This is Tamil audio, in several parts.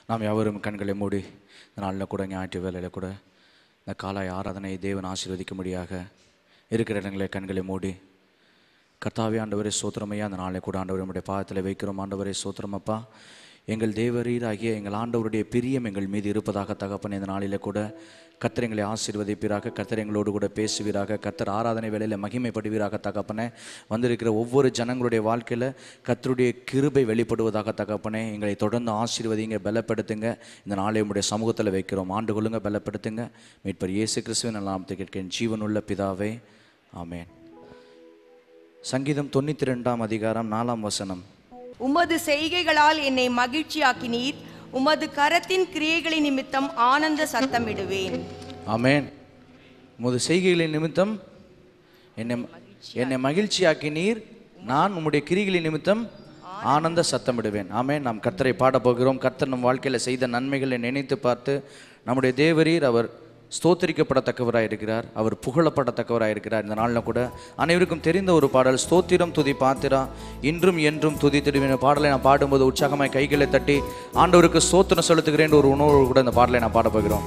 நாம் யாவரும் கண்களை மூடி இந்த நாளில் கூட ஞாயிற்று வேலையில் கூட இந்த காலாய் ஆராதனை தேவன் ஆசீர்வதிக்கும்படியாக இருக்கிற இடங்களை கண்களை மூடி கர்த்தாவே ஆண்டவரே சோத்திரமையா அந்த நாளை கூட ஆண்டவர் நம்முடைய பாதத்தில் வைக்கிறோம் ஆண்டவரே சோத்திரமப்பா எங்கள் தேவரீராகிய எங்கள் ஆண்டவருடைய பிரியம் எங்கள் மீது இருப்பதாக தகப்பன் இந்த நாளிலே கூட கத்தர் எங்களை ஆசீர்வதிப்பீராக கத்தர் எங்களோடு கூட பேசுவீராக கத்தர் ஆராதனை வேளையில் மகிமைப்படுவீராக தகப்பனே வந்திருக்கிற ஒவ்வொரு ஜனங்களுடைய வாழ்க்கையில் கத்தருடைய கிருபை வெளிப்படுவதாக தகப்பனே எங்களை தொடர்ந்து ஆசீர்வதிங்க பலப்படுத்துங்க இந்த நாளை உங்களுடைய சமூகத்தில் வைக்கிறோம் ஆண்டு கொள்ளுங்க பலப்படுத்துங்க மீட்பர் இயேசு கிறிஸ்துவின் நாமத்தை கேட்கிறேன் ஜீவனுள்ள பிதாவே ஆமென் சங்கீதம் தொண்ணூற்றி ரெண்டாம் அதிகாரம் நாலாம் வசனம் உமது செய்கைகளால் என்னை மகிழ்ச்சியாக்கினீர் உமது கரத்தின் கிரியைகளின் நிமித்தம் ஆனந்த சத்தமிடுவேன் ஆமென் உமது செய்கைகளின் நிமித்தம் என்னை என்னை மகிழ்ச்சியாக்கினீர் நான் உம்முடைய கிரிகளின் நிமித்தம் ஆனந்த சத்தமிடுவேன் ஆமென் நாம் கர்த்தரை பாடப் போகிறோம் கர்த்தர் நம் வாழ்க்கையில் செய்த நன்மைகளை நினைத்து பார்த்து நம்முடைய தேவரீர் அவர் ஸ்தோத்திரிக்கப்படத்தக்கவராக இருக்கிறார் அவர் புகழப்படத்தக்கவராக இருக்கிறார் இந்த நாளில் கூட அனைவருக்கும் தெரிந்த ஒரு பாடல் ஸ்தோத்திரம் துதி பாத்திரா இன்றும் என்றும் துதி திருவின பாடலை நான் பாடும்போது உற்சாகமாய் கைகளை தட்டி ஆண்டவருக்கு ஸ்தோத்திரம் செலுத்துகிறேன் ஒரு உணர்வு கூட இந்த பாடலை நான் பாடப் போகிறோம்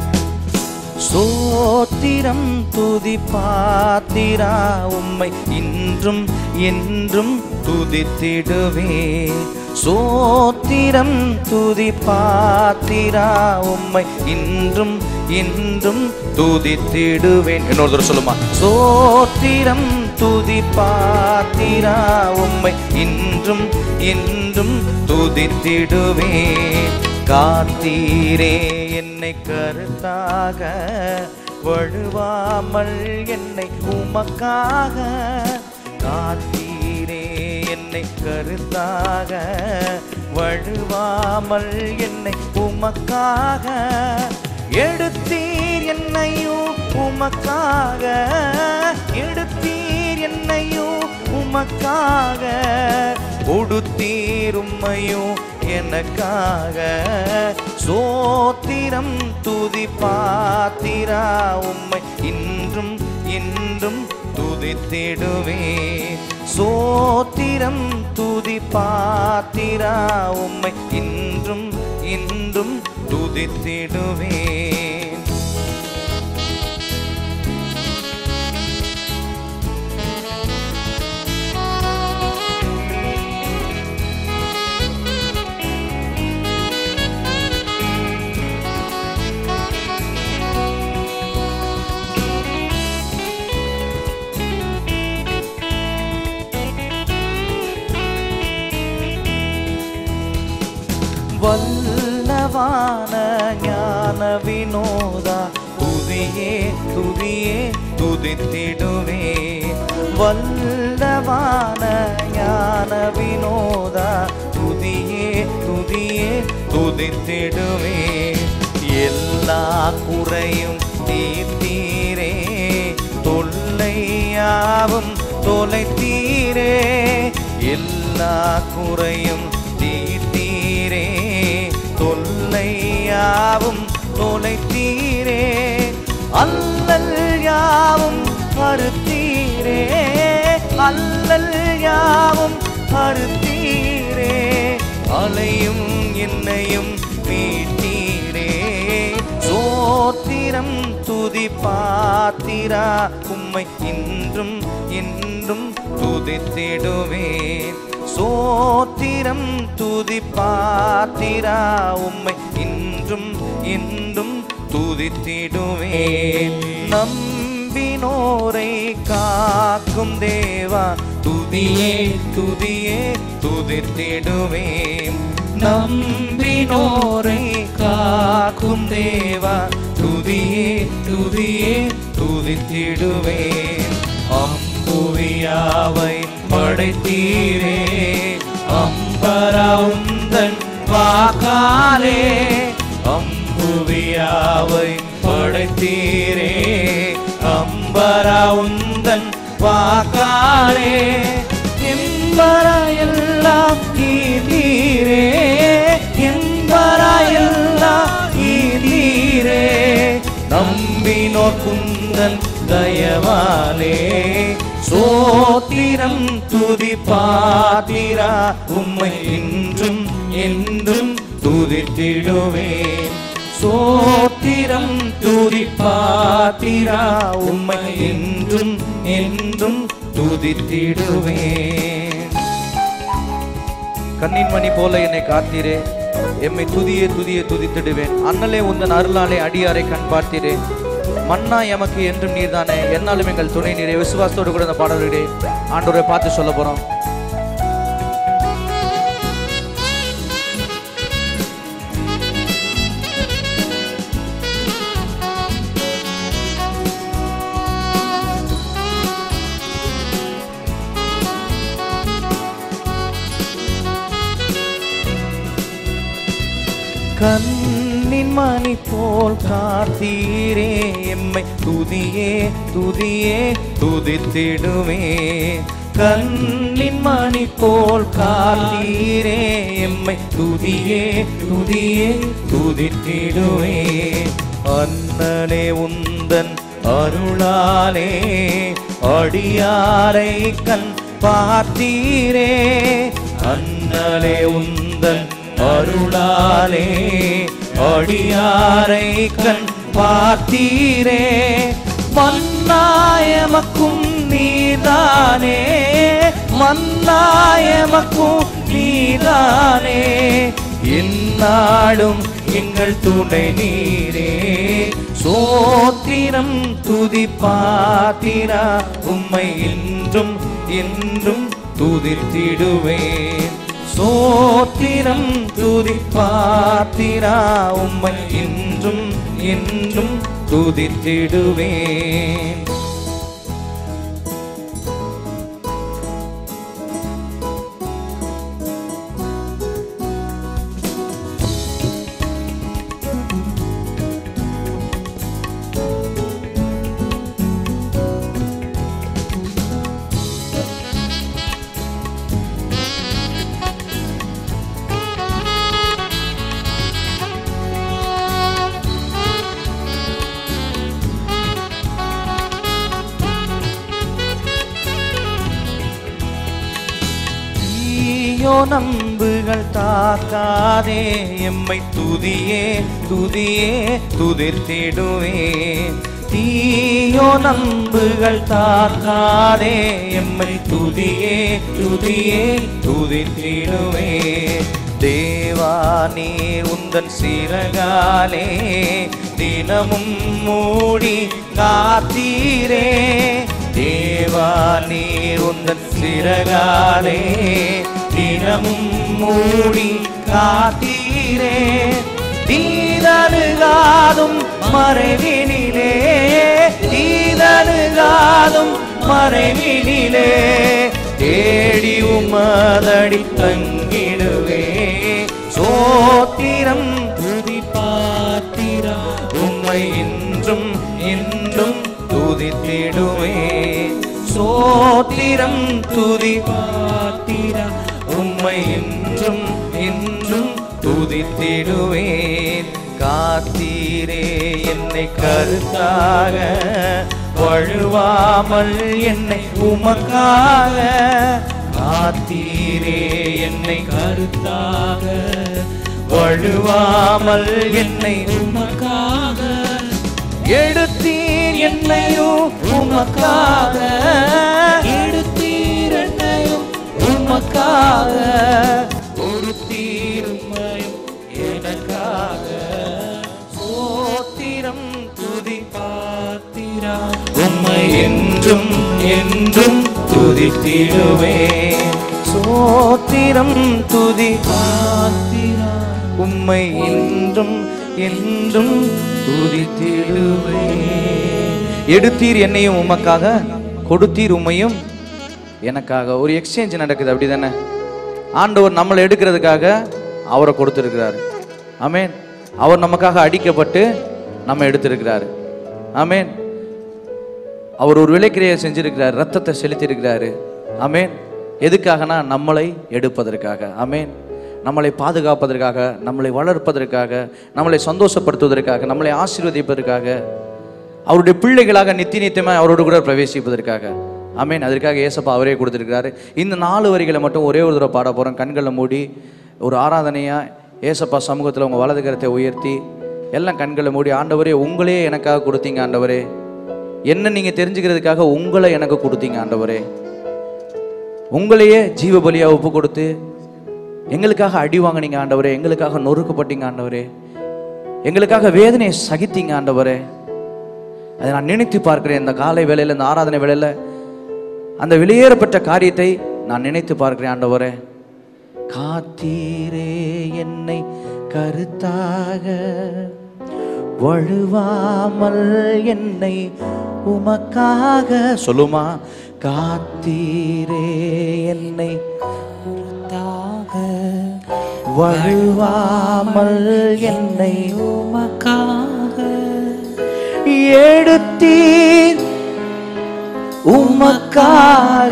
சோத்திரம் துதி பாத்திரா உம்மை இன்றும் என்றும் துதித்திடுவே சோத்திரம் துதி பாத்திரா உம்மை இன்றும் என்றும் துதித்திடுவேன் இன்னொரு தடவை சொல்லுமா சோத்திரம் துதி பாத்திரா உம்மை இன்றும் என்றும் துதித்திடுவேன் காத்தீரே என்னை கருத்தாக வழுவாமல் என்னை உமக்காக காத்தீரே என்னை கருத்தாக வழுவாமல் என்னை உமக்காக எடுத்தீர் என்னையும் உமக்காக எடுத்தீர் என்னையும் உமக்காக கொடுத்தீர் உம்மையும் எனக்காக சோத்திரம் துதி பாத்திரா உம்மை இன்றும் இன்றும் துதித்திடுவேன் சோத்திரம் துதி பாத்திரா உம்மை இன்றும் இன்றும் துதித்திடுவேன் வல்லவான ஞான வினோதா துதியே துதியே துதித்திடுவே வல்லவான ஞான வினோதா துதியே துதியே துதித்திடுவே எல்லா குறையும் தீர்த்தீரே தொல்லையாவும் தொலைத்தீரே எல்லா குறையும் தீர்த்தீரே தொல்லையாவும் தொலைத்தீரே அல்லல் யாவும் மறுத்தீரே அல்லல் யாவும் மறுத்தீரே அலையும் என்னையும் மீட்டீரே சோத்திரம் துதி பாத்திரா உம்மை இன்றும் என்றும் துதித்திடுவேன் சோத்திரம் துதி பாத்திரா உம்மை இன்றும் என்றும் துதித்திடுவேன் நம்பினோரை காக்கும் தேவா துதியே துதியே துதித்திடுவேன் நம்பினோரை காக்கும் தேவா துதியே துதியே துதித்திடுவேன் அம்புவியாவை படைத்தீரே அம்பரா உந்தன் வாக்காலே அம்புவியாவை படைத்தீரே அம்பரா உந்தன் வாக்காலே எம்பரா எல்லாம் நீரே எம்பரா எல்லாம் நீரே நம்பினோர் குந்தன் தயவாலே சோத்திரம் துதி பாத்திரா உம்மை இன்றும் என்றும் துதித்திடுவேன் சோத்திரம் துதிப்பாத்திரா உம்மை என்றும் என்றும் துதித்திடுவேன் கண்ணின் மணி போல என்னை காத்தீரே எம்மை துதியே துதியே துதித்திடுவேன் அண்ணலே உந்தன் அருளாலே அடியாரை கண் பார்த்தீரே மன்னா எமக்கு என்றும் நீர்தானே என்னாலும் எங்கள் துணை நீரே விசுவாசத்தோடு கூட இந்த பாடல்களே ஆண்டவரை பார்த்து சொல்ல போறோம் கண்ணின் மணி போல் காத்தீரே எம்மை துதியே துதியே துதித்திடுவே கண்ணின் மணி போல் காத்தீரே எம்மை துதியே துதியே துதித்திடுவே அண்ணனே உந்தன் அருளாலே அடியாரை கண் பார்த்தீரே அண்ணலே உந்தன் அருளாலே அடியாரை கண் பார்த்தீரே மன்னாயமக்கும் நீதானே மன்னாயமக்கும் நீதானே என்னாடும் எங்கள் துணை நீரே சோத்திரம் துதி பாத்திரா உம்மை என்றும் என்றும் துதித்திடுவேன் சோத்திரம் துதி பாத்திரா உம்மை என்றும் என்றும் துதித்திடுவேன் தீயோ நம்புகள் தாக்காதே எம்மை துதியே துதியே துதித்திடுவே தீயோ நம்புகள் தாக்காதே எம்மை துதியே துதியே துதித்திடுவே தேவா நீர் உந்தன் சிறகாலே தினமும் மூடி காத்தீரே தேவா நீர் உந்தன் சிறகாலே தினமும் மூடி காத்தீரே தீதனுகாதும் மறைவினிலே தீதனுகாதும் மறைவினிலே தேடி உமதடி தங்கிடுவே சோத்திரம் துதி பாத்திரா உம்மை என்றும் என்றும் துதித்திடுவே சோத்திரம் துதி பாத்திரா உம்மை என்றும் என்றும் துதித்திடுவேன் காத்தீரே என்னை கருத்தாக வழுவாமல் என்னை உமக்காக காத்தீரே என்னை கருத்தாக வழுவாமல் என்னை உமக்காக எடுத்தீர் என்னையும் உமக்காக எடுத்தீர் என்னையும் உமக்காக கொடுத்தீர் உம்மையும் எனக்காக சோத்திரம் துதி பாத்திரா உம்மை என்றும் என்றும் துதித்திடுவே சோத்திரம் துதி பாத்திரா உம்மை என்றும் என்றும் துதித்திடுவே எடுத்தீர் என்னையும் உமக்காக கொடுத்தீர் உம்மையும் எனக்காக ஒரு எக்ஸ்சேஞ்ச் நடக்குது அப்படி தானே ஆண்டவர் நம்மளை எடுக்கிறதுக்காக அவரை கொடுத்துருக்கிறாரு ஆமென் அவர் நமக்காக அடிக்கப்பட்டு நம்ம எடுத்திருக்கிறாரு ஆமென் அவர் ஒரு விலைக்கிரையை செஞ்சிருக்கிறார் ரத்தத்தை செலுத்தியிருக்கிறாரு ஆமென் எதுக்காகனா நம்மளை எடுப்பதற்காக ஆமென் நம்மளை பாதுகாப்பதற்காக நம்மளை வளர்ப்பதற்காக நம்மளை சந்தோஷப்படுத்துவதற்காக நம்மளை ஆசீர்வதிப்பதற்காக அவருடைய பிள்ளைகளாக நித்திய நித்தியமாக அவரோடு கூட பிரவேசிப்பதற்காக ஆமென் அதற்காக ஏசப்பா அவரே கொடுத்துருக்காரு இந்த நாலு வரிகளை மட்டும் ஒரே ஒரு தடவை பாட போகிறோம் கண்களை மூடி ஒரு ஆராதனையாக ஏசப்பா சமூகத்தில் உங்கள் வலது கரத்தை உயர்த்தி எல்லாம் கண்களை மூடி ஆண்டவரே உங்களே எனக்காக கொடுத்தீங்க ஆண்டவரே என்ன நீங்கள் தெரிஞ்சுக்கிறதுக்காக உங்களை எனக்கு கொடுத்தீங்க ஆண்டவரே உங்களையே ஜீவ பலியா ஒப்பு கொடுத்து எங்களுக்காக அடி வாங்கினீங்க ஆண்டவரே எங்களுக்காக நொறுக்கப்பட்டீங்க ஆண்டவரே எங்களுக்காக வேதனையை சகித்தீங்க ஆண்டவரே அதை நான் நினைத்து பார்க்கிறேன் இந்த காலை வேளையில் இந்த ஆராதனை வேளையில் அந்த வெளியேறப்பட்ட காரியத்தை நான் நினைத்து பார்க்கிறேன் ஆண்டவரே காத்தீரே என்னை கருத்தாக வழுவாமல் என்னை உமக்காக சொல்லுமா காத்தீரே என்னை கருத்தாக வழுவாமல் என்னை உமக்காக எடுத்தீர் உமக்காக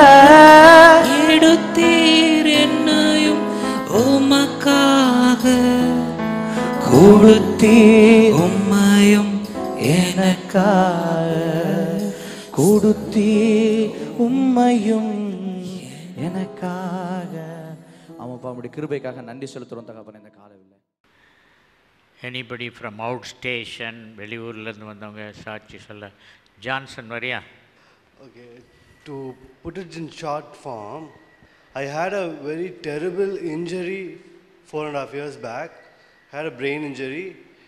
எடுத்தீர் என்னையும் உமக்காக கொடுத்தீர் உம்மையும் எனக்காக கொடுத்தீர் உம்மையும் எனக்காக ஆமாப்பா நம்முடைய கிருபைக்காக நன்றி செலுத்துறோம் தகப்பன இந்த காலவில் எனிபடி ஃப்ரம் அவுட் ஸ்டேஷன் வெளியூர்லேருந்து வந்தவங்க சாட்சி சொல்ல ஜான்சன் வரியா Okay, to put it in short form, I had a very terrible injury four and a half years back. I had a brain injury.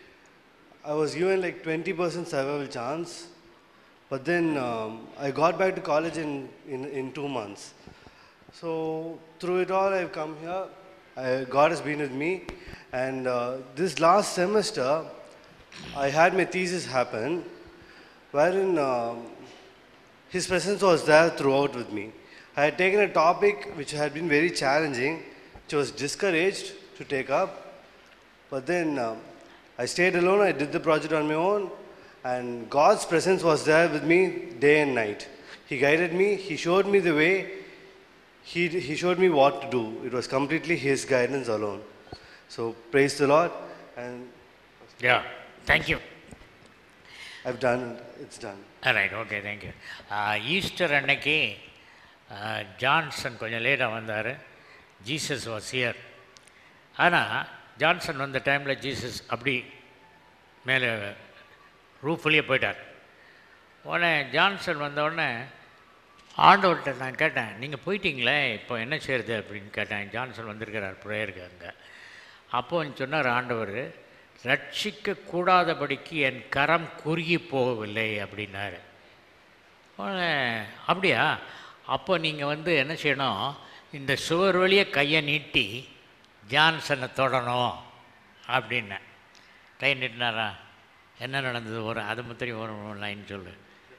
I was given like 20% survival chance, but then um, I got back to college in, in, in two months. So through it all, I've come here. I, God has been with me, and uh, this last semester, I had my thesis happen, wherein. Um, his presence was there throughout with me. I had taken a topic which had been very challenging, which I was discouraged to take up. But then um, I stayed alone, I did the project on my own, and God's presence was there with me day and night. He guided me, He showed me the way, He, he showed me what to do. It was completely His guidance alone. So praise the Lord, and yeah thank you I've done it, it's done. Right okay thank you Easter அன்னைக்கு ஆஹ், ஜான்சன் கொஞ்சம் லேட்டாக வந்தார் ஜீசஸ் வாஸ் ஹியர் ஆனால் ஜான்சன் வந்த டைமில் ஜீசஸ் அப்படி மேலே ரூஃப்லேயே போயிட்டார் உடனே ஜான்சன் வந்த உடனே ஆண்டவர்கிட்ட நான் கேட்டேன் நீங்கள் போயிட்டீங்களே இப்போ என்ன செய்யுது அப்படின்னு கேட்டேன் ஜான்சன் வந்திருக்கிறார் ப்ரேயருக்கு அங்கே அப்போ சொன்னார் ஆண்டவர் ரட்சிக்க கூடாதபடிக்கு என் கரம் குறுகி போகவில்லை அப்படின்னாரு உடனே அப்படியா அப்போ நீங்கள் வந்து என்ன செய்யணும் இந்த சுவர் வழியே கையை நீட்டி ஜான்சனை தொடணும் அப்படின்னேன் கை நீட்டினாரா என்ன நடந்தது ஒரு அது மாத்திரம் ஒரு லைன் சொல்லு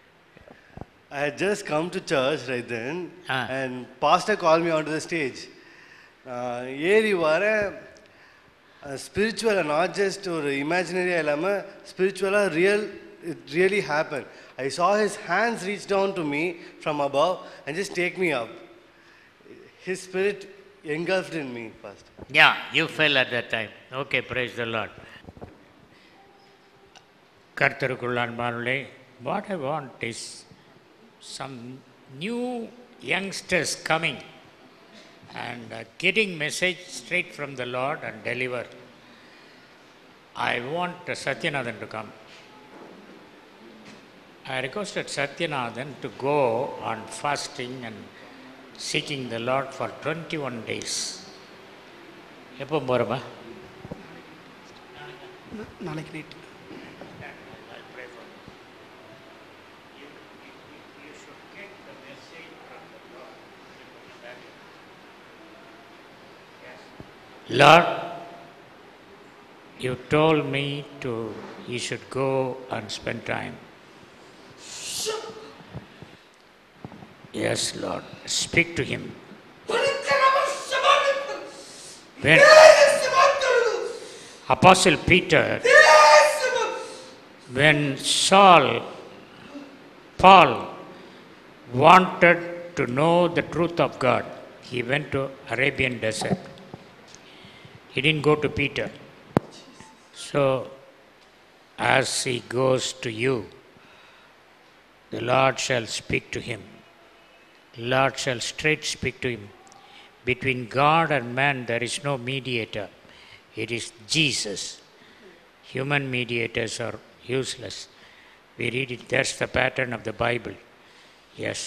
I had just come to church right then, Ah. and pastor called me onto the stage. Uh, ஏறி வர ஸ்பிரிச்சுவலாக நாட் ஜஸ்ட் ஒரு இமேஜினரியாக இல்லாமல் ஸ்பிரிச்சுவலாக real it really happen I saw his hands reach down to me from above and just take me up. His spirit engulfed in me first. Yeah, you fell at that time. Okay, praise the Lord. கர்த்தருக்குள் அன்பானுள்ளே what I want is some new youngsters coming and getting message straight from the Lord and deliver I want Satyanathan to come I requested Satyanathan to go on fasting and seeking the Lord for 21 days. எப்போ போகிறப்ப நாளைக்கு night Lord, you told me to, you should go and spend time. Yes, Lord. Speak to him. When Apostle Peter, when Saul, Paul wanted to know the truth of God, he went to Arabian desert. He didn't go to Peter. So, as he goes to you, the Lord shall speak to him. Lord shall straight speak to him. Between God and man there is no mediator. It is Jesus. Human mediators are useless. We read it, that's the pattern of the Bible. Yes.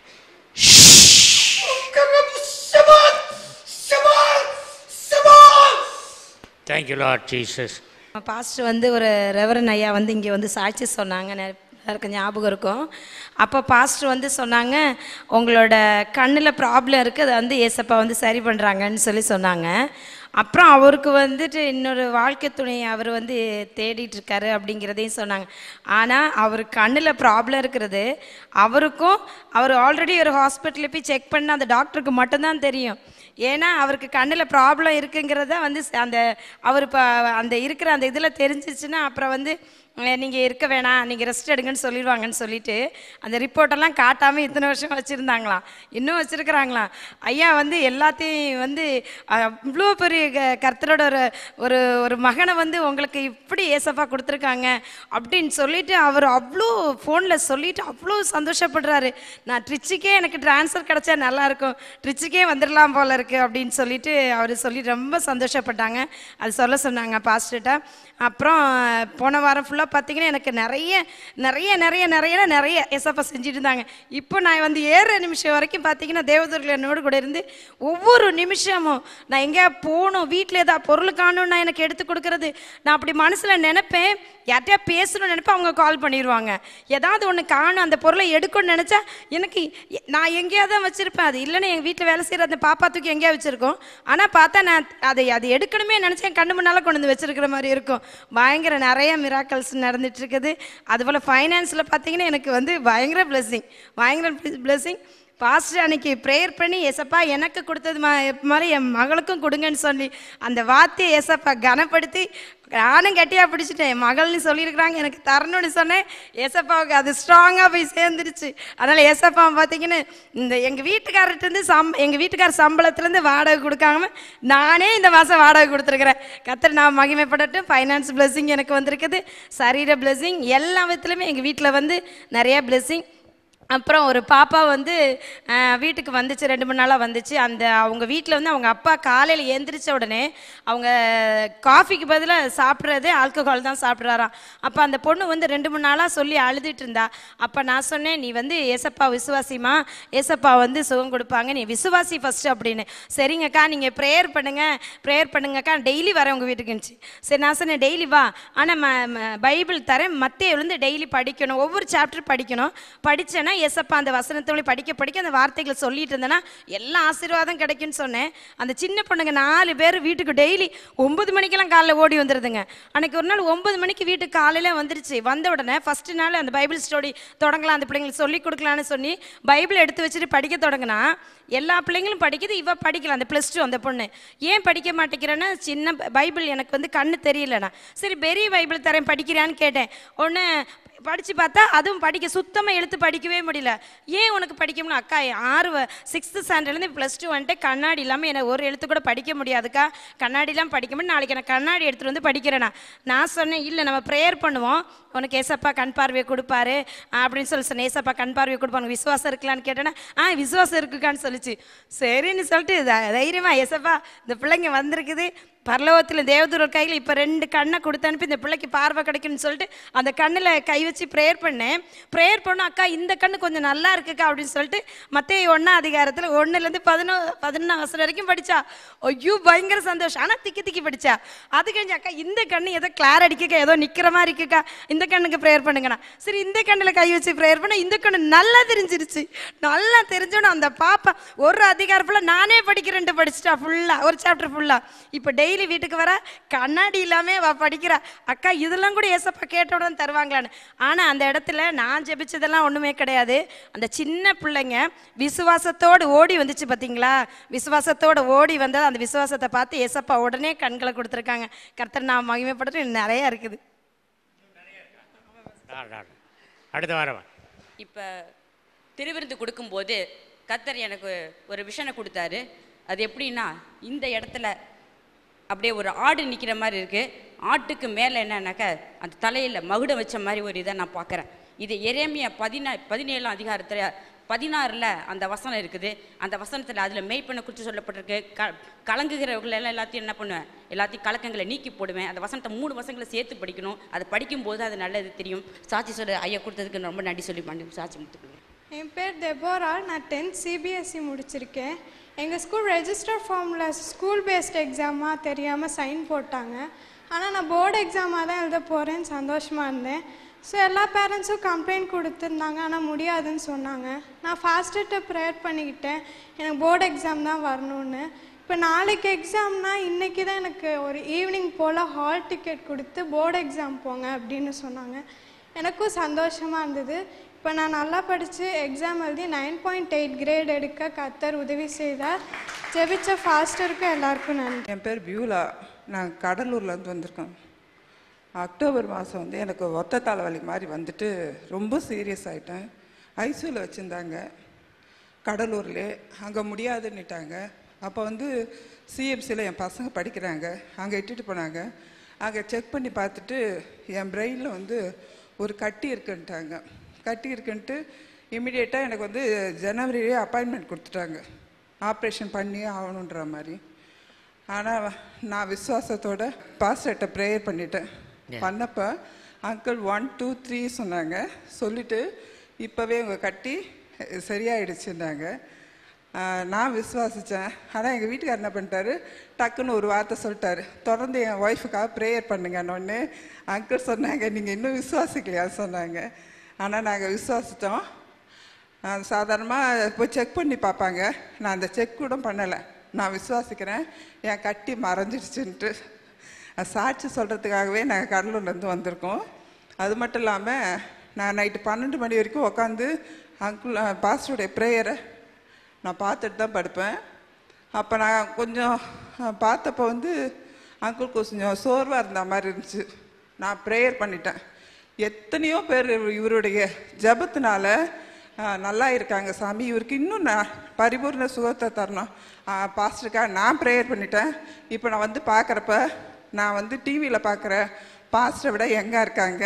Thank you, Lord Jesus. Pastor வந்து ஒரு ரெவரன் ஐயா வந்து இங்கே வந்து சாட்சி சொன்னாங்க நெ- எல்லாருக்கும் ஞாபகம் இருக்கும் அப்போ பாஸ்டர் வந்து சொன்னாங்க உங்களோட கண்ணில் ப்ராப்ளம் இருக்குது அதை வந்து ஏசப்பா வந்து சரி பண்ணுறாங்கன்னு சொல்லி சொன்னாங்க அப்புறம் அவருக்கு வந்துட்டு இன்னொரு வாழ்க்கை துணையை அவர் வந்து தேடிட்டு இருக்காரு அப்படிங்கிறதையும் சொன்னாங்க ஆனால் அவர் கண்ணில் ப்ராப்ளம் இருக்கிறது அவருக்கும் அவர் ஆல்ரெடி ஒரு ஹாஸ்பிட்டலில் போய் செக் பண்ண அந்த டாக்டருக்கு மட்டும்தான் தெரியும் ஏன்னா அவருக்கு கண்ணில் ப்ராப்ளம் இருக்குங்கிறத வந்து ச- அந்த அவர் இப்போ அந்த இருக்கிற அந்த இதில் தெரிஞ்சிச்சுன்னா அப்புறம் வந்து நீங்கள் இருக்க வேணாம் நீங்கள் ரெஸ்ட் எடுங்கன்னு சொல்லிடுவாங்கன்னு சொல்லிட்டு அந்த ரிப்போர்ட்டெல்லாம் காட்டாமல் இத்தனை வருஷம் வச்சுருந்தாங்களாம் இன்னும் வச்சுருக்குறாங்களாம் ஐயா வந்து எல்லாத்தையும் வந்து இவ்வளோ பெரிய க- கர்த்தரோட ஒரு ஒரு ஒரு மகனை வந்து உங்களுக்கு இப்படி ஏசப்பா கொடுத்துருக்காங்க அப்படின்னு சொல்லிட்டு அவர் அவ்வளோ ஃபோனில் சொல்லிட்டு அவ்வளோ சந்தோஷப்படுறாரு நான் ட்ரிச்சுக்கே எனக்கு ட்ரான்ஸ்ஃபர் கிடச்சா நல்லாயிருக்கும் ட்ரிச்சுக்கே வந்துடலாம் போல இருக்கு அப்படின்னு சொல்லிட்டு அவர் சொல்லி ரொம்ப சந்தோஷப்பட்டாங்க அது சொல்ல சொன்னாங்க பாஸ்டர்கிட்ட அப்புறம் போன வாரம் ஃபுல்லாக பார்த்தீங்கன்னா எனக்கு நிறைய நிறைய நிறைய நிறைய நிறைய எஸ்எஃப்ஐ செஞ்சுட்டு இருந்தாங்க இப்போ நான் வந்து ஏற நிமிஷம் வரைக்கும் பார்த்தீங்கன்னா தேவதூரில் என்னோடு கூட இருந்து ஒவ்வொரு நிமிஷமும் நான் எங்கேயா போகணும் வீட்டில் ஏதாவது பொருள் காணணும்னா எனக்கு எடுத்து கொடுக்கறது நான் அப்படி மனசில் நினைப்பேன் யார்கிட்டயா பேசணும்னு நினைப்பேன் அவங்க கால் பண்ணிடுவாங்க ஏதாவது ஒன்று காணும் அந்த பொருளை எடுக்கணும்னு நினச்சா எனக்கு எ- நான் எங்கேயா தான் வச்சுருப்பேன் அது இல்லைன்னா எங்கள் வீட்டில் வேலை செய்கிற அந்த பாப்பா தூக்கி எங்கேயா வச்சுருக்கோம் ஆனால் பார்த்தா நான் அதை அது எடுக்கணுமே நினச்சேன் கண்ணு முன்னால் கொண்டு வந்து வச்சிருக்கிற மாதிரி இருக்கும் பயங்கர நிறைய மிராக்கல்ஸ் நடந்துட்டு இருக்குது அதுபோல் ஃபைனான்ஸில் பார்த்தீங்கன்னா எனக்கு வந்து பயங்கர பிளெஸ்ஸிங் பயங்கர பிளெஸ்ஸிங் பாஸ்டர் அன்னைக்கு ப்ரேயர் பண்ணி ஏசப்பா எனக்கு கொடுத்தது மா மாதிரி என் மகளுக்கும் கொடுங்கன்னு சொல்லி அந்த வார்த்தையை ஏசப்பா கனப்படுத்தி நானும் கட்டியாக பிடிச்சிட்டேன் என் மகள்னு சொல்லியிருக்கிறாங்க எனக்கு தரணும்னு சொன்னேன் ஏசப்பாவுக்கு அது ஸ்ட்ராங்காக போய் சேர்ந்துருச்சு அதனால் ஏசப்பா பார்த்தீங்கன்னா இந்த எங்கள் வீட்டுக்காரர்கிட்டருந்து சம் எங்கள் வீட்டுக்கார சம்பளத்துலேருந்து வாடகை கொடுக்காம நானே இந்த மாதம் வாடகை கொடுத்துருக்குறேன் கத்தர் நான் மகிமைப்படட்டும் ஃபைனான்ஸ் பிளெஸிங் எனக்கு வந்திருக்குது சரீர பிளெஸிங் எல்லா விதத்துலையுமே எங்கள் வீட்டில் வந்து நிறைய பிளெஸிங் அப்புறம் ஒரு பாப்பா வந்து அஹ், வீட்டுக்கு வந்துச்சு ரெண்டு மூணு நாளாக வந்துச்சு அந்த அவங்க வீட்டில் வந்து அவங்க அப்பா காலையில் எந்திரிச்ச உடனே அவங்க காஃபிக்கு பதிலாக சாப்பிட்றது ஆல்கஹால் தான் சாப்பிட்றாராம் அப்போ அந்த பொண்ணு வந்து ரெண்டு மூணு நாளாக சொல்லி அழுதுட்டு இருந்தா அப்போ நான் சொன்னேன் நீ வந்து ஏசப்பா விசுவாசிமா ஏசப்பா வந்து சுகம் கொடுப்பாங்க நீ விசுவாசி ஃபஸ்ட்டு அப்படின்னு சரிங்கக்கா நீங்கள் ப்ரேயர் பண்ணுங்க ப்ரேயர் பண்ணுங்கக்கா டெய்லி வரேன் உங்கள் வீட்டுக்குன்னுச்சு சரி நான் சொன்னேன் டெய்லி வா ஆனால் ம ம- பைபிள் தரேன் மத்தியிலேருந்து டெய்லி படிக்கணும் ஒவ்வொரு சாப்டர் படிக்கணும் படித்தேன்னா எஸ்அப்பா அந்த வசனத்தோட படிக்க படிக்க அந்த வார்த்தைகளை சொல்லிட்டு இருந்தேன்னா எல்லா ஆசீர்வாதம் கிடைக்கும்னு சொன்னேன் அந்த சின்ன பொண்ணுங்க நாலு பேர் வீட்டுக்கு டெய்லி ஒன்பது மணிக்கெல்லாம் காலைல ஓடி வந்துடுதுங்க அன்னைக்கு ஒரு நாள் ஒன்பது மணிக்கு வீட்டுக்கு காலையில் வந்துருச்சு வந்த உடனே ஃபஸ்ட்டு நாள் அந்த பைபிள் ஸ்டோரி தொடங்கலாம் அந்த பிள்ளைங்களுக்கு சொல்லி கொடுக்கலான்னு சொல்லி பைபிள் எடுத்து வச்சுட்டு படிக்க தொடங்கினா எல்லா பிள்ளைங்களும் படிக்குது இவ படிக்கல அந்த ப்ளஸ் டூ அந்த பொண்ணு ஏன் படிக்க மாட்டேங்கிறேன்னா சின்ன பைபிள் எனக்கு வந்து கண்ணு தெரியலண்ணா சரி பெரிய பைபிள் தரேன் படிக்கிறான்னு கேட்டேன் ஒன்று படித்து பார்த்தா அதுவும் படிக்க சுத்தமாக எழுத்து படிக்கவே முடியல ஏன் உனக்கு படிக்கணும்னு அக்கா ஆறு சிக்ஸ்த்து ஸ்டாண்டர்ட்லேருந்து ப்ளஸ் டூ வந்துட்டு கண்ணாடி இல்லாமல் எனக்கு ஒரு எழுத்து கூட படிக்க முடியாதுக்கா கண்ணாடிலாம் படிக்க முடியும் நாளைக்கு எனக்கு கண்ணாடி எடுத்துகிட்டு வந்து படிக்கிறேனா நான் சொன்னேன் இல்லை நம்ம ப்ரேயர் பண்ணுவோம் உனக்கு ஏசப்பா கண் பார்வையை கொடுப்பாரு அப்படின்னு சொல்லி சொன்னேன் ஏசப்பா கண் பார்வையை கொடுப்பாங்க விசுவாசம் இருக்கலான்னு கேட்டேன்னா ஆ விசுவாசம் இருக்குக்கான்னு சொல்லிச்சு சரின்னு சொல்லிட்டு த- தைரியமா ஏசப்பா இந்த பிள்ளைங்க வந்திருக்குது பரலோகத்தில் தேவதூர் கையில் இப்போ ரெண்டு கண்ணை கொடுத்து அனுப்பி இந்த பிள்ளைக்கு பார்வை கிடைக்கும்னு சொல்லிட்டு அந்த கண்ணில் கை வச்சு ப்ரேயர் பண்ணேன் ப்ரேயர் பண்ணோம் அக்கா இந்த கண்ணு கொஞ்சம் நல்லா இருக்குக்கா அப்படின்னு சொல்லிட்டு மத்திய ஒன்றா அதிகாரத்தில் ஒன்றுலேருந்து பதினோ பதினொன்றாம் வருஷம் வரைக்கும் படித்தா ஐயோ பயங்கர சந்தோஷம் ஆனால் திக்கி திக்கி படித்தா அது கழிஞ்சு அக்கா இந்த கண்ணு ஏதோ கிளார் அடிக்கக்கா ஏதோ நிற்கிற மாதிரி இருக்குக்கா இந்த கண்ணுக்கு ப்ரேயர் பண்ணுங்கண்ணா சரி இந்த கண்ணில் கை வச்சு ப்ரேயர் பண்ண இந்த கண்ணு நல்லா தெரிஞ்சிருச்சு நல்லா தெரிஞ்சோன்னு அந்த பாப்பா ஒரு அதிகாரம் ஃபுல்லாக நானே படிக்கிறேன்ட்டு படிச்சுட்டா ஃபுல்லாக ஒரு சாப்டர் ஃபுல்லாக இப்போ டெய்லி வீட்டுக்கு வர கண்ணாடி இல்லாமல் அவள் படிக்கிறா அக்கா இதெல்லாம் கூட ஏசப்பா கேட்ட உடனே தருவாங்களான்னு ஆனால் அந்த இடத்துல நான் ஜெபிச்சதெல்லாம் ஒன்றுமே கிடையாது அந்த சின்ன பிள்ளைங்க விசுவாசத்தோடு ஓடி வந்துச்சு பார்த்தீங்களா விசுவாசத்தோடு ஓடி வந்தால் அந்த விசுவாசத்தை பார்த்து ஏசப்பா உடனே கண்களை கொடுத்துருக்காங்க கர்த்தர் நான் மகிமைப்படுறது நிறையா இருக்குது ஆள், ஆள். அடுத்த வாரம் இப்போ திருவிருந்து கொடுக்கும்போது கத்தர் எனக்கு ஒரு விஷனை கொடுத்தாரு அது எப்படின்னா இந்த இடத்துல அப்படியே ஒரு ஆடு நிற்கிற மாதிரி இருக்குது ஆட்டுக்கு மேலே என்னன்னாக்கா அந்த தலையில் மகுடம் வச்ச மாதிரி ஒரு இதை நான் பார்க்குறேன் இது எரேமியா பதினா பதினேழாம் அதிகாரத்தில் பதினாறில் அந்த வசனம் இருக்குது அந்த வசனத்தில் அதில் மெய்ப்பெண்ணை குறித்து சொல்லப்பட்டிருக்கு க கலங்குகிறவர்கள் எல்லாம் எல்லாத்தையும் என்ன பண்ணுவேன் எல்லாத்தையும் கலக்கங்களை நீக்கி போடுவேன் அந்த வசனத்தை மூணு வசனங்களை சேர்த்து படிக்கணும் அதை படிக்கும்போது அது நல்லது தெரியும் சாட்சி சொல்ல ஐயா கொடுத்ததுக்கு ரொம்ப நன்றி சொல்லி பண்ணி சாட்சி முத்துக்கணும் என் பேர் தெபோரா நான் டென்த் சிபிஎஸ்சி முடிச்சிருக்கேன் எங்கள் ஸ்கூல் ரெஜிஸ்டர் ஃபார்மில் ஸ்கூல் பேஸ்ட் எக்ஸாமாக தெரியாமல் சைன் போட்டாங்க ஆனால் நான் போர்டு எக்ஸாமாக தான் எழுத போகிறேன்னு சந்தோஷமாக இருந்தேன் ஸோ எல்லா பேரண்ட்ஸும் கம்ப்ளைண்ட் கொடுத்துருந்தாங்க ஆனால் முடியாதுன்னு சொன்னாங்க நான் ஃபாஸ்ட்டு ப்ரேயர் பண்ணிக்கிட்டேன் எனக்கு போர்டு எக்ஸாம் தான் வரணும்னு இப்போ நாளைக்கு எக்ஸாம்னா இன்றைக்கி தான் எனக்கு ஒரு ஈவினிங் போல் ஹால் டிக்கெட் கொடுத்து போர்டு எக்ஸாம் போங்க அப்படின்னு சொன்னாங்க எனக்கும் சந்தோஷமாக இருந்தது இப்போ நான் நல்லா படித்து எக்ஸாம் எழுதி நைன் பாயிண்ட் எயிட் கிரேட் எடுக்க கத்தர் உதவி செய்தார் ஜெபிச்ச ஃபாஸ்டருக்கும் எல்லாருக்கும் நன்றி என் பேர் பியூலா நான் கடலூர்லேருந்து வந்திருக்கேன் அக்டோபர் மாதம் வந்து எனக்கு ஒத்த தலைவலி மாதிரி வந்துட்டு ரொம்ப சீரியஸ் ஆகிட்டேன் ஐசியூவில் வச்சுருந்தாங்க கடலூர்லே அங்கே முடியாதுன்னுட்டாங்க அப்போ வந்து சிஎம்சியில் என் பசங்க படிக்கிறாங்க அங்கே இட்டுட்டு போனாங்க அங்கே செக் பண்ணி பார்த்துட்டு என் பிரெயினில் வந்து ஒரு கட்டி இருக்குன்ட்டாங்க கட்டி இருக்குன்ட்டு இமிடியேட்டாக எனக்கு வந்து ஜனவரியே அப்பாயின்மெண்ட் கொடுத்துட்டாங்க ஆப்ரேஷன் பண்ணி ஆகணுன்ற மாதிரி ஆனால் நான் விசுவாசத்தோட பாஸ்டர்கிட்ட ப்ரேயர் பண்ணிட்டேன் பண்ணப்போ அங்கிள் ஒன் டூ த்ரீ சொன்னாங்க சொல்லிட்டு இப்போவே உங்க கட்டி சரியாயிடுச்சுன்னாங்க ஆஹ் நான் விசுவாசித்தேன் ஆனால் எங்கள் வீட்டுக்காரர் என்ன பண்ணிட்டாரு டக்குன்னு ஒரு வார்த்தை சொல்லிட்டாரு தொடர்ந்து என் ஒய்ஃபுக்காக ப்ரேயர் பண்ணுங்கன்னு அங்கிள் சொன்னாங்க நீங்கள் இன்னும் விசுவாசிக்கலையா சொன்னாங்க ஆனால் நாங்கள் விசுவாசித்தோம் சாதாரணமாக போய் செக் பண்ணி பார்ப்பாங்க நான் அந்த செக் கூட பண்ணலை நான் விசுவாசிக்கிறேன் என் கட்டி மறைஞ்சிடுச்சுன்ட்டு அது சாட்சி சொல்கிறதுக்காகவே நாங்கள் கடலூர்லேருந்து வந்திருக்கோம் அது மட்டும் இல்லாமல் நான் நைட்டு பன்னெண்டு மணி வரைக்கும் உட்காந்து அங்குள் பாஸ்டருடைய ப்ரேயரை நான் பார்த்துட்டு தான் படுப்பேன் அப்போ நான் கொஞ்சம் அஹ், பார்த்தப்போ வந்து அங்குள் கொஞ்சம் சோர்வாக இருந்த மாதிரி இருந்துச்சு நான் ப்ரேயர் பண்ணிட்டேன் எத்தனையோ பேர் இவருடைய ஜெபத்தினால அஹ், நல்லா இருக்காங்க சாமி இவருக்கு இன்னும் நான் பரிபூர்ண சுகத்தை தரணும் பாஸ்டருக்காக நான் ப்ரேயர் பண்ணிட்டேன் இப்போ நான் வந்து பார்க்குறப்ப நான் வந்து டிவியில் பார்க்குற பாஸ்டரை விட எங்கே இருக்காங்க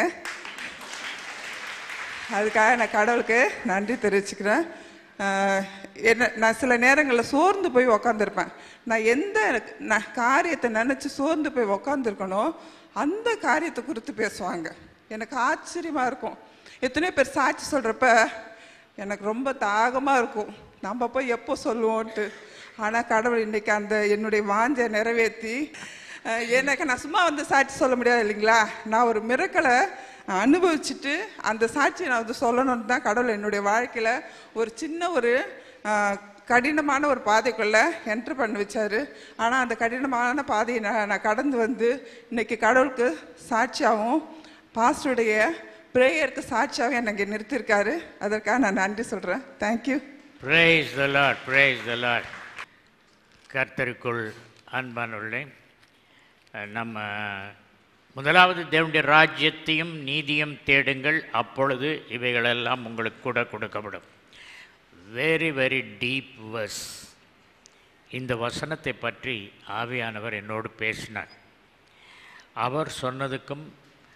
அதுக்காக நான் கடவுளுக்கு நன்றி தெரிவிச்சுக்கிறேன் ஆஹ் என்ன நான் சில நேரங்களில் சோர்ந்து போய் உக்காந்துருப்பேன் நான் எந்த நான் காரியத்தை நினச்சி சோர்ந்து போய் உக்காந்துருக்கனோ அந்த காரியத்தை குறித்து பேசுவாங்க எனக்கு ஆச்சரியமாக இருக்கும் எத்தனையோ பேர் சாட்சி சொல்கிறப்ப எனக்கு ரொம்ப தாகமாக இருக்கும் நம்ம போய் எப்போ சொல்லுவோன்ட்டு ஆனால் கடவுள் இன்னைக்கு அந்த என்னுடைய வாஞ்சை நிறைவேற்றி அஹ் எனக்கு நான் சும்மா வந்து சாட்சி சொல்ல முடியாது இல்லைங்களா நான் ஒரு மிரக்கலை அனுபவிச்சுட்டு அந்த சாட்சியை நான் வந்து சொல்லணும்னு தான் கடவுள் என்னுடைய வாழ்க்கையில் ஒரு சின்ன ஒரு அஹ், கடினமான ஒரு பாதைக்குள்ளே என்ட்ரு பண்ணி வச்சாரு ஆனால் அந்த கடினமான பாதையை நான் நான் கடந்து வந்து இன்னைக்கு கடவுளுக்கு சாட்சியாகவும் பாஸ்டருடைய ப்ரேயருக்கு சாட்சியாகவும் எனக்கு நிறுத்தியிருக்காரு அதற்காக நான் நன்றி சொல்கிறேன் thank you praise the lord praise the lord கர்த்தருக்குள் அன்பானுள்ளே நம்ம முதலாவது தேவனுடைய ராஜ்யத்தையும் நீதியும் தேடுங்கள் அப்பொழுது இவைகளெல்லாம் உங்களுக்கு கூட கொடுக்கப்படும் வெரி வெரி டீப் வர்ஸ் இந்த வசனத்தை பற்றி ஆவியானவர் என்னோடு பேசினார் அவர் சொன்னதுக்கும்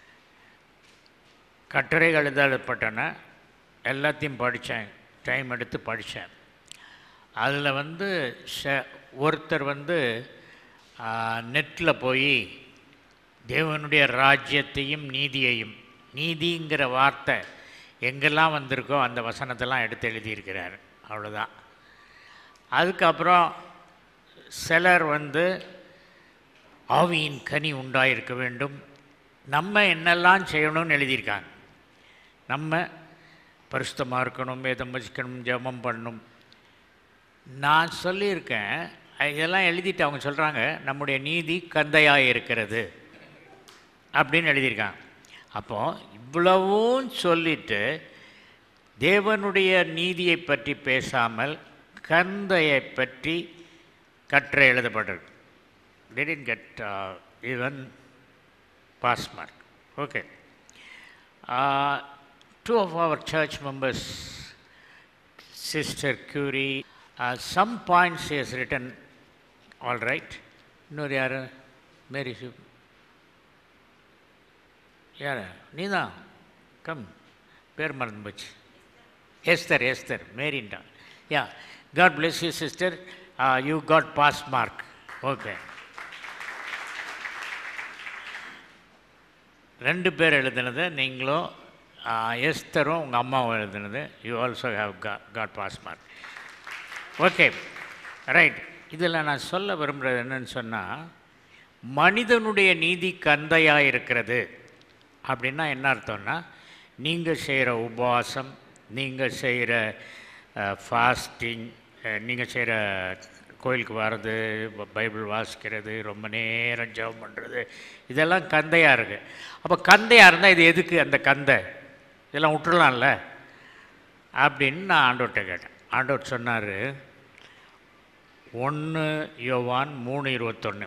கட்டுரைகள் எழுதப்பட்டன எல்லாத்தையும் படித்தேன் டைம் எடுத்து படித்தேன் அதில் வந்து ஷ ஒருத்தர் வந்து நெட்டில் போய் தேவனுடைய ராஜ்யத்தையும் நீதியையும் நீதிங்கிற வார்த்தை எங்கெல்லாம் வந்திருக்கோ அந்த வசனத்தெல்லாம் எடுத்து எழுதியிருக்கிறார் அவ்வளோதான் அதுக்கப்புறம் சிலர் வந்து ஆவியின் கனி உண்டாயிருக்க வேண்டும் நம்ம என்னெல்லாம் செய்யணும்னு எழுதியிருக்காங்க நம்ம பரிசுத்தமாக இருக்கணும் வேதம் வசிக்கணும் ஜெபம் பண்ணணும் நான் சொல்லியிருக்கேன் அஹ் இதெல்லாம் எழுதிட்டு அவங்க சொல்கிறாங்க நம்முடைய நீதி கந்தையாக இருக்கிறது அப்படின்னு எழுதியிருக்காங்க அப்போ இவ்வளவும் சொல்லிட்டு தேவனுடைய நீதியை பற்றி பேசாமல் கந்தையை பற்றி கற்றை எழுதப்பட்டிருக்கு didn't get uh, even pass mark. Okay. Uh, two of our church members, Sister Curie, uh, some points he has written all right. இன்னொரு யார் மேரி சிவ் யார் நீதான் கம் பேர் மறந்து போச்சு எஸ்தர் எஸ்தர் மேரின்டா yeah God bless you sister you got pass mark okay ரெண்டு பேர் எழுதுனது நீங்களும் எஸ்தரும் உங்கள் அம்மாவும் எழுதுனது you also have got pass mark okay right இதில் நான் சொல்ல விரும்புகிறது என்னன்னு சொன்னால் மனிதனுடைய நீதி கந்தையாக இருக்கிறது அப்படின்னா என்ன அர்த்தம்னா நீங்கள் செய்கிற உபவாசம் நீங்கள் செய்கிற ஃபாஸ்டிங் நீங்கள் செய்கிற கோயிலுக்கு வர்றது ப- பைபிள் வாசிக்கிறது ரொம்ப நேரம் ஜெபம் பண்ணுறது இதெல்லாம் கந்தையாக இருக்குது அப்போ கந்தையாக இருந்தால் இது எதுக்கு அந்த கந்தை இதெல்லாம் விட்டுறலாம்ல அப்படின்னு நான் ஆண்டவர்கிட்ட கேட்டேன் ஆண்டவர் சொன்னார் ஒன்று யோவான் மூணு இருபத்தொன்று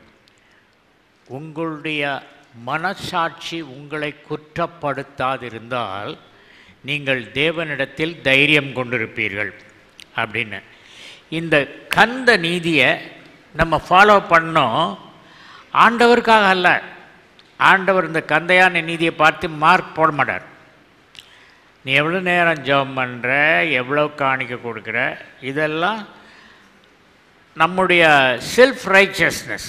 உங்களுடைய மனசாட்சி உங்களை குற்றப்படுத்தாதிருந்தால் நீங்கள் தேவனிடத்தில் தைரியம் கொண்டிருப்பீர்கள் அப்படின்னு இந்த கந்த நீதியை நம்ம ஃபாலோ பண்ணோம் ஆண்டவருக்காக அல்ல ஆண்டவர் இந்த கந்தையான நீதியை பார்த்து மார்க் போட மாட்டார் நீ எவ்வளோ நேரம் ஜெபம் பண்ணுற எவ்வளோ காணிக்க கொடுக்குற இதெல்லாம் நம்முடைய செல்ஃப் ரைச்சஸ்னஸ்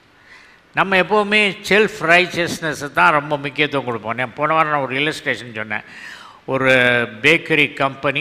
நம்ம எப்போவுமே செல்ஃப் ரைச்சஸ்னஸ் தான் ரொம்ப முக்கியத்துவம் கொடுப்போம் நான் போன வாரம் நான் ஒரு இல்லஸ்ட்ரேஷன் சொன்னேன் ஒரு பேக்கரி கம்பெனி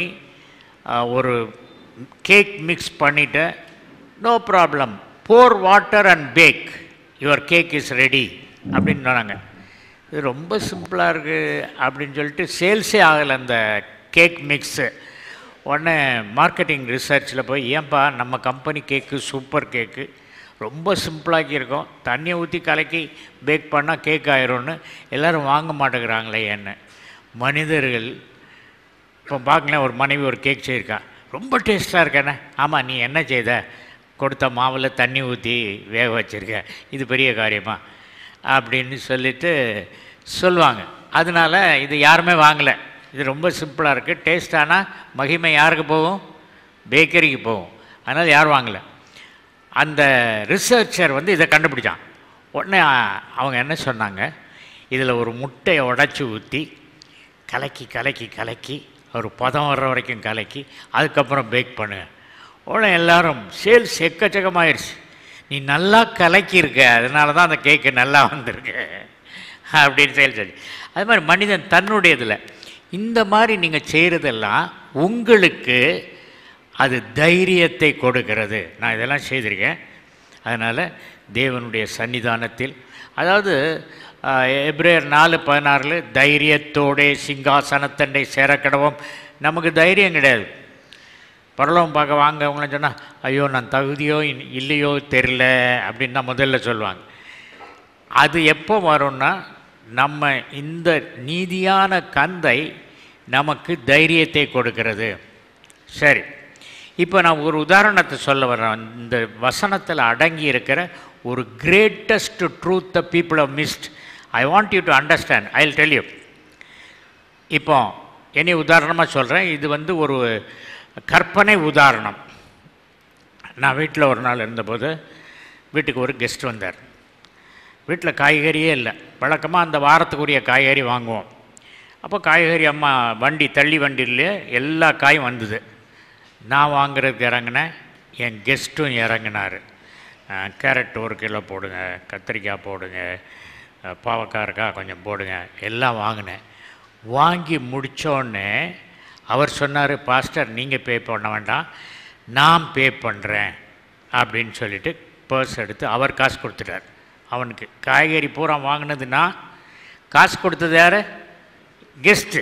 ஒரு கேக் மிக்ஸ் பண்ணிவிட்டு no problem pour water and bake your cake is ready அப்படின்னு சொன்னாங்க இது ரொம்ப சிம்பிளாக இருக்குது அப்படின்னு சொல்லிட்டு சேல்ஸே ஆகலை அந்த கேக் மிக்ஸு உடனே மார்க்கெட்டிங் ரிசர்ச்சில் போய் ஏன்பா நம்ம கம்பெனி கேக்கு சூப்பர் கேக்கு ரொம்ப சிம்பிளாக்கி இருக்கோம் தண்ணியை ஊற்றி கலக்கி பேக் பண்ணால் கேக் ஆயிரும்னு எல்லோரும் வாங்க மாட்டேங்கிறாங்களே என்ன மனிதர்கள் இப்போ பார்க்கலேன் ஒரு மனைவி ஒரு கேக் செய்யிருக்கா ரொம்ப டேஸ்ட்டாக இருக்கானே ஆமாம் நீ என்ன செய்த கொடுத்த மாவில் தண்ணி ஊற்றி வேக வச்சுருக்க இது பெரிய காரியமா அப்படின்னு சொல்லிட்டு சொல்லுவாங்க அதனால் இது யாருமே வாங்கலை இது ரொம்ப சிம்பிளாக இருக்குது டேஸ்டானால் மகிமை யாருக்கு போகும் பேக்கரிக்கு போகும் அதனால் யாரும் வாங்கலை அந்த ரிசர்ச்சர் வந்து இதை கண்டுபிடிச்சான் உடனே அ- அவங்க என்ன சொன்னாங்க இதில் ஒரு முட்டையை உடச்சி ஊற்றி கலக்கி கலக்கி கலக்கி ஒரு பதம் வர்ற வரைக்கும் கலக்கி அதுக்கப்புறம் பேக் பண்ணுங்க உடனே எல்லாரும் சேல்ஸ் எக்கச்சக்கமாயிருச்சு நீ நல்லா கலக்கியிருக்க அதனால தான் அந்த கேக்கு நல்லா வந்திருக்கு அப்படின்னு சேல்ஸ் ஆச்சு அது மாதிரி மனிதன் தன்னுடையதில் இந்த மாதிரி நீங்கள் செய்கிறதெல்லாம் உங்களுக்கு அது தைரியத்தை கொடுக்கிறது நான் இதெல்லாம் செய்திருக்கேன் அதனால் தேவனுடைய சன்னிதானத்தில் அதாவது ஆஹ், எபிரேயர் நாலு பதினாறில் தைரியத்தோடே சிங்காசனத்தண்டை சேரக்கடவும் நமக்கு தைரியம் கிடையாது பரலோகம் பார்க்க வாங்க அவங்களாம் சொன்னால் ஐயோ நான் தகுதியோ இன்- இல்லையோ தெரில அப்படின்னு தான் முதல்ல சொல்லுவாங்க அது எப்போ வரும்னா நம்ம இந்த நீதியான கந்தை நமக்கு தைரியத்தை கொடுக்கிறது சரி இப்போ நான் ஒரு உதாரணத்தை சொல்ல வர்றேன் இந்த வசனத்தில் அடங்கி இருக்கிற ஒரு greatest truth the people of mist I want you to understand I will tell you இப்போ என்னை உதாரணமாக சொல்கிறேன் இது வந்து ஒரு கற்பனை உதாரணம் நான் வீட்டில் ஒரு நாள் இருந்தபோது வீட்டுக்கு ஒரு கெஸ்ட் வந்தார் வீட்டில் காய்கறியே இல்லை வழக்கமாக அந்த வாரத்துக்குரிய காய்கறி வாங்குவோம் அப்போ காய்கறி அம்மா வண்டி தள்ளி வண்டியிலே எல்லா காயும் வந்தது நான் வாங்குறதுக்கு இறங்கினேன் என் கெஸ்ட்டும் இறங்கினார் கேரட் ஒரு கிலோ போடுங்க கத்திரிக்காய் போடுங்க அஹ், பாவக்காய் இருக்கா கொஞ்சம் போடுங்க எல்லாம் வாங்கினேன் வாங்கி முடித்தோடனே அவர் சொன்னார் பாஸ்டர் நீங்கள் பே பண்ண வேண்டாம் நான் பே பண்ணுறேன் அப்படின்னு சொல்லிட்டு பர்ஸ் எடுத்து அவர் காசு கொடுத்துட்டார் அவனுக்கு காய்கறி பூரா வாங்கினதுன்னா காசு கொடுத்தது யார் கெஸ்ட்டு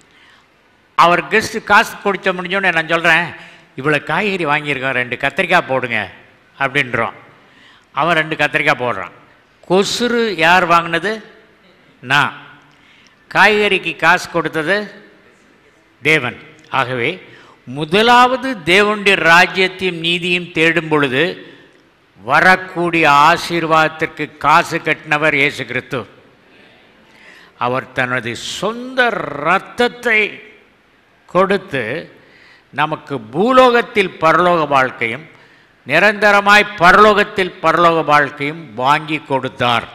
அவர் கெஸ்ட்டு காசு கொடுத்த முடிஞ்சோடனே நான் சொல்கிறேன் இவ்வளோ காய்கறி வாங்கியிருக்கோம் ரெண்டு கத்திரிக்காய் போடுங்க அப்படின்றோம் அவன் ரெண்டு கத்திரிக்காய் போடுறான் கொசுறு யார் வாங்கினது நான் காய்கறிக்கு காசு கொடுத்தது தேவன் ஆகவே முதலாவது தேவனுடைய ராஜ்யத்தையும் நீதியும் தேடும் பொழுது வரக்கூடிய ஆசீர்வாதத்திற்கு காசு கட்டினவர் இயேசு கிறிஸ்து அவர் தனது சொந்த இரத்தத்தை கொடுத்து நமக்கு பூலோகத்தில் பரலோக வாழ்க்கையும் நிரந்தரமாய் பரலோகத்தில் பரலோக வாழ்க்கையும் வாங்கி கொடுத்தார்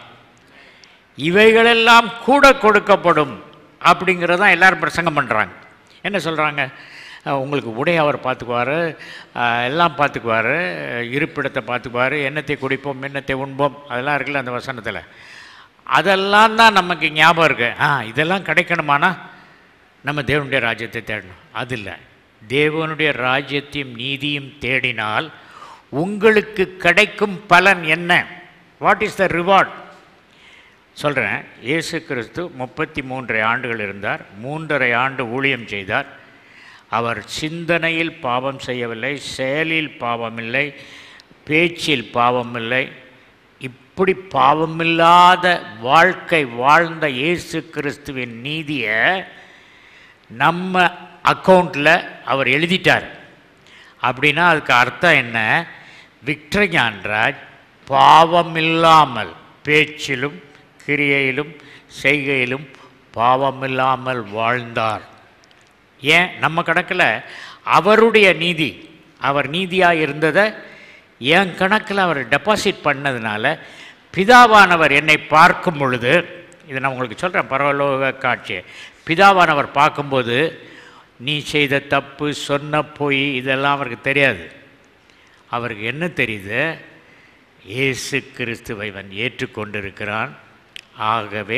இவைகளெல்லாம் கூட கொடுக்கப்படும் அப்படிங்கிறதான் எல்லாரும் பிரசங்கம் பண்ணுறாங்க என்ன சொல்கிறாங்க அஹ், உங்களுக்கு உடை அவர் பார்த்துக்குவார் அஹ், எல்லாம் பார்த்துக்குவார் இருப்பிடத்தை பார்த்துக்குவார் எண்ணத்தை குடிப்போம் எண்ணத்தை உண்போம் அதெல்லாம் இருக்குல்ல அந்த வசனத்தில் அதெல்லாம் தான் நமக்கு ஞாபகம் இருக்கு ஆ இதெல்லாம் கிடைக்கணுமானா நம்ம தேவனுடைய ராஜ்யத்தை தேடணும் அது இல்லை தேவனுடைய ராஜ்யத்தையும் நீதியும் தேடினால் உங்களுக்கு கிடைக்கும் பலன் என்ன வாட் இஸ் த ரிவார்ட் சொல்கிறேன் இயேசு கிறிஸ்து முப்பத்தி மூன்றரை ஆண்டுகள் இருந்தார் மூன்றரை ஆண்டு ஊழியம் செய்தார் அவர் சிந்தனையில் பாவம் செய்யவில்லை செயலில் பாவமில்லை பேச்சில் பாவமில்லை இப்படி பாவமில்லாத வாழ்க்கை வாழ்ந்த இயேசு கிறிஸ்துவின் நீதியை நம்ம அக்கௌண்ட்டில் அவர் எழுதிட்டார் அப்படின்னா அதுக்கு அர்த்தம் என்ன விக்டர் ஞான்ராஜ் பாவமில்லாமல் பேச்சிலும் கிரியையிலும் செய்கையிலும் பாவமில்லாமல் வாழ்ந்தார் ஏன் நம்ம கணக்கில் அவருடைய நீதி அவர் நீதியாக இருந்ததை என் கணக்கில் அவர் டெபாசிட் பண்ணதுனால பிதாவானவர் என்னை பார்க்கும் பொழுது இதை நான் உங்களுக்கு சொல்கிறேன் பரவலோக காட்சி பிதாவானவர் பார்க்கும்போது நீ செய்த தப்பு சொன்ன பொய் இதெல்லாம் அவருக்கு தெரியாது அவருக்கு என்ன தெரியுது இயேசு கிறிஸ்துவை அவன் ஏற்றுக்கொண்டிருக்கிறான் ஆகவே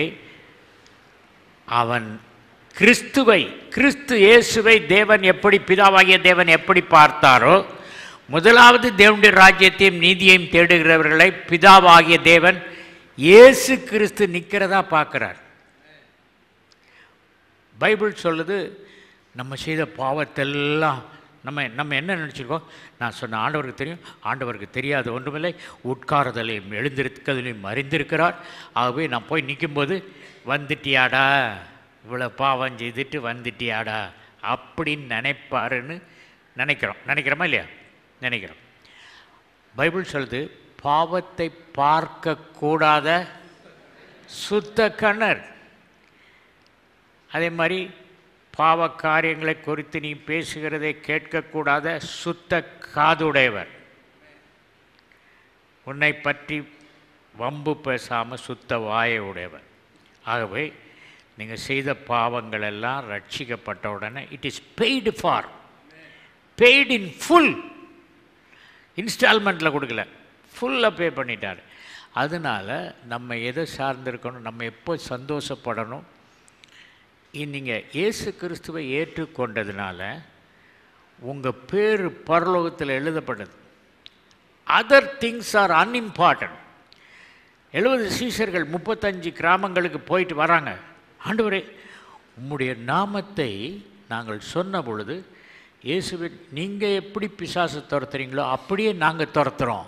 அவன் கிறிஸ்துவை கிறிஸ்து இயேசுவை தேவன் எப்படி பிதாவாகிய தேவன் எப்படி பார்த்தாரோ முதலாவது தேவனுடைய ராஜ்யத்தையும் நீதியையும் தேடுகிறவர்களை பிதாவாகிய தேவன் இயேசு கிறிஸ்து நிற்கிறதா பார்க்குறார் பைபிள் சொல்லுது நம்ம செய்த பாவத்தெல்லாம் நம்ம நம்ம என்ன நினச்சிருக்கோம் நான் சொன்ன ஆண்டவருக்கு தெரியும் ஆண்டவருக்கு தெரியாத ஒன்றுமில்லை உட்காருதலையும் எழுந்திருக்கதிலையும் அறிந்திருக்கிறார் ஆகவே நான் போய் நிற்கும்போது வந்துட்டியாடா இவ்வளோ பாவம் செய்துட்டு வந்துட்டியாடா அப்படின்னு நினைப்பாருன்னு நினைக்கிறோம் நினைக்கிறோமா இல்லையா நினைக்கிறோம் பைபிள் சொல்லுது பாவத்தை பார்க்கக்கூடாத சுத்த கண்ணர் அதே மாதிரி பாவ காரியங்களை குறித்து நீ பேசுகிறதை கேட்கக்கூடாத சுத்த காதுடையவர் உன்னை பற்றி வம்பு பேசாமல் சுத்த வாயை உடையவர் ஆகவே நீங்கள் செய்த பாவங்கள் எல்லாம் ரட்சிக்கப்பட்ட உடனே it is paid for paid in full இன்ஸ்டால்மெண்ட்டில் கொடுக்கல ஃபுல்லாக பே பண்ணிட்டார் அதனால் நம்ம எதை சார்ந்திருக்கணும் நம்ம எப்போ சந்தோஷப்படணும் நீங்கள் இயேசு கிறிஸ்துவை ஏற்றுக்கொண்டதுனால உங்கள் பேர் பரலோகத்தில் எழுதப்பட்டது அதர் திங்ஸ் ஆர் அன்இம்பார்ட்டன்ட் எழுபது சீஷர்கள் முப்பத்தஞ்சு கிராமங்களுக்கு போயிட்டு வராங்க ஆண்டவரே உம்முடைய நாமத்தை நாங்கள் சொன்ன பொழுது இயேசுவின் நீங்கள் எப்படி பிசாசு துரத்துறீங்களோ அப்படியே நாங்கள் துரத்துறோம்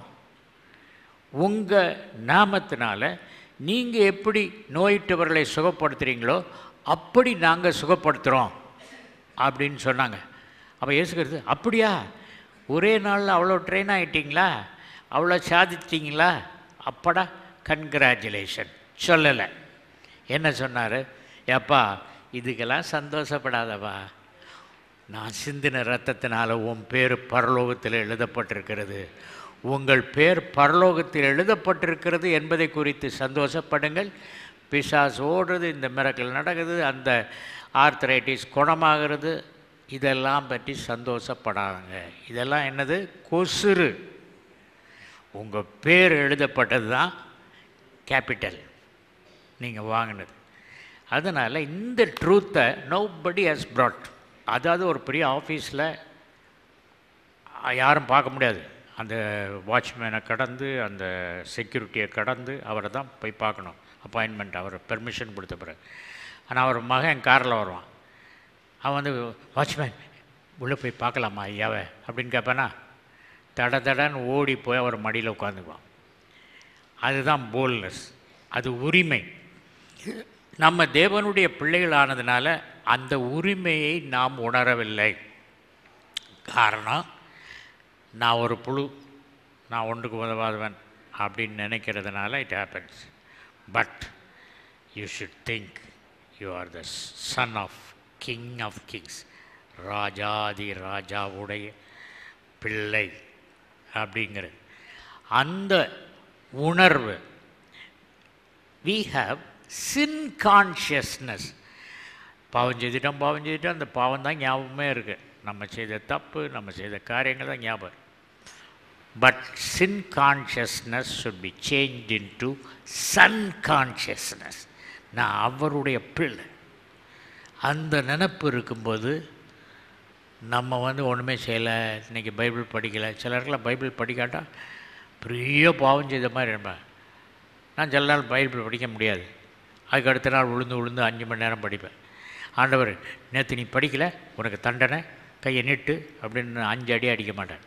உங்கள் நாமத்தினால நீங்கள் எப்படி நோயிட்டவர்களை சுகப்படுத்துகிறீங்களோ அப்படி நாங்கள் சுகப்படுத்துகிறோம் அப்படின்னு சொன்னாங்க அப்போ இயேசுக்கிறது அப்படியா ஒரே நாளில் அவ்வளோ ட்ரெயின் ஆகிட்டீங்களா அவ்வளோ சாதிச்சிட்டிங்களா அப்படா கன்கிராச்சுலேஷன் சொல்லலை என்ன சொன்னார் ஏப்பா இதுக்கெல்லாம் சந்தோஷப்படாதப்பா நான் சிந்தின ரத்தத்தினால உன் பேர் பரலோகத்தில் எழுதப்பட்டிருக்கிறது உங்கள் பேர் பரலோகத்தில் எழுதப்பட்டிருக்கிறது என்பதை குறித்து சந்தோஷப்படுங்கள் பிசாஸ் ஓடுறது இந்த மிரக்கல் நடக்குது அந்த ஆர்த்தரைட்டிஸ் குணமாகிறது இதெல்லாம் பற்றி சந்தோஷப்படாங்க இதெல்லாம் என்னது கொசுறு உங்கள் பேர் எழுதப்பட்டது தான் கேபிட்டல் நீங்கள் வாங்கினது அதனால் இந்த ட்ரூத்தை நோபடி ஹஸ் brought அதாவது ஒரு பெரிய ஆஃபீஸில் யாரும் பார்க்க முடியாது அந்த வாட்ச்மேனை கடந்து அந்த செக்யூரிட்டியை கடந்து அவரை தான் போய் பார்க்கணும் அப்பாயின்மெண்ட் அவர் பெர்மிஷன் கொடுத்த பிறகு ஆனால் அவர் மகன் காரில் வருவான் அவன் வந்து வாட்ச்மேன் உள்ளே போய் பார்க்கலாமா ஐயாவை அப்படின்னு கேட்பானா தட தடன்னு ஓடி போய் அவர் மடியில் உட்காந்துக்குவான் அதுதான் போல்னஸ் அது உரிமை நம்ம தேவனுடைய பிள்ளைகள் ஆனதுனால அந்த உரிமையை நாம் உணரவில்லை காரணம் நான் ஒரு புழு நான் ஒன்றுக்கு உதவாதவன் அப்படின்னு நினைக்கிறதுனால it happens but you should think you are the son of king of kings ராஜாதி ராஜாவுடைய பிள்ளை அப்படிங்கிறது அந்த உணர்வு வி ஹாவ் சின் கான்ஷியஸ்னஸ் பாவம் செய்துட்டோம் பாவம் செய்துட்டோம் அந்த பாவம் தான் ஞாபகமே இருக்குது நம்ம செய்த தப்பு நம்ம செய்த காரியங்கள் தான் ஞாபகம் இருக்கும். But sin consciousness should be changed into son consciousness நான் அவருடைய பிள்ளை அந்த நினப்பு இருக்கும்போது நம்ம வந்து ஒன்றுமே செய்யலை இன்றைக்கி பைபிள் படிக்கலை சிலருக்குலாம் பைபிள் படிக்காட்டா பெரிய பாவம் செய்த மாதிரி இருப்பேன் நான் சில நாள் பைபிள் படிக்க முடியாது அதுக்கு அடுத்த நாள் உளுந்து உளுந்து அஞ்சு மணி நேரம் படிப்பேன் ஆண்டவர் நேற்று நீ படிக்கலை உனக்கு தண்டனை கையை நீட்டு அப்படின்னு அஞ்சு அடி அடிக்க மாட்டேன்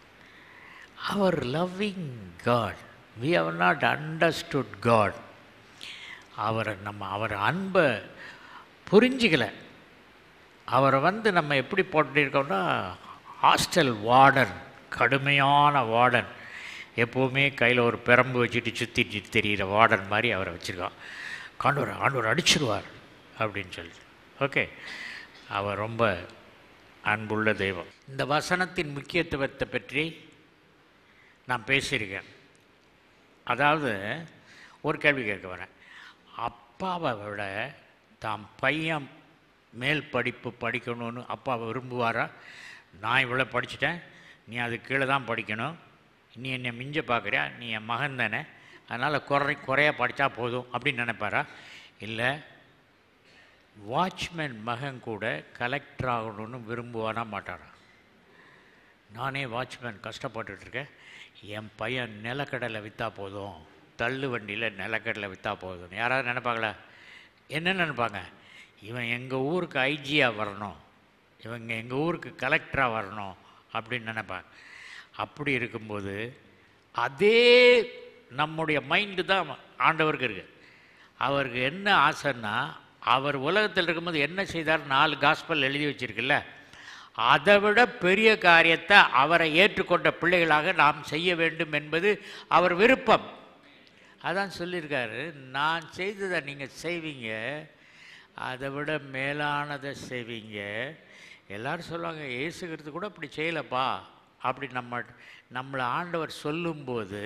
அவர் loving God we have not understood God அவரை நம்ம அவர் அன்பை புரிஞ்சிக்கலை அவரை வந்து நம்ம எப்படி போட்டிருக்கோம்னா ஹாஸ்டல் வார்டன் கடுமையான வார்டன் எப்போவுமே கையில் ஒரு பெரம்பு வச்சுட்டு சுற்றிட்டு தெரிகிற வார்டன் மாதிரி அவரை வச்சுருக்கோம் ஆண்டவர் ஆண்டவர் அடிச்சிருவார் அப்படின்னு சொல்லி ஓகே அவர் ரொம்ப அன்புள்ள தெய்வம் இந்த வசனத்தின் முக்கியத்துவத்தை பற்றி நான் பேசியிருக்கேன் அதாவது ஒரு கேள்வி கேட்க வரேன் அப்பாவை விட தாம் பையன் மேல் படிப்பு படிக்கணும்னு அப்பா விரும்புவாரா நான் இவ்வளோ படிச்சிட்டேன் நீ அது கீழே தான் படிக்கணும் நீ என்னை மிஞ்ச பார்க்குறியா நீ என் மகன் தானே அதனால் குறை குறையா படித்தா போதும் அப்படின்னு நினைப்பாரா இல்லை வாட்ச்மேன் மகன் கூட கலெக்டர் ஆகணும்னு விரும்புவானா மாட்டாரா நானே வாட்ச்மேன் கஷ்டப்பட்டுட்ருக்கேன் என் பையன் நிலக்கடலை விற்றா போதும் தள்ளு வண்டியில் நிலக்கடலை விற்றா போதும் யாராவது நினைப்பாங்களா என்ன நினைப்பாங்க இவன் எங்கள் ஊருக்கு ஐஜியாக வரணும் இவங்க எங்கள் ஊருக்கு கலெக்டராக வரணும் அப்படின்னு நினைப்பாங்க அப்படி இருக்கும்போது அதே நம்முடைய மைண்டு தான் ஆண்டவருக்கு இருக்குது அவருக்கு என்ன ஆசைன்னா அவர் உலகத்தில் இருக்கும்போது என்ன செய்தார் நாலு காஸ்பல் எழுதி வச்சிருக்குல்ல அதை விட பெரிய காரியத்தை அவரை ஏற்றுக்கொண்ட பிள்ளைகளாக நாம் செய்ய வேண்டும் என்பது அவர் விருப்பம் அதான் சொல்லியிருக்காரு நான் செய்ததை நீங்கள் செய்வீங்க அதை விட மேலானதை செய்வீங்க எல்லாரும் சொல்லுவாங்க இயேசுகிறது கூட அப்படி செய்யலப்பா அப்படி நம்ம நம்மளை ஆண்டவர் சொல்லும்போது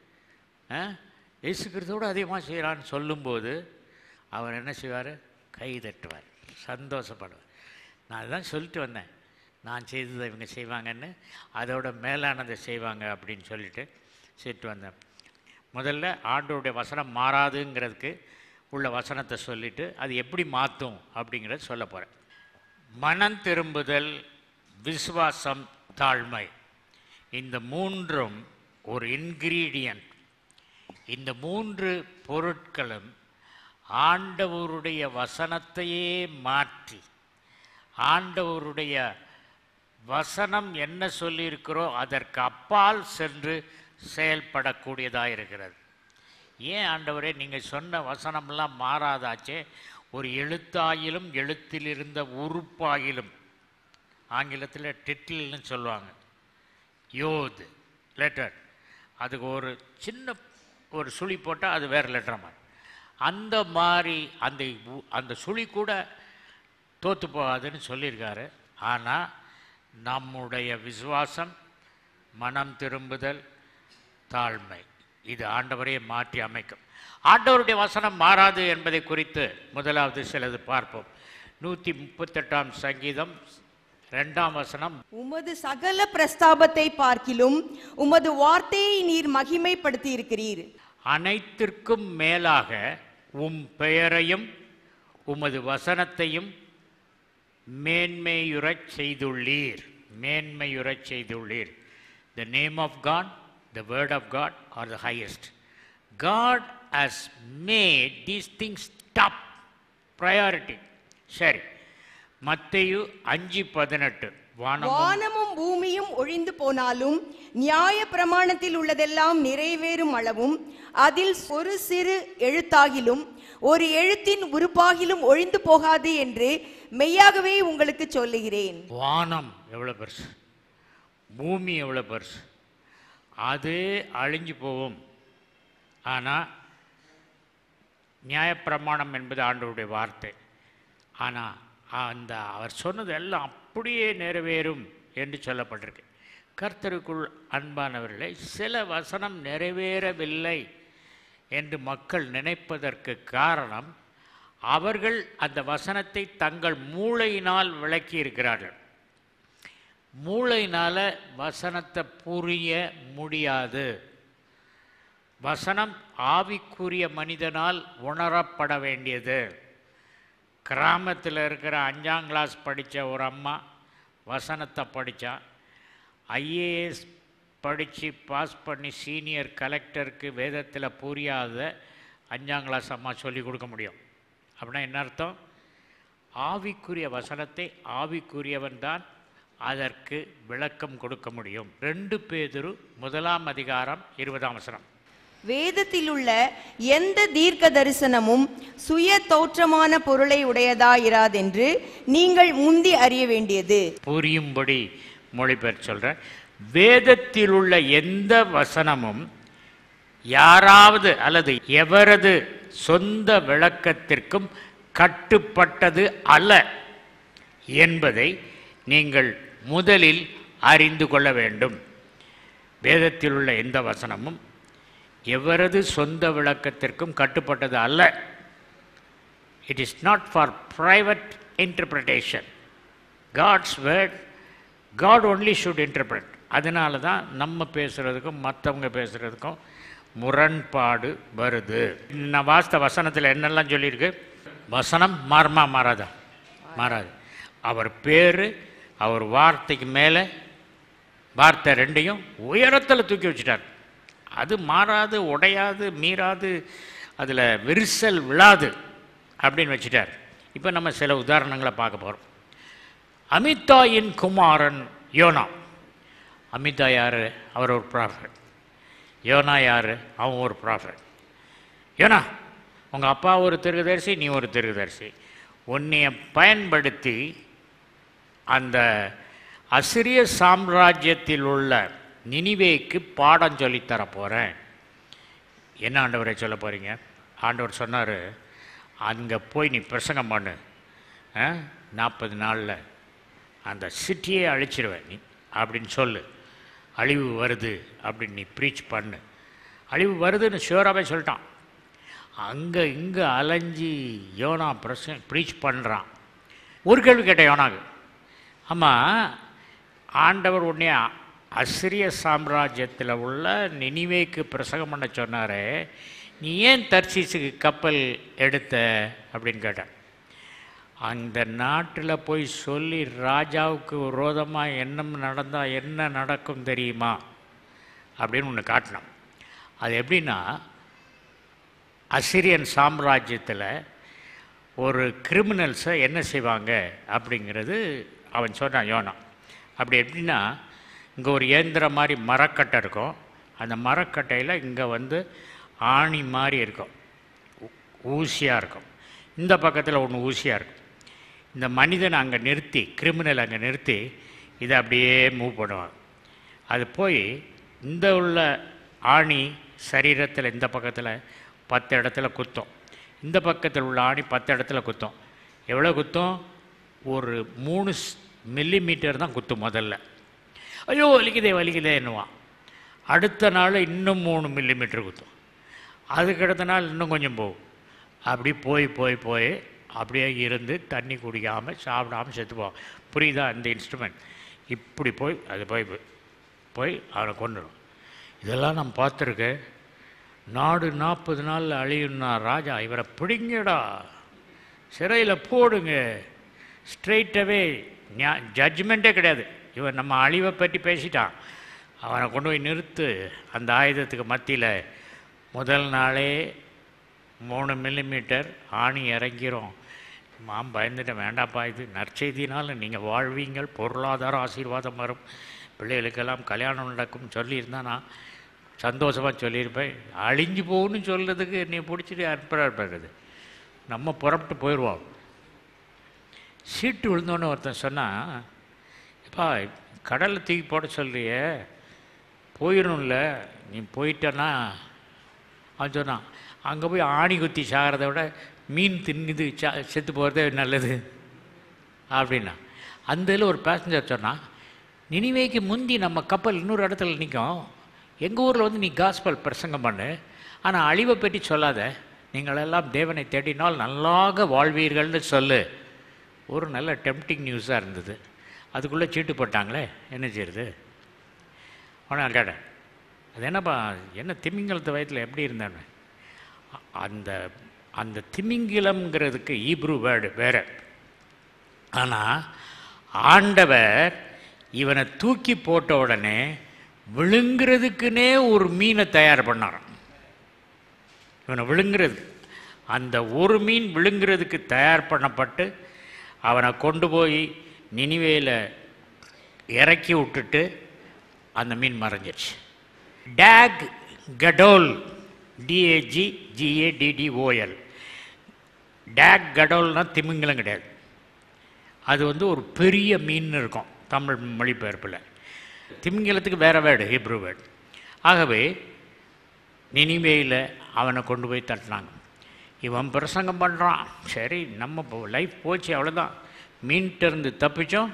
இயேசுக்கிறதோடு அதிகமாக செய்கிறான்னு சொல்லும்போது அவர் என்ன செய்வார் கை தட்டுவார் சந்தோஷப்படுவார் நான் அதுதான் சொல்லிட்டு வந்தேன் நான் செய்ததை இவங்க செய்வாங்கன்னு அதோட மேலானதை செய்வாங்க அப்படின்னு சொல்லிட்டு சொல்லிட்டு வந்தேன் முதல்ல ஆண்டோருடைய வசனம் மாறாதுங்கிறதுக்கு உள்ள வசனத்தை சொல்லிவிட்டு அது எப்படி மாற்றும் அப்படிங்கிறத சொல்ல போகிறேன் மனம் திரும்புதல் விசுவாசம் தாழ்மை இந்த மூன்றும் ஒரு இன்கிரீடியன்ட் இந்த மூன்று பொருட்களும் ஆண்டவருடைய வசனத்தையே மாற்றி ஆண்டவருடைய வசனம் என்ன சொல்லியிருக்கிறோ அதற்கு அப்பால் சென்று செயல்படக்கூடியதாக இருக்கிறது ஏன் ஆண்டவரே நீங்கள் சொன்ன வசனம்லாம் மாறாதாச்சே ஒரு எழுத்தாயிலும் எழுத்திலிருந்த உறுப்பாயிலும் ஆங்கிலத்தில் டிட்டில்னு சொல்லுவாங்க யோது லெட்டர் அதுக்கு ஒரு சின்ன ஒரு சுழி போட்டால் அது வேறு லெட்டர் மாதிரி அந்த மாதிரி அந்த உ- அந்த சுழி கூட தோற்று போகாதுன்னு சொல்லியிருக்காரு ஆனால் நம்முடைய விசுவாசம் மனம் திரும்புதல் தாழ்மை இது ஆண்டவரையே மாற்றி அமைக்கும் ஆண்டவருடைய வசனம் மாறாது என்பதை குறித்து முதலாவது சிலது பார்ப்போம் நூற்றி முப்பத்தெட்டாம் சங்கீதம் ரெண்டாம் வசனம் உமது சகல பிரஸ்தாபத்தை பார்க்கிலும் உமது வார்த்தையை நீர் மகிமைப்படுத்தி இருக்கிறீர் அனைத்திற்கும் மேலாக உம் பெயரையும் உமது வசனத்தையும் மேன்மையுறச் செய்துள்ளீர் மேன்மையுறச் செய்துள்ளீர் the name of God the word of God are the highest God has made these things top priority சரி மத்தேயு அஞ்சு பதினெட்டு வானமும் வானமும் பூமியும் ஒழிந்து போனாலும் நியாய பிரமாணத்தில் உள்ளதெல்லாம் நிறைவேறும் அளவும் அதில் ஒரு சிறு எழுத்தாகிலும் ஒரு எழுத்தின் உறுப்பாகிலும் ஒழிந்து போகாது என்று மெய்யாகவே உங்களுக்கு சொல்லுகிறேன் வானம் எவ்வளோ பெருசு பூமி எவ்வளோ பெருசு அது அழிஞ்சு போகும் ஆனால் நியாயப்பிரமாணம் என்பது ஆண்டவருடைய வார்த்தை ஆனால் அந்த அவர் சொன்னது எல்லாம் அப்படியே நிறைவேறும் என்று சொல்லப்பட்டிருக்கு கர்த்தருக்குள் அன்பானவர்களே சில வசனம் நிறைவேறவில்லை என்று மக்கள் நினைப்பதற்கு காரணம் அவர்கள் அந்த வசனத்தை தங்கள் மூளையினால் விளக்கி இருக்கிறார்கள் மூளையினால வசனத்தை புரிய முடியாது வசனம் ஆவிக்குரிய மனிதனால் உணரப்பட வேண்டியது கிராமத்தில் இருக்கிற அஞ்சாம் கிளாஸ் படித்த ஒரு அம்மா வசனத்தை படித்தா ஐஏஎஸ் படித்து பாஸ் பண்ணி சீனியர் கலெக்டருக்கு வேதத்தில் புரியாத அஞ்சாம் கிளாஸ் அம்மா சொல்லி கொடுக்க முடியும் அப்படின்னா என்ன அர்த்தம் ஆவிக்குரிய வசனத்தை ஆவிக்குரியவன் தான் அதற்கு விளக்கம் கொடுக்க முடியும் ரெண்டு பேதுரு முதலாம் அதிகாரம் இருபதாம் வசனம் வேதத்தில் உள்ள எந்த தீர்க்க தரிசனமும் சுய தோற்றமான பொருளை உடையதாயிராதென்று நீங்கள் முந்தி அறிய வேண்டியது புரியும்படி மொழிபெயர் சொல்கிறேன் வேதத்தில் உள்ள எந்த வசனமும் யாராவது அல்லது எவரது சொந்த விளக்கத்திற்கும் கட்டுப்பட்டது அல்ல என்பதை நீங்கள் முதலில் அறிந்து கொள்ள வேண்டும் வேதத்தில் உள்ள எந்த வசனமும் எவரது சொந்த விளக்கத்திற்கும் கட்டுப்பட்டது அல்ல it is not for private interpretation God's word God only should interpret அதனால தான் நம்ம பேசுகிறதுக்கும் மற்றவங்க பேசுகிறதுக்கும் முரண்பாடு வருது நான் வாஸ்த வசனத்தில் என்னெல்லாம் சொல்லியிருக்கு வசனம் மாறுமா மாறாதா மாறாது அவர் பேர் அவர் வார்த்தைக்கு மேலே வார்த்தை ரெண்டையும் உயரத்தில் தூக்கி வச்சுட்டார் அது மாறாது உடையாது மீறாது அதில் விரிசல் விழாது அப்படின்னு வச்சுட்டார் இப்போ நம்ம சில உதாரணங்களை பார்க்க போகிறோம் அமிதாயின் குமாரன் யோனா அமிதா யார் அவர் ஒரு ப்ராஃபட் யோனா யார் அவன் ஒரு ப்ராஃபட் யோனா உங்கள் அப்பா ஒரு திருகுதரிசி நீ ஒரு திருகுதரிசி உன்னைய பயன்படுத்தி அந்த அசிரிய சாம்ராஜ்யத்தில் உள்ள நினிவேக்கு பாடம் சொல்லித்தர போகிறேன் என்ன ஆண்டவரை சொல்ல போகிறீங்க ஆண்டவர் சொன்னார் அங்கே போய் நீ பிரசங்கம் பண்ணு நாற்பது நாளில் அந்த சிட்டியே அழிச்சிருவேன் நீ அப்படின்னு சொல்லு அழிவு வருது அப்படின்னு நீ ப்ரீச் பண்ணு அழிவு வருதுன்னு ஷியோராகவே சொல்லிட்டான் அங்கே இங்கே அலைஞ்சி யோனா பிரச ப்ரீச் பண்ணுறான் ஒரு கேள்வி கேட்டேன் யோனாக்கு ஆமாம் ஆண்டவர் உடனே அசிரிய சாம்ராஜ்யத்தில் உள்ள நினிவேக்கு பிரசங்கம் பண்ண சொன்னாரே நீ ஏன் தர்சீஸுக்கு கப்பல் எடுத்த அப்படின்னு கேட்டேன் அந்த நாட்டில் போய் சொல்லி ராஜாவுக்கு விரோதமாக என்ன நடந்தால் என்ன நடக்கும் தெரியுமா அப்படின்னு ஒன்று காட்டினோம் அது எப்படின்னா அசிரியன் சாம்ராஜ்யத்தில் ஒரு கிரிமினல்ஸை என்ன செய்வாங்க அப்படிங்கிறது அவன் சொன்னான் யோனா அப்படி எப்படின்னா இங்கே ஒரு இயந்திரம் மாதிரி மரக்கட்டை இருக்கும் அந்த மரக்கட்டையில் இங்கே வந்து ஆணி மாதிரி இருக்கும் ஊசியாக இருக்கும் இந்த பக்கத்தில் ஒன்று ஊசியாக இருக்கும் இந்த மனிதனை அங்கே நிறுத்தி கிரிமினல் அங்கே நிறுத்தி இதை அப்படியே மூவ் பண்ணுவாங்க அது போய் இந்த உள்ள ஆணி சரீரத்தில் இந்த பக்கத்தில் பத்து இடத்துல குத்தும் இந்த பக்கத்தில் உள்ள ஆணி பத்து இடத்துல குத்தும் எவ்வளோ குத்தும் ஒரு மூணு மில்லி மீட்டர் தான் குத்தும் முதல்ல ஐயோ வலிக்குதே வலிக்குதே என்னுவான் அடுத்த நாள் இன்னும் மூணு மில்லி மீட்டர் குத்தும் அதுக்கு அடுத்த நாள் இன்னும் கொஞ்சம் போகும் அப்படி போய் போய் போய் அப்படியே இருந்து தண்ணி குடிக்காமல் சாப்பிடாமல் செத்துப்போம் புரியுதா இந்த இன்ஸ்ட்ருமெண்ட் இப்படி போய் அது போய் போய் போய் அவனை கொண்டுடும் இதெல்லாம் நான் பார்த்துருக்கேன் நாடு நாற்பது நாளில் அழியும்னா ராஜா இவரை பிடிங்கடா சிறையில் போடுங்க ஸ்ட்ரெயிட்டவே ஜட்ஜ்மெண்ட்டே கிடையாது இவன் நம்ம அழிவை பற்றி பேசிட்டான் அவனை கொண்டு போய் நிறுத்து அந்த ஆயுதத்துக்கு மத்தியில் முதல் நாளே மூணு மில்லிமீட்டர் ஆணி இறங்கிரும் மாம் பயந்துட்டேன் வேண்டாப்பா இது நற்செய்தினால் நீங்கள் வாழ்வீங்கள் பொருளாதார ஆசீர்வாதம் வரும் பிள்ளைகளுக்கெல்லாம் கல்யாணம் நடக்கும் சொல்லியிருந்தா நான் சந்தோஷமாக சொல்லியிருப்பேன் அழிஞ்சு போகுன்னு சொல்கிறதுக்கு என்னை பிடிச்சிட்டு அற்புதம் இருப்பாரு நம்ம புறப்பட்டு போயிடுவோம் சீட்டு விழுந்தோன்னு ஒருத்தன் சொன்னான் எப்பா கடலில் தூக்கி போட சொல்றியே போயிடும்ல நீ போயிட்டன்னா அவன் சொன்னான் அங்கே போய் ஆணி குத்தி சாகிறத விட மீன் தின்னுது சா செத்து போகிறதே நல்லது அப்படின்னா அந்த இதில் ஒரு பேசஞ்சர் சொன்னான் நினிவேக்கு முந்தி நம்ம கப்பல் இன்னொரு இடத்துல நிற்கும் எங்கள் ஊரில் வந்து நீ காஸ்பல் பிரசங்கம் பண்ணு ஆனால் அழிவை பற்றி சொல்லாத நீங்களெல்லாம் தேவனை தேடினால் நல்லாக வாழ்வீர்கள்னு சொல்லு ஒரு நல்ல டெம்டிங் நியூஸாக இருந்தது அதுக்குள்ளே சீட்டு போட்டாங்களே என்ன செய்யுது ஆனால் கேட்டேன் அது என்னப்பா என்ன திமிங்கலத்து வயத்தில் எப்படி இருந்தான்னு அ- அந்த அந்த திமிங்கிலம்ங்கிறதுக்கு ஈப்ரு வேர்டு வேற ஆனால் ஆண்டவர் இவனை தூக்கி போட்ட உடனே விழுங்குறதுக்குன்னே ஒரு மீனை தயார் பண்ணாராம் இவனை விழுங்குறது அந்த ஒரு மீன் விழுங்குறதுக்கு தயார் பண்ணப்பட்டு அவனை கொண்டு போய் நினிவேல இறக்கி விட்டுட்டு அந்த மீன் மறைஞ்சிருச்சு டேக் கடோல் டிஏஜி ஜிஏடிடிஓஎல் டேக் கடோல்னா திமிங்கலம் கிடையாது அது வந்து ஒரு பெரிய மீன் இருக்கும் தமிழ் மொழிபெயர்ப்பில் திமிங்கலத்துக்கு வேறு வேர்டு ஹீப்ரு வேர்டு ஆகவே நினிவேயில் அவனை கொண்டு போய் தட்டினாங்க இவன் பிரசங்கம் பண்ணுறான் சரி நம்ம லைஃப் போச்சு அவ்வளோதான் மீன்கிட்ட இருந்து தப்பிச்சோம்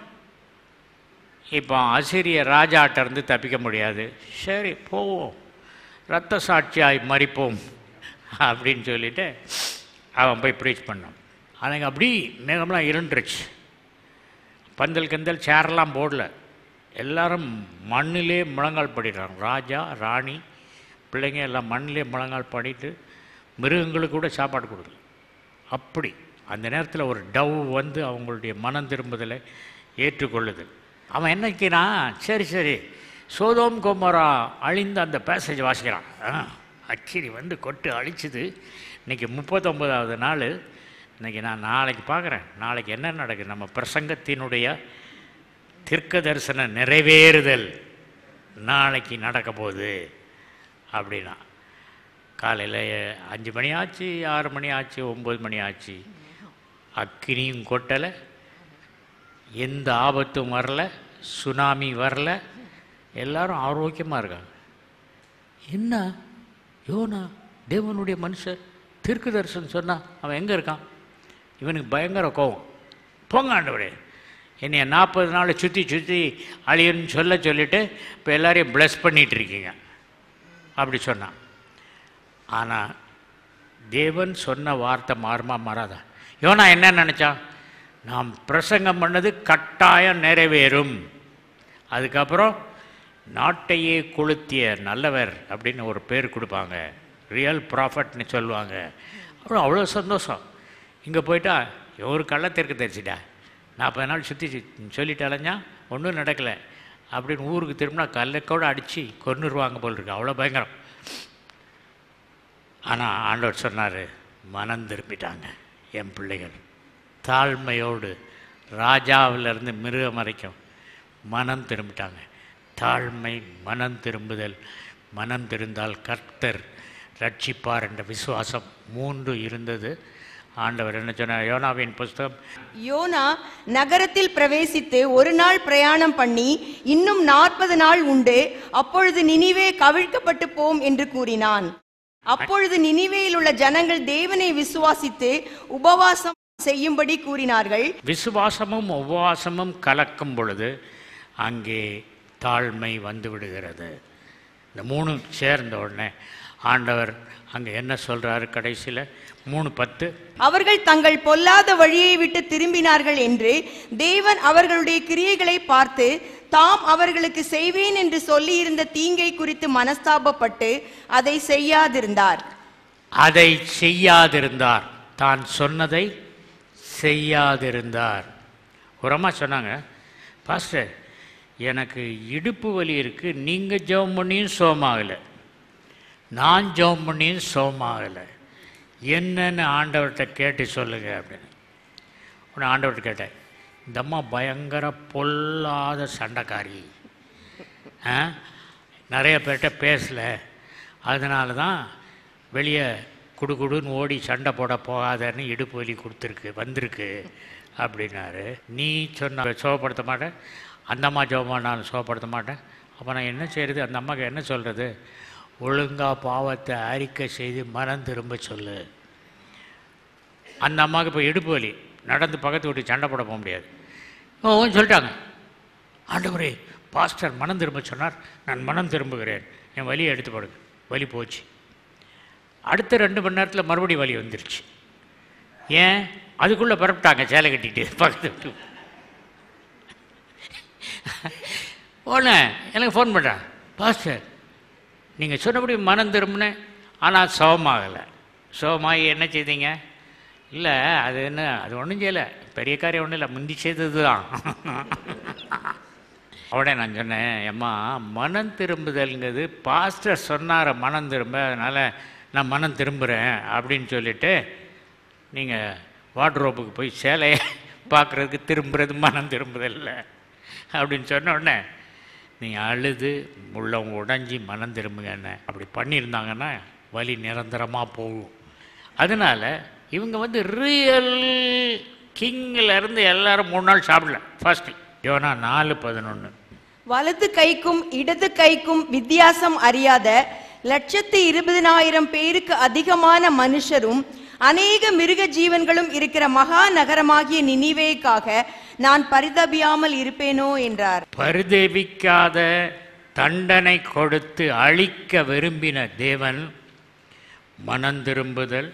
இப்போ அசிரிய ராஜாட்ட இருந்து தப்பிக்க முடியாது சரி போவோம் ரத்த சாட்சியாய் மறிப்போம் அப்படின்னு சொல்லிட்டு அவன் போய் ப்ரீச் பண்ணான் அதுங்க அப்படி மேகம்லாம் இருண்டுருச்சு பந்தல் கந்தல் சேரெல்லாம் போடல எல்லாரும் மண்ணிலே முழங்கால் படிடுறாங்க ராஜா ராணி பிள்ளைங்க எல்லாம் மண்ணிலே முழங்கால் பாடிட்டு மிருகங்களுக்கு கூட சாப்பாடு கொடுக்கல அப்படி அந்த நேரத்தில் ஒரு டவ் வந்து அவங்களுடைய மனம் திரும்புதலை ஏற்றுக்கொள்ளுது அவன் என்னைக்கிறான் சரி சரி சோதோம் கோமரா அழிந்த அந்த பேசேஜ் வாசிக்கிறான் ஆ, அக்கிரி வந்து கொட்டு அழிச்சுது இன்றைக்கி முப்பத்தொம்பதாவது நாள் இன்றைக்கி நான் நாளைக்கு பார்க்குறேன் நாளைக்கு என்ன நடக்குது நம்ம பிரசங்கத்தினுடைய தீர்க்க தரிசன நிறைவேறுதல் நாளைக்கு நடக்க போகுது அப்படின்னா காலையில் அஞ்சு மணி ஆச்சு ஆறு மணி ஆச்சு ஒம்பது மணி ஆச்சு அக்கினியும் கொட்டலை எந்த ஆபத்தும் வரல சுனாமி வரல எல்லாரும் ஆரோக்கியமாக இருக்காங்க என்ன யோனா தேவனுடைய மனுஷர் தீர்க்க தரிசனம் சொன்னா அவன் எங்கே இருக்கான் இவனுக்கு பயங்கர கோவம் போங்க ஆண்டவரே என்னைய நாற்பது நாள் சுற்றி சுற்றி அழியன்னு சொல்ல சொல்லிட்டு இப்போ எல்லாரையும் ப்ளஸ் பண்ணிட்டு இருக்கீங்க அப்படி சொன்னான் ஆனால் தேவன் சொன்ன வார்த்தை மாறுமா மாறாதா யோனா என்ன நினச்சான் நாம் பிரசங்கம் பண்ணது கட்டாயம் நிறைவேறும் அதுக்கப்புறம் நாட்டையே கொளுத்திய நல்லவர் அப்படின்னு ஒரு பேர் கொடுப்பாங்க ரியல் ப்ராஃபட்னு சொல்லுவாங்க அப்புறம் அவ்வளோ சந்தோஷம் இங்கே போயிட்டா ஒரு கள்ளத்திற்கு தெரிச்சிட்டா நாற்பது நாள் சுற்றி சொல்லிட்டு அலைஞ்சா ஒன்றும் நடக்கலை அப்படின்னு ஊருக்கு திரும்பினா கல்லைக்கூட அடித்து கொன்னுருவாங்க போல் இருக்கு அவ்வளோ பயங்கரம் ஆனால் ஆண்டவர் சொன்னார் மனம் திரும்பிட்டாங்க என் பிள்ளைகள் தாழ்மையோடு ராஜாவிலிருந்து மிருகம் வரைக்கும் மனம் திரும்பிட்டாங்க தாழ்மை மனம் திரும்புதல் மனம் திருந்தால் கர்த்தர் ரட்சிப்பார் என்ற விசுவாசம் மூன்று இருந்தது ஆண்டவர் என்ன சொன்னார் யோனாவின் புஸ்தகம் யோனா நகரத்தில் பிரவேசித்து ஒரு நாள் பிரயாணம் பண்ணி இன்னும் நாற்பது நாள் உண்டு அப்பொழுது நினிவே கவிழ்க்கப்பட்டு போம் என்று கூறினான் அப்பொழுது நினிவேயில் உள்ள ஜனங்கள் தேவனை விசுவாசித்து உபவாசம் செய்யும்படி கூறினார்கள் விசுவாசமும் உபவாசமும் கலக்கும் பொழுது அங்கே தாழ்மை வந்து விடுகிறது இந்த மூணு சேர்ந்த உடனே ஆண்டவர் அங்கே என்ன சொல்கிறாரு கடைசியில் மூணு பத்து அவர்கள் தங்கள் பொல்லாத வழியை விட்டு திரும்பினார்கள் என்று தேவன் அவர்களுடைய கிரியைகளை பார்த்து தாம் அவர்களுக்கு செய்வேன் என்று சொல்லியிருந்த தீங்கை குறித்து மனஸ்தாபப்பட்டு அதை செய்யாதிருந்தார் அதை செய்யாதிருந்தார் தான் சொன்னதை செய்யாதிருந்தார் ஒரு அம்மா சொன்னாங்க பாஸ்டர் எனக்கு இடுப்பு வலி இருக்குது நீங்கள் ஜெபம் பண்ணியும் சோமாகலை நான் ஜெபம் பண்ணியும் சோமாகலை என்னன்னு ஆண்டவர்கிட்ட கேட்டு சொல்லுங்க அப்படின்னு உடனே ஆண்டவர்கிட்ட கேட்டேன் இந்த அம்மா பயங்கர பொல்லாத சண்டைக்காரி ஆ நிறைய பேர்கிட்ட பேசல அதனால தான் வெளியே குடுகுடுன்னு ஓடி சண்டை போட போகாதன்னு இடுப்பு வலி கொடுத்துருக்கு வந்திருக்கு அப்படின்னாரு நீ சொன்ன சோகப்படுத்த மாட்டேன் அந்த அம்மா ஜோமா நான் சோகப்படுத்த மாட்டேன் அப்போ நான் என்ன செய்கிறது அந்த அம்மாவுக்கு என்ன சொல்கிறது ஒழுங்கா பாவத்தை அறிக்கை செய்து மனம் திரும்ப சொல்லு அந்த அம்மாவுக்கு இப்போ இடுப்பு வலி நடந்து பக்கத்து வீட்டு சண்டை போட போக முடியாது ஓ சொல்லிட்டாங்க ஆண்டவரே பாஸ்டர் மனம் திரும்ப சொன்னார் நான் மனம் திரும்புகிறேன் என் வலியை எடுத்து போடுங்க வலி போச்சு அடுத்த ரெண்டு மணி நேரத்தில் மறுபடியும் வலி வந்துருச்சு ஏன் அதுக்குள்ளே பரப்பிட்டாங்க சேலை கட்டிட்டு பக்கத்து வீட்டு உடனே எனக்கு ஃபோன் பண்ணுறேன் பாஸ்டர் நீங்கள் சொன்னபடி மனம் திரும்பினேன் ஆனால் சவமாகலை சவமாகி என்ன செய்தீங்க இல்லை அது என்ன அது ஒன்றும் செய்யலை பெரிய காரியம் ஒன்றும் இல்லை முந்தி செய்தது தான் உடனே நான் சொன்னேன் அம்மா மனம் திரும்புதல்ங்கிறது பாஸ்டர் சொன்னார மனம் திரும்ப அதனால் நான் மனம் திரும்புகிறேன் அப்படின்னு சொல்லிட்டு நீங்கள் வார்ட்ரோப்புக்கு போய் சேலையை பார்க்குறதுக்கு திரும்புறது மனம் திரும்புதல் இல்லை அப்படின்னு சொன்ன உடனே நீங்கள் அழுது உள்ளம் உடைஞ்சி மனம் திரும்புங்கன்னு அப்படி பண்ணியிருந்தாங்கன்னா வலி நிரந்தரமாக போகும் அதனால் இவங்க வந்து ரியல் கிங்கில் இருந்து எல்லாரும் மூணு நாள் சாப்பிடல ஃபர்ஸ்ட் யோனா நாலு பதினொன்று வலது கைக்கும் இடது கைக்கும் வித்தியாசம் அறியாத லட்சத்து இருபதினாயிரம் பேருக்கு அதிகமான மனுஷரும் அநேக மிருக ஜீவன்களும் இருக்கிற மகா நகரமாகிய நினிவேக்காக நான் பரிதபியாமல் இருப்பேனோ என்றார் பரிதேவிக்காத தண்டனை கொடுத்து அழிக்க விரும்பின தேவன் மனம் திரும்புதல்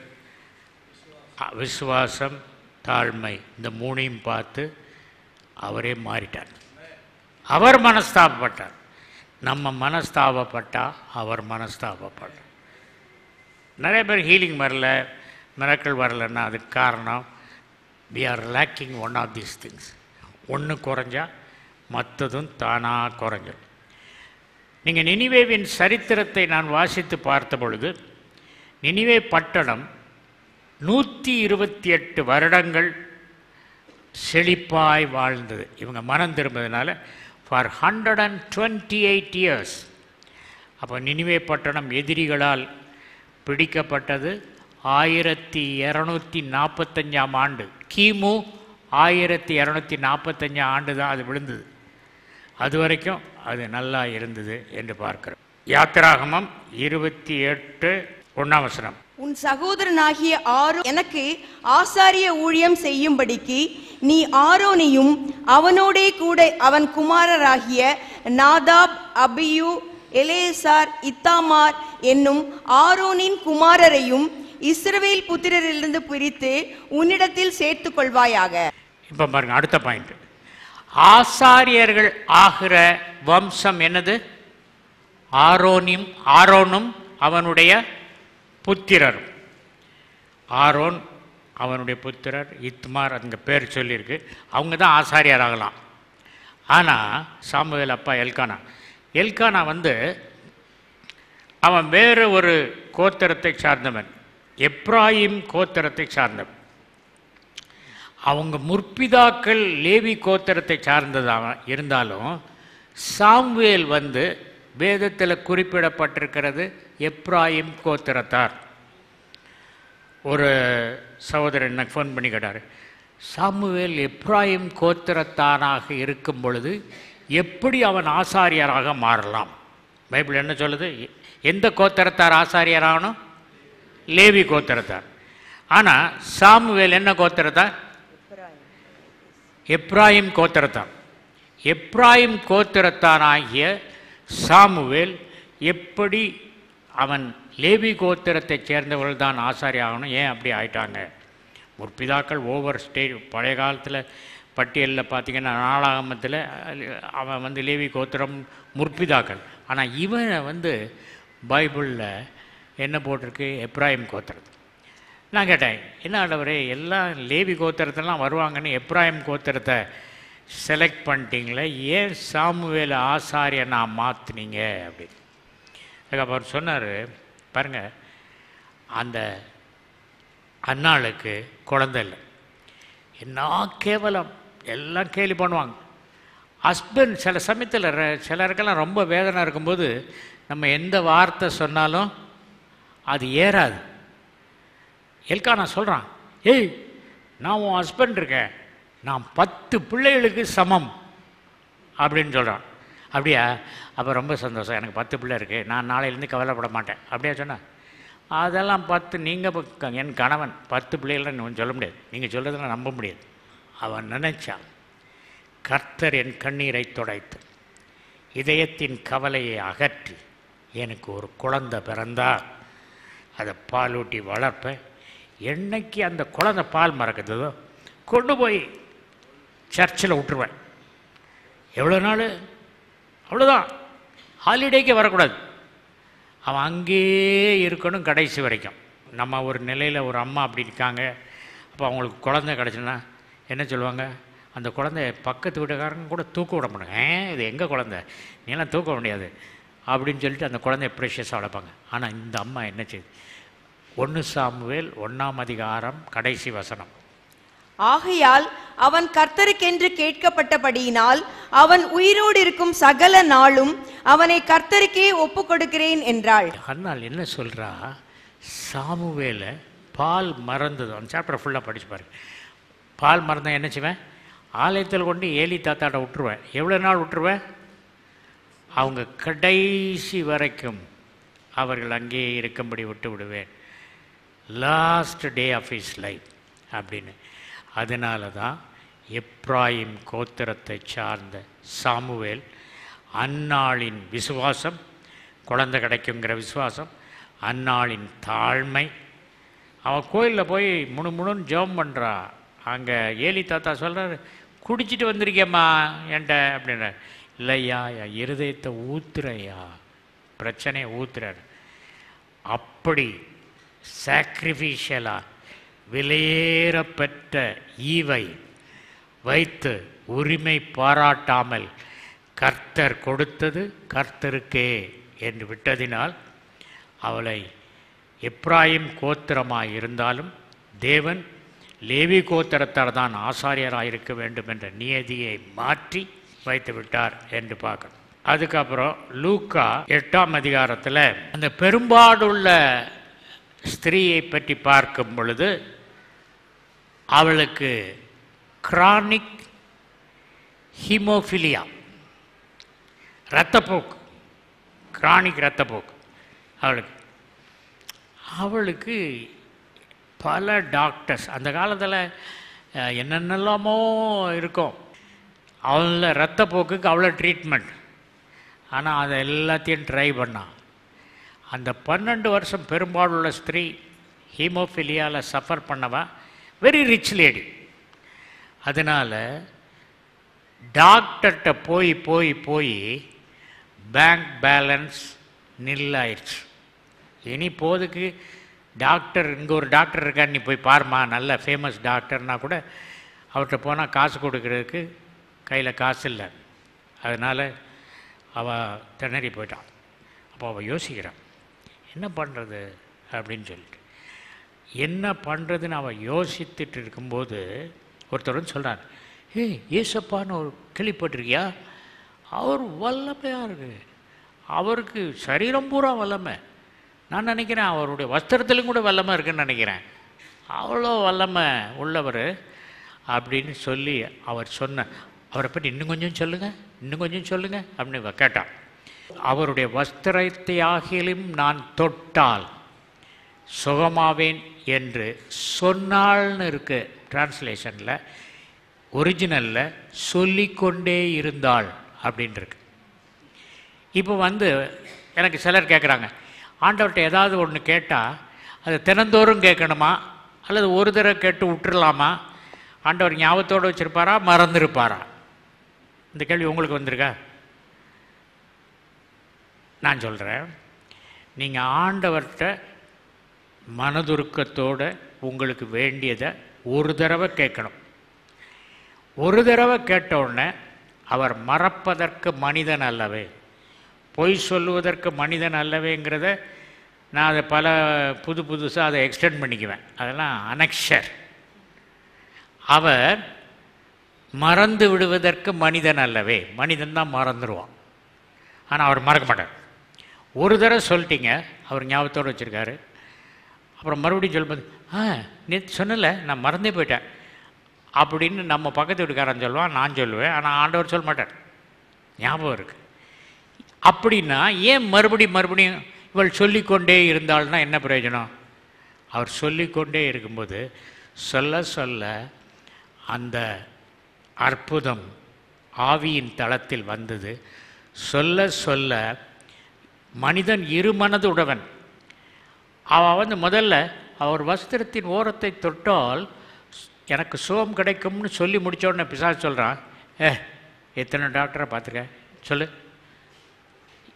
அ- விசுவாசம் தாழ்மை இந்த மூணையும் பார்த்து அவரே மாறிட்டார் அவர் மனஸ்தாபப்பட்டார் நம்ம மனஸ்தாபப்பட்டா அவர் மனஸ்தாபப்பட்டார் நிறைய பேர் ஹீலிங் வரல மிரக்கல் வரலன்னா அதுக்கு காரணம் we are lacking one of these things ஒன்று குறைஞ்சா மற்றதும் தானாக குறைஞ்சிடும் நீங்கள் நினிவேவின் சரித்திரத்தை நான் வாசித்து பார்த்த பொழுது நினிவே பட்டணம் நூற்றி இருபத்தி எட்டு வருடங்கள் செழிப்பாய் வாழ்ந்தது இவங்க மனம் திரும்புறதுனால for hundred and twenty eight years அப்போ நினிவே பட்டணம் எதிரிகளால் பிடிக்கப்பட்டது ஆயிரத்தி இரநூத்தி நாற்பத்தஞ்சாம் ஆண்டு கிமு ஆயிரத்தி இரநூத்தி நாற்பத்தஞ்சாம் ஆண்டு தான் அது விழுந்தது அது வரைக்கும் அது நல்லா இருந்தது என்று பார்க்கிறோம் யாத்திராகமம் இருபத்தி எட்டு ஒன்றாம் வசனம் உன் சகோதரனாகிய ஆரோ எனக்கு ஆசாரிய ஊழியம் செய்யும்படிக்கு நீ ஆரோனையும் அவனோடே கூட அவன் குமாரராகிய நாதாப் அபியு எலேசார் இத்தாமார் என்னும் ஆரோனின் குமாரரையும் இஸ்ரவேல் புத்திரரிலிருந்து பிரித்து உன்னிடத்தில் சேர்த்துக் கொள்வாயாக இப்போ பாருங்க அடுத்த பாயிண்ட் ஆசாரியர்கள் ஆகிற வம்சம் என்னது ஆரோனிம் ஆரோனும் அவனுடைய புத்திரரும் ஆரோன் அவனுடைய புத்திரர் இத்மார் அங்கே பேர் சொல்லியிருக்கு அவங்க தான் ஆசாரியர் ஆகலாம் ஆனால் சாமுவேல் அப்பா எல்கானா எல்கானா வந்து அவன் வேறு ஒரு கோத்திரத்தை சார்ந்தவன் எப்ராயிம் கோத்திரத்தை சார்ந்தவன் அவங்க முற்பிதாக்கள் லேவி கோத்திரத்தை சார்ந்ததாக இருந்தாலும் சாம்வேல் வந்து வேதத்தில் குறிப்பிடப்பட்டிருக்கிறது எப்ராயிம் கோத்திரத்தார் ஒரு சகோதரன் எனக்கு ஃபோன் பண்ணி கேட்டார் சாமுவேல் எப்ராயிம் கோத்திரத்தானாக இருக்கும் பொழுது எப்படி அவன் ஆசாரியராக மாறலாம் பைபிள் என்ன சொல்லுது எ- எந்த கோத்திரத்தார் ஆசாரியராகணும் லேவி கோத்திரத்தார் ஆனால் சாமுவேல் என்ன கோத்திரத்தார் எப்ராயிம் கோத்திரத்தான் எப்ராயிம் கோத்திரத்தானாகிய சாமுவேல் எப்படி அவன் லேவி கோத்திரத்தைச் சேர்ந்தவர்கள் தான் ஆசாரி ஆகணும் ஏன் அப்படி ஆயிட்டாங்க முற்பிதாக்கள் ஓவர் ஸ்டேஜ் பழைய காலத்தில் பட்டியலில் பார்த்தீங்கன்னா நாளாகமத்தில் அவன் வந்து லேவி கோத்திரம் முற்பிதாக்கள் ஆனால் இவனை வந்து பைபிளில் என்ன போட்டிருக்கு எப்ராயிம் கோத்திரம் நான் கேட்டேன் என்ன ஆண்டவரே எல்லாம் லேவி கோத்திரத்தெல்லாம் வருவாங்கன்னு எப்ராயிம் கோத்திரத்தை செலக்ட் பண்ணிட்டீங்களே ஏன் சாமுவேல ஆசாரியை நான் மாற்றினீங்க அப்படின்னு அதுக்கு அவர் சொன்னார் பாருங்க அந்த அன்னாளுக்கு குழந்தை இல்லை என்ன கேவலம் எல்லாம் கேலி பண்ணுவாங்க ஹஸ்பண்ட் சில சமயத்தில் ர- சிலருக்கெல்லாம் ரொம்ப வேதனை இருக்கும்போது நம்ம எந்த வார்த்தை சொன்னாலும் அது ஏறாது எல்கானா சொல்கிறான் ஏய் நான் உன் ஹஸ்பண்ட் இருக்கேன் நான் பத்து பிள்ளைகளுக்கு சமம் அப்படின்னு சொல்கிறான் அப்படியா அப்போ ரொம்ப சந்தோஷம் எனக்கு பத்து பிள்ளை இருக்குது நான் நாளையிலேருந்து கவலைப்பட மாட்டேன் அப்படியா சொன்னேன் அதெல்லாம் பத்து நீங்கள் என் கணவன் பத்து பிள்ளைகள்லாம் நீ சொல்ல முடியாது நீங்கள் சொல்கிறதெல்லாம் நம்ப முடியாது அவன் நினைச்சான் கர்த்தர் என் கண்ணீரை துடைத்து இதயத்தின் கவலையை அகற்றி எனக்கு ஒரு குழந்தை பிறந்தார் அதை பாலூட்டி வளர்ப்பேன் என்னைக்கு அந்த குழந்தை பால் மறக்குதோ கொண்டு போய் சர்ச்சில் விட்டுருவேன் எவ்வளோ நாள் அவ்வளோதான் ஹாலிடேக்கே வரக்கூடாது அவன் அங்கேயே இருக்கணும் கடைசி வரைக்கும் நம்ம ஒரு நிலையில் ஒரு அம்மா அப்படி இருக்காங்க அப்போ அவங்களுக்கு குழந்தை கிடச்சுன்னா என்ன சொல்லுவாங்க அந்த குழந்தைய பக்கத்து வீட்டுக்காரங்க கூட தூக்க விட மாட்டாங்க ஏன் இது எங்கள் குழந்தை நீலாம் தூக்க முடியாது அப்படின்னு சொல்லிட்டு அந்த குழந்தைய ப்ரெஷஸாக வளர்ப்பாங்க ஆனால் இந்த அம்மா என்ன செய்யுது ஒன்று சாமுவேல் ஒன்றாம் அதிகாரம் கடைசி வசனம் ஆகையால் அவன் கர்த்தருக்கென்று கேட்கப்பட்டபடியினால் அவன் உயிரோடு இருக்கும் சகல நாளும் அவனை கர்த்தருக்கே ஒப்புக் கொடுக்கிறேன் என்றாள் அண்ணால் என்ன சொல்கிறா சாமுவேல பால் மறந்தது அந்த சாப்டர் ஃபுல்லாக படிச்சு பாருங்க பால் மறந்தா என்ன செய்வேன் ஆலயத்தில் கொண்டு ஏலி தாத்தாட்ட விட்டுருவேன் எவ்வளோ நாள் விட்டுருவேன் அவங்க கடைசி வரைக்கும் அவர்கள் அங்கேயே இருக்கும்படி விட்டு விடுவேன் last day of his life அப்படின்னு அதனால தான் எப்ராயிம் கோத்திரத்தை சார்ந்த சாமுவேல் அன்னாளின் விசுவாசம் குழந்தை கிடைக்குங்கிற விசுவாசம் அன்னாளின் தாழ்மை அவன் கோயிலில் போய் முணு முணுன்னு ஜெபம் பண்ணுறா அங்கே ஏலி தாத்தா சொல்கிறாரு குடிச்சிட்டு வந்திருக்கேம்மா என்கிட்ட அப்படின்ற இல்லையா என் இருதயத்தை ஊத்துறையா பிரச்சனையை ஊத்துறாரு அப்படி சாக்ரிஃபிஷியலாக விலையேறப்பெற்ற ஈவை வைத்து உரிமை பாராட்டாமல் கர்த்தர் கொடுத்தது கர்த்தருக்கே என்று விட்டதினால் அவளை எப்ராயிம் கோத்திரமாய் இருந்தாலும் தேவன் லேவி கோத்திரத்தார் தான் ஆசாரியராக இருக்க வேண்டும் என்ற நியதியை மாற்றி வைத்து விட்டார் என்று பார்க்கணும் அதுக்கப்புறம் லூக்கா எட்டாம் அதிகாரத்தில் அந்த பெரும்பாடுள்ள ஸ்திரீயை பற்றி பார்க்கும் பொழுது அவளுக்கு கிரானிக் ஹீமோஃபிலியா இரத்தப்போக்கு கிரானிக் இரத்தப்போக்கு அவளுக்கு அவளுக்கு பல டாக்டர்ஸ் அந்த காலத்தில் அஹ், என்னென்னலாமோ இருக்கும் அவள இரத்தப்போக்குக்கு அவ்வளோ ட்ரீட்மெண்ட் ஆனால் அதை எல்லாத்தையும் ட்ரை பண்ணான் அந்த பன்னெண்டு வருஷம் பெரும்பாலுள்ள ஸ்திரீ ஹீமோஃபிலியாவில் சஃபர் பண்ணவா வெரி ரிச் லேடி அதனால் டாக்டர்கிட்ட போய் போய் போய் பேங்க் பேலன்ஸ் நில்லாயிடுச்சு இனி போதுக்கு டாக்டர் இங்கே ஒரு டாக்டர் இருக்கார் நீ போய் பாருமா நல்ல ஃபேமஸ் டாக்டர்னா கூட அவர்கிட்ட போனால் காசு கொடுக்கறதுக்கு கையில் காசு இல்லை அதனால் அவள் திணறி போயிட்டான் அப்போ அவள் யோசிக்கிறான் என்ன பண்ணுறது அப்படின்னு சொல்லிட்டு என்ன பண்ணுறதுன்னு அவள் யோசித்துட்டு இருக்கும்போது ஒருத்தர் வந்து சொல்கிறார் ஏய் ஏசப்பான்னு ஒரு கேள்விப்பட்டிருக்கியா அவர் வல்லமையாக இருக்கு அவருக்கு சரீரம் பூரா வல்லமை நான் நினைக்கிறேன் அவருடைய வஸ்திரத்திலும் கூட வல்லமை இருக்குன்னு நினைக்கிறேன் அவ்வளோ வல்லமை உள்ளவர் அப்படின்னு சொல்லி அவர் சொன்ன அவரை பற்றி இன்னும் கொஞ்சம் சொல்லுங்கள் இன்னும் கொஞ்சம் சொல்லுங்கள் அப்படின்னு இவ கேட்டான் அவருடைய வஸ்திரத்தை ஆகிலும் நான் தொட்டால் சுகமாவேன் என்று சொன்னாள்னு இருக்கு டிரான்ஸ்லேஷனில் ஒரிஜினலில் சொல்லிக்கொண்டே இருந்தாள் அப்படின்னு இருக்கு இப்போ வந்து எனக்கு சிலர் கேட்குறாங்க ஆண்டவர்கிட்ட ஏதாவது ஒன்று கேட்டால் அது தினந்தோறும் கேட்கணுமா அல்லது ஒரு தடவை கேட்டு விட்டுறலாமா ஆண்டவர் ஞாபகத்தோடு வச்சுருப்பாரா மறந்துருப்பாரா இந்த கேள்வி உங்களுக்கு வந்திருக்கா நான் சொல்கிறேன் நீங்கள் ஆண்டவர்கிட்ட மனதுருக்கத்தோட உங்களுக்கு வேண்டியதை ஒரு தடவை கேட்கணும் ஒரு தடவை கேட்ட உடனே அவர் மறப்பதற்கு மனிதன் அல்லவே பொய் சொல்லுவதற்கு மனிதன் அல்லவேங்கிறத நான் அதை பல புது புதுசாக அதை எக்ஸ்டெண்ட் பண்ணிக்குவேன் அதெல்லாம் அனக்ஷர் அவர் மறந்து விடுவதற்கு மனிதன் அல்லவே மனிதன் தான் மறந்துடுவான் ஆனால் அவர் மறக்க மாட்டார் ஒரு தடவை சொல்லிட்டீங்க அவர் ஞாபகத்தோடு வச்சுருக்காரு அப்புறம் மறுபடியும் சொல்லும்போது ஆ நேற்று சொன்னல நான் மறந்தே போயிட்டேன் அப்படின்னு நம்ம பக்கத்து வீட்டுக்காரன் சொல்லுவான் நான் சொல்லுவேன் ஆனால் ஆண்டவர் சொல்ல மாட்டார் ஞாபகம் இருக்குது அப்படின்னா ஏன் மறுபடியும் மறுபடியும் இவள் சொல்லிக்கொண்டே இருந்தாள்னா என்ன பிரயோஜனம் அவர் சொல்லிக்கொண்டே இருக்கும்போது சொல்ல சொல்ல அந்த அற்புதம் ஆவியின் தளத்தில் வந்தது சொல்ல சொல்ல மனிதன் இருமனதுடவன் அவன் வந்து முதல்ல அவர் வஸ்திரத்தின் ஓரத்தை தொட்டால் எனக்கு சுகம் கிடைக்கும்னு சொல்லி முடிச்ச உடனே பிசாசு சொல்கிறான் ஏ எத்தனை டாக்டரை பார்த்துருக்க சொல்லு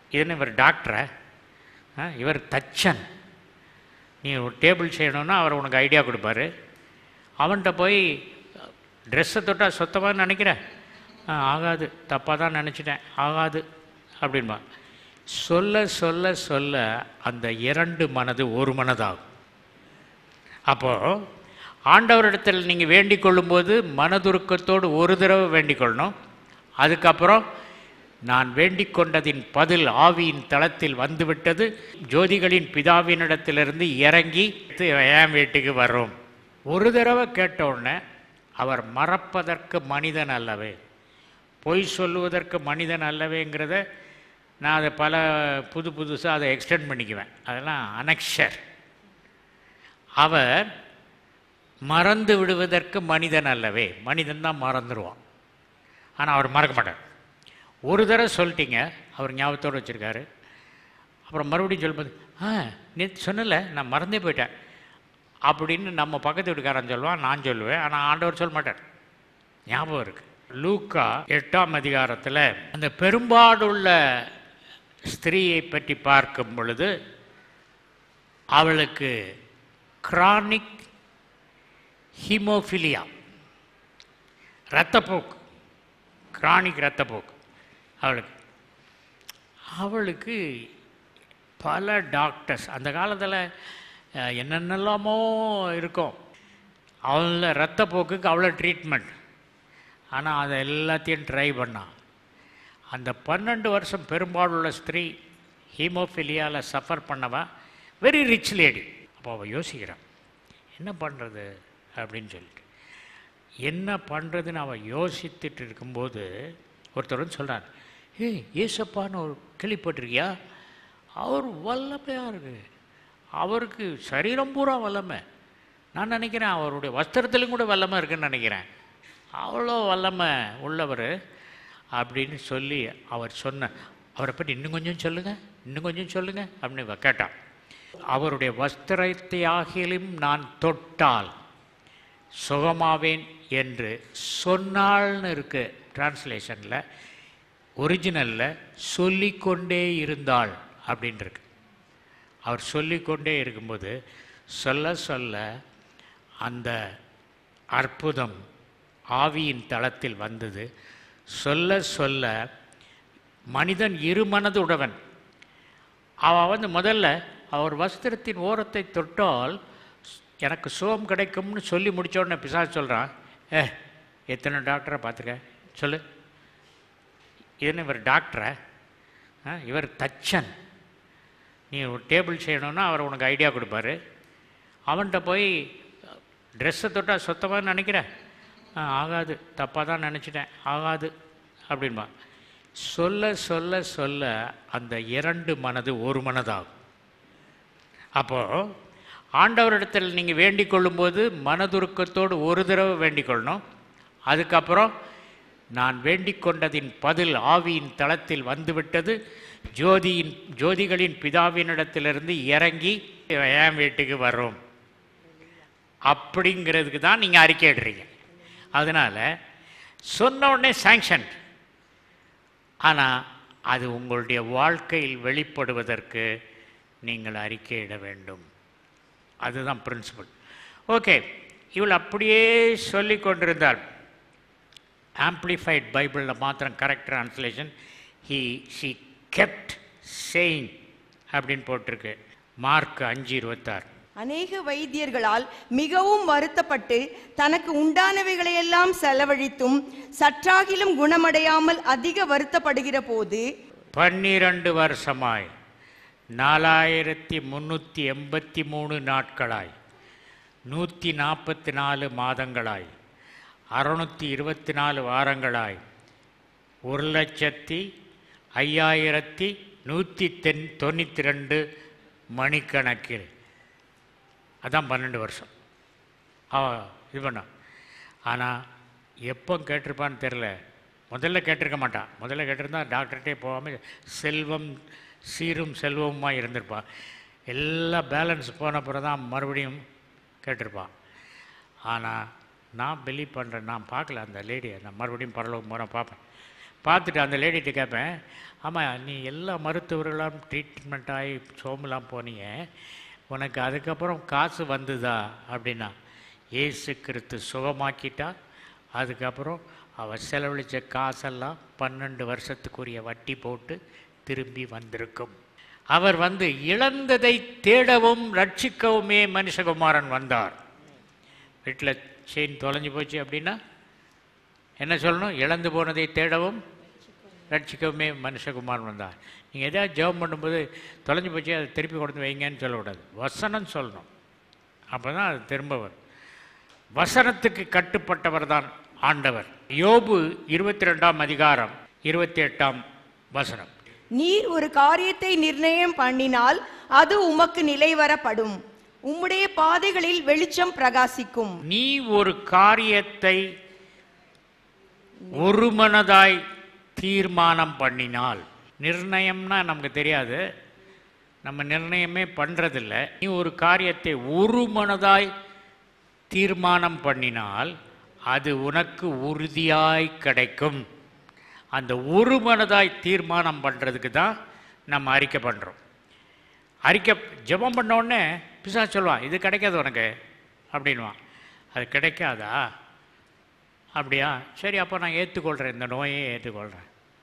இதுன்னு இவர் டாக்டரை ஆ, இவர் தச்சன் நீ ஒரு டேபிள் செய்யணும்னா அவர் உனக்கு ஐடியா கொடுப்பாரு அவன்கிட்ட போய் ட்ரெஸ்ஸை தொட்டால் சுத்தமாக நினைக்கிற ஆ, ஆகாது தப்பாக தான் நினச்சிட்டேன் ஆகாது அப்படின்பா சொல்ல சொல்ல சொல்ல அந்த இரண்டு மனது ஒரு மனதாகும் அப்போது ஆண்டவரிடத்தில் நீங்கள் வேண்டிக் கொள்ளும்போது மனதுருக்கத்தோடு ஒரு தடவை வேண்டிக் கொள்ளணும் அதுக்கப்புறம் நான் வேண்டிக் கொண்டதின் பதில் ஆவியின் தளத்தில் வந்துவிட்டது ஜோதிகளின் பிதாவினிடத்திலிருந்து இறங்கி என் வீட்டுக்கு வரும் ஒரு தடவை கேட்ட உடனே அவர் மறப்பதற்கு மனிதன் அல்லவே பொய் சொல்லுவதற்கு மனிதன் அல்லவேங்கிறத நான் அதை பல புது புதுசாக அதை எக்ஸ்டெண்ட் பண்ணிக்குவேன் அதெல்லாம் அனக்ஷர் அவர் மறந்து விடுவதற்கு மனிதன் அல்லவே மனிதன் தான் மறந்துடுவான் ஆனால் அவர் மறக்க மாட்டார் ஒரு தடவை சொல்லிட்டீங்க அவர் ஞாபகத்தோடு வச்சுருக்காரு அப்புறம் மறுபடியும் சொல்லும்போது ஆ நேற்று சொன்னல நான் மறந்தே போயிட்டேன் அப்படின்னு நம்ம பக்கத்து வீட்டுக்காரன் சொல்லுவான் நான் சொல்லுவேன் ஆனால் ஆண்டவர் சொல்ல மாட்டார் ஞாபகம் இருக்கு லூக்கா எட்டாம் அதிகாரத்தில் அந்த பெரும்பாடுள்ள ஸ்திரீயை பற்றி பார்க்கும் பொழுது அவளுக்கு கிரானிக் ஹீமோஃபிலியா இரத்தப்போக்கு கிரானிக் இரத்தப்போக்கு அவளுக்கு அவளுக்கு பல டாக்டர்ஸ் அந்த காலத்தில் அஹ், என்னென்னலாமோ இருக்கும் அவள இரத்தப்போக்குக்கு அவ்வளோ ட்ரீட்மெண்ட் ஆனால் அதை எல்லாத்தையும் ட்ரை பண்ணான் அந்த பன்னெண்டு வருஷம் பெரும்பாலுள்ள ஸ்திரீ ஹீமோஃபிலியாவில் சஃபர் பண்ணவா வெரி ரிச் லேடி அப்போ அவள் யோசிக்கிறான் என்ன பண்ணுறது அப்படின்னு சொல்லிட்டு என்ன பண்ணுறதுன்னு அவள் யோசித்துட்டு இருக்கும்போது ஒருத்தர் வந்து சொல்கிறார் ஏய் ஏசப்பான்னு ஒரு கேள்விப்பட்டிருக்கியா அவர் வல்லமையாக இருக்கு அவருக்கு சரீரம் பூரா வல்லமை நான் நினைக்கிறேன் அவருடைய வஸ்திரத்திலும் கூட வல்லமை இருக்குன்னு நினைக்கிறேன் அவ்வளோ வல்லமை உள்ளவர் அப்படின்னு சொல்லி அவர் சொன்ன அவரை பற்றி இன்னும் கொஞ்சம் சொல்லுங்கள் இன்னும் கொஞ்சம் சொல்லுங்கள் அப்படின்னு இவ கேட்டான் அவருடைய வஸ்திரத்தை ஆகிலும் நான் தொட்டால் சுகமாவேன் என்று சொன்னாள்னு இருக்கு டிரான்ஸ்லேஷனில் ஒரிஜினலில் சொல்லிக்கொண்டே இருந்தாள் அப்படின்னு இருக்கு அவர் சொல்லிக்கொண்டே இருக்கும்போது சொல்ல சொல்ல அந்த அற்புதம் ஆவியின் தளத்தில் வந்தது சொல்ல சொல்ல மனிதன் இருமனது உடவன் அவன் வந்து முதல்ல அவர் வஸ்திரத்தின் ஓரத்தை தொட்டால் எனக்கு சுகம் கிடைக்கும்னு சொல்லி முடிச்ச உடனே பிசாசு சொல்கிறான் ஏ எத்தனை டாக்டரை பார்த்துருக்க சொல்லு இதுன்னு இவர் டாக்டரை ஆ, இவர் தச்சன் நீ ஒரு டேபிள் செய்யணும்னா அவர் உனக்கு ஐடியா கொடுப்பாரு அவன்கிட்ட போய் ட்ரெஸ்ஸை தொட்டால் சுத்தமாக நினைக்கிற ஆ, ஆகாது தப்பாக தான் நினச்சிட்டேன் ஆகாது அப்படின்பா சொல்ல சொல்ல சொல்ல அந்த இரண்டு மனது ஒரு மனதாகும் அப்போது ஆண்டவரிடத்தில் நீங்கள் வேண்டிக் கொள்ளும்போது மனதுருக்கத்தோடு ஒரு தடவை வேண்டிக் கொள்ளணும் அதுக்கப்புறம் நான் வேண்டிக் கொண்டதின் பதில் ஆவியின் தளத்தில் வந்துவிட்டது ஜோதியின் ஜோதிகளின் பிதாவினிடத்திலிருந்து இறங்கி என் வீட்டுக்கு வரும் அப்படிங்கிறதுக்கு தான் நீங்கள் அறிக்கையிடுறீங்க அதனால் சொன்ன உடனே சாங்ஷன் ஆனால் அது உங்களுடைய வாழ்க்கையில் வெளிப்படுவதற்கு நீங்கள் அறிக்கையிட வேண்டும் அதுதான் பிரின்சிபல் ஓகே இவள் அப்படியே சொல்லி கொண்டிருந்தாள் ஆம்ப்ளிஃபைட் பைபிளில் மாத்திரம் correct translation he she kept saying அப்படின்னு போட்டிருக்கு மார்க் அஞ்சு இருபத்தாறு அநேக வைத்தியர்களால் மிகவும் வருத்தப்பட்டு தனக்கு உண்டானவைகளையெல்லாம் செலவழித்தும் சற்றாகிலும் குணமடையாமல் அதிக வருத்தப்படுகிற போது பன்னிரண்டு வருஷமாய் நாலாயிரத்தி முந்நூற்றி எண்பத்தி மூணு நாட்களாய் நூற்றி நாற்பத்தி நாலு மாதங்களாய் அறுநூற்றி இருபத்தி நாலு வாரங்களாய் ஒரு லட்சத்தி ஐயாயிரத்தி நூற்றி தென் தொண்ணூற்றி ரெண்டு மணிக்கணக்கில் அதான் பன்னெண்டு வருஷம் அவ இது பண்ணான் ஆனால் எப்போ கேட்டிருப்பான்னு தெரில முதல்ல கேட்டிருக்க மாட்டான் முதல்ல கேட்டிருந்தா டாக்டர்கிட்டே போகாமல் செல்வம் சீரும் செல்வமுமாக இருந்திருப்பான் எல்லாம் பேலன்ஸ் போன பிறகு தான் மறுபடியும் கேட்டிருப்பான் ஆனால் நான் பிலீவ் பண்ணுறேன் நான் பார்க்கல அந்த லேடியை நான் மறுபடியும் பரலோகம் போகிறேன் பார்ப்பேன் பார்த்துட்டு அந்த லேடிகிட்ட கேட்பேன் ஆமாம் நீ எல்லா மருத்துவர்களாம் ட்ரீட்மெண்ட் ஆகி சோம்பலாம் போனீங்க உனக்கு அதுக்கப்புறம் காசு வந்துதா அப்படின்னா ஏசு கிறிஸ்து சுகமாக்கிட்டா அதுக்கப்புறம் அவள் செலவழித்த காசெல்லாம் பன்னெண்டு வருஷத்துக்குரிய வட்டி போட்டு திரும்பி வந்திருக்கும் அவர் வந்து இழந்ததை தேடவும் ரட்சிக்கவுமே மனுஷகுமாரன் வந்தார் வீட்டில் செயின் தொலைஞ்சு போச்சு அப்படின்னா என்ன சொல்லணும் இழந்து போனதை தேடவும் ரட்சிக்கவுமே மனுஷகுமாரன் வந்தார் நீங்கள் எதாவது ஜெபம் பண்ணும்போது தொலைஞ்சு போச்சு அதை திருப்பி கொண்டு வைங்கன்னு சொல்லக்கூடாது வசனம் சொல்லணும் அப்போ தான் அது திரும்ப வரும் வசனத்துக்கு கட்டுப்பட்டவர் தான் ஆண்டவர் யோபு இருபத்தி ரெண்டாம் அதிகாரம் இருபத்தி எட்டாம் வசனம் நீர் ஒரு காரியத்தை நிர்ணயம் பண்ணினால் அது உமக்கு நிலைவரப்படும் உம்முடைய பாதைகளில் வெளிச்சம் பிரகாசிக்கும் நீ ஒரு காரியத்தை ஒருமனதாய் தீர்மானம் பண்ணினால் நிர்ணயம்னா நமக்கு தெரியாது நம்ம நிர்ணயமே பண்ணுறதில்ல நீ ஒரு காரியத்தை ஒரு மனதாய் தீர்மானம் பண்ணினால் அது உனக்கு உறுதியாய் கிடைக்கும் அந்த ஒரு மனதாய் தீர்மானம் பண்ணுறதுக்கு தான் நம்ம அறிக்கை பண்ணுறோம் அறிக்கை ஜெபம் பண்ண உடனே பிசா சொல்லுவான் இது கிடைக்காது உனக்கு அப்படின்வான் அது கிடைக்காதா அப்படியா சரி அப்போ நான் ஏற்றுக்கொள்கிறேன் இந்த நோயே ஏற்றுக்கொள்கிறேன்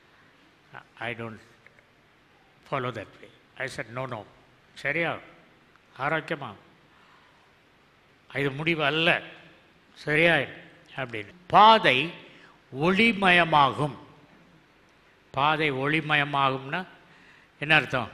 I don't follow that way I said no no சரியா ஆரோக்கியமா இது முடிவு அல்ல சரியா அப்படின்னு பாதை ஒளிமயமாகும் பாதை ஒளிமயமாகும்னா என்ன அர்த்தம்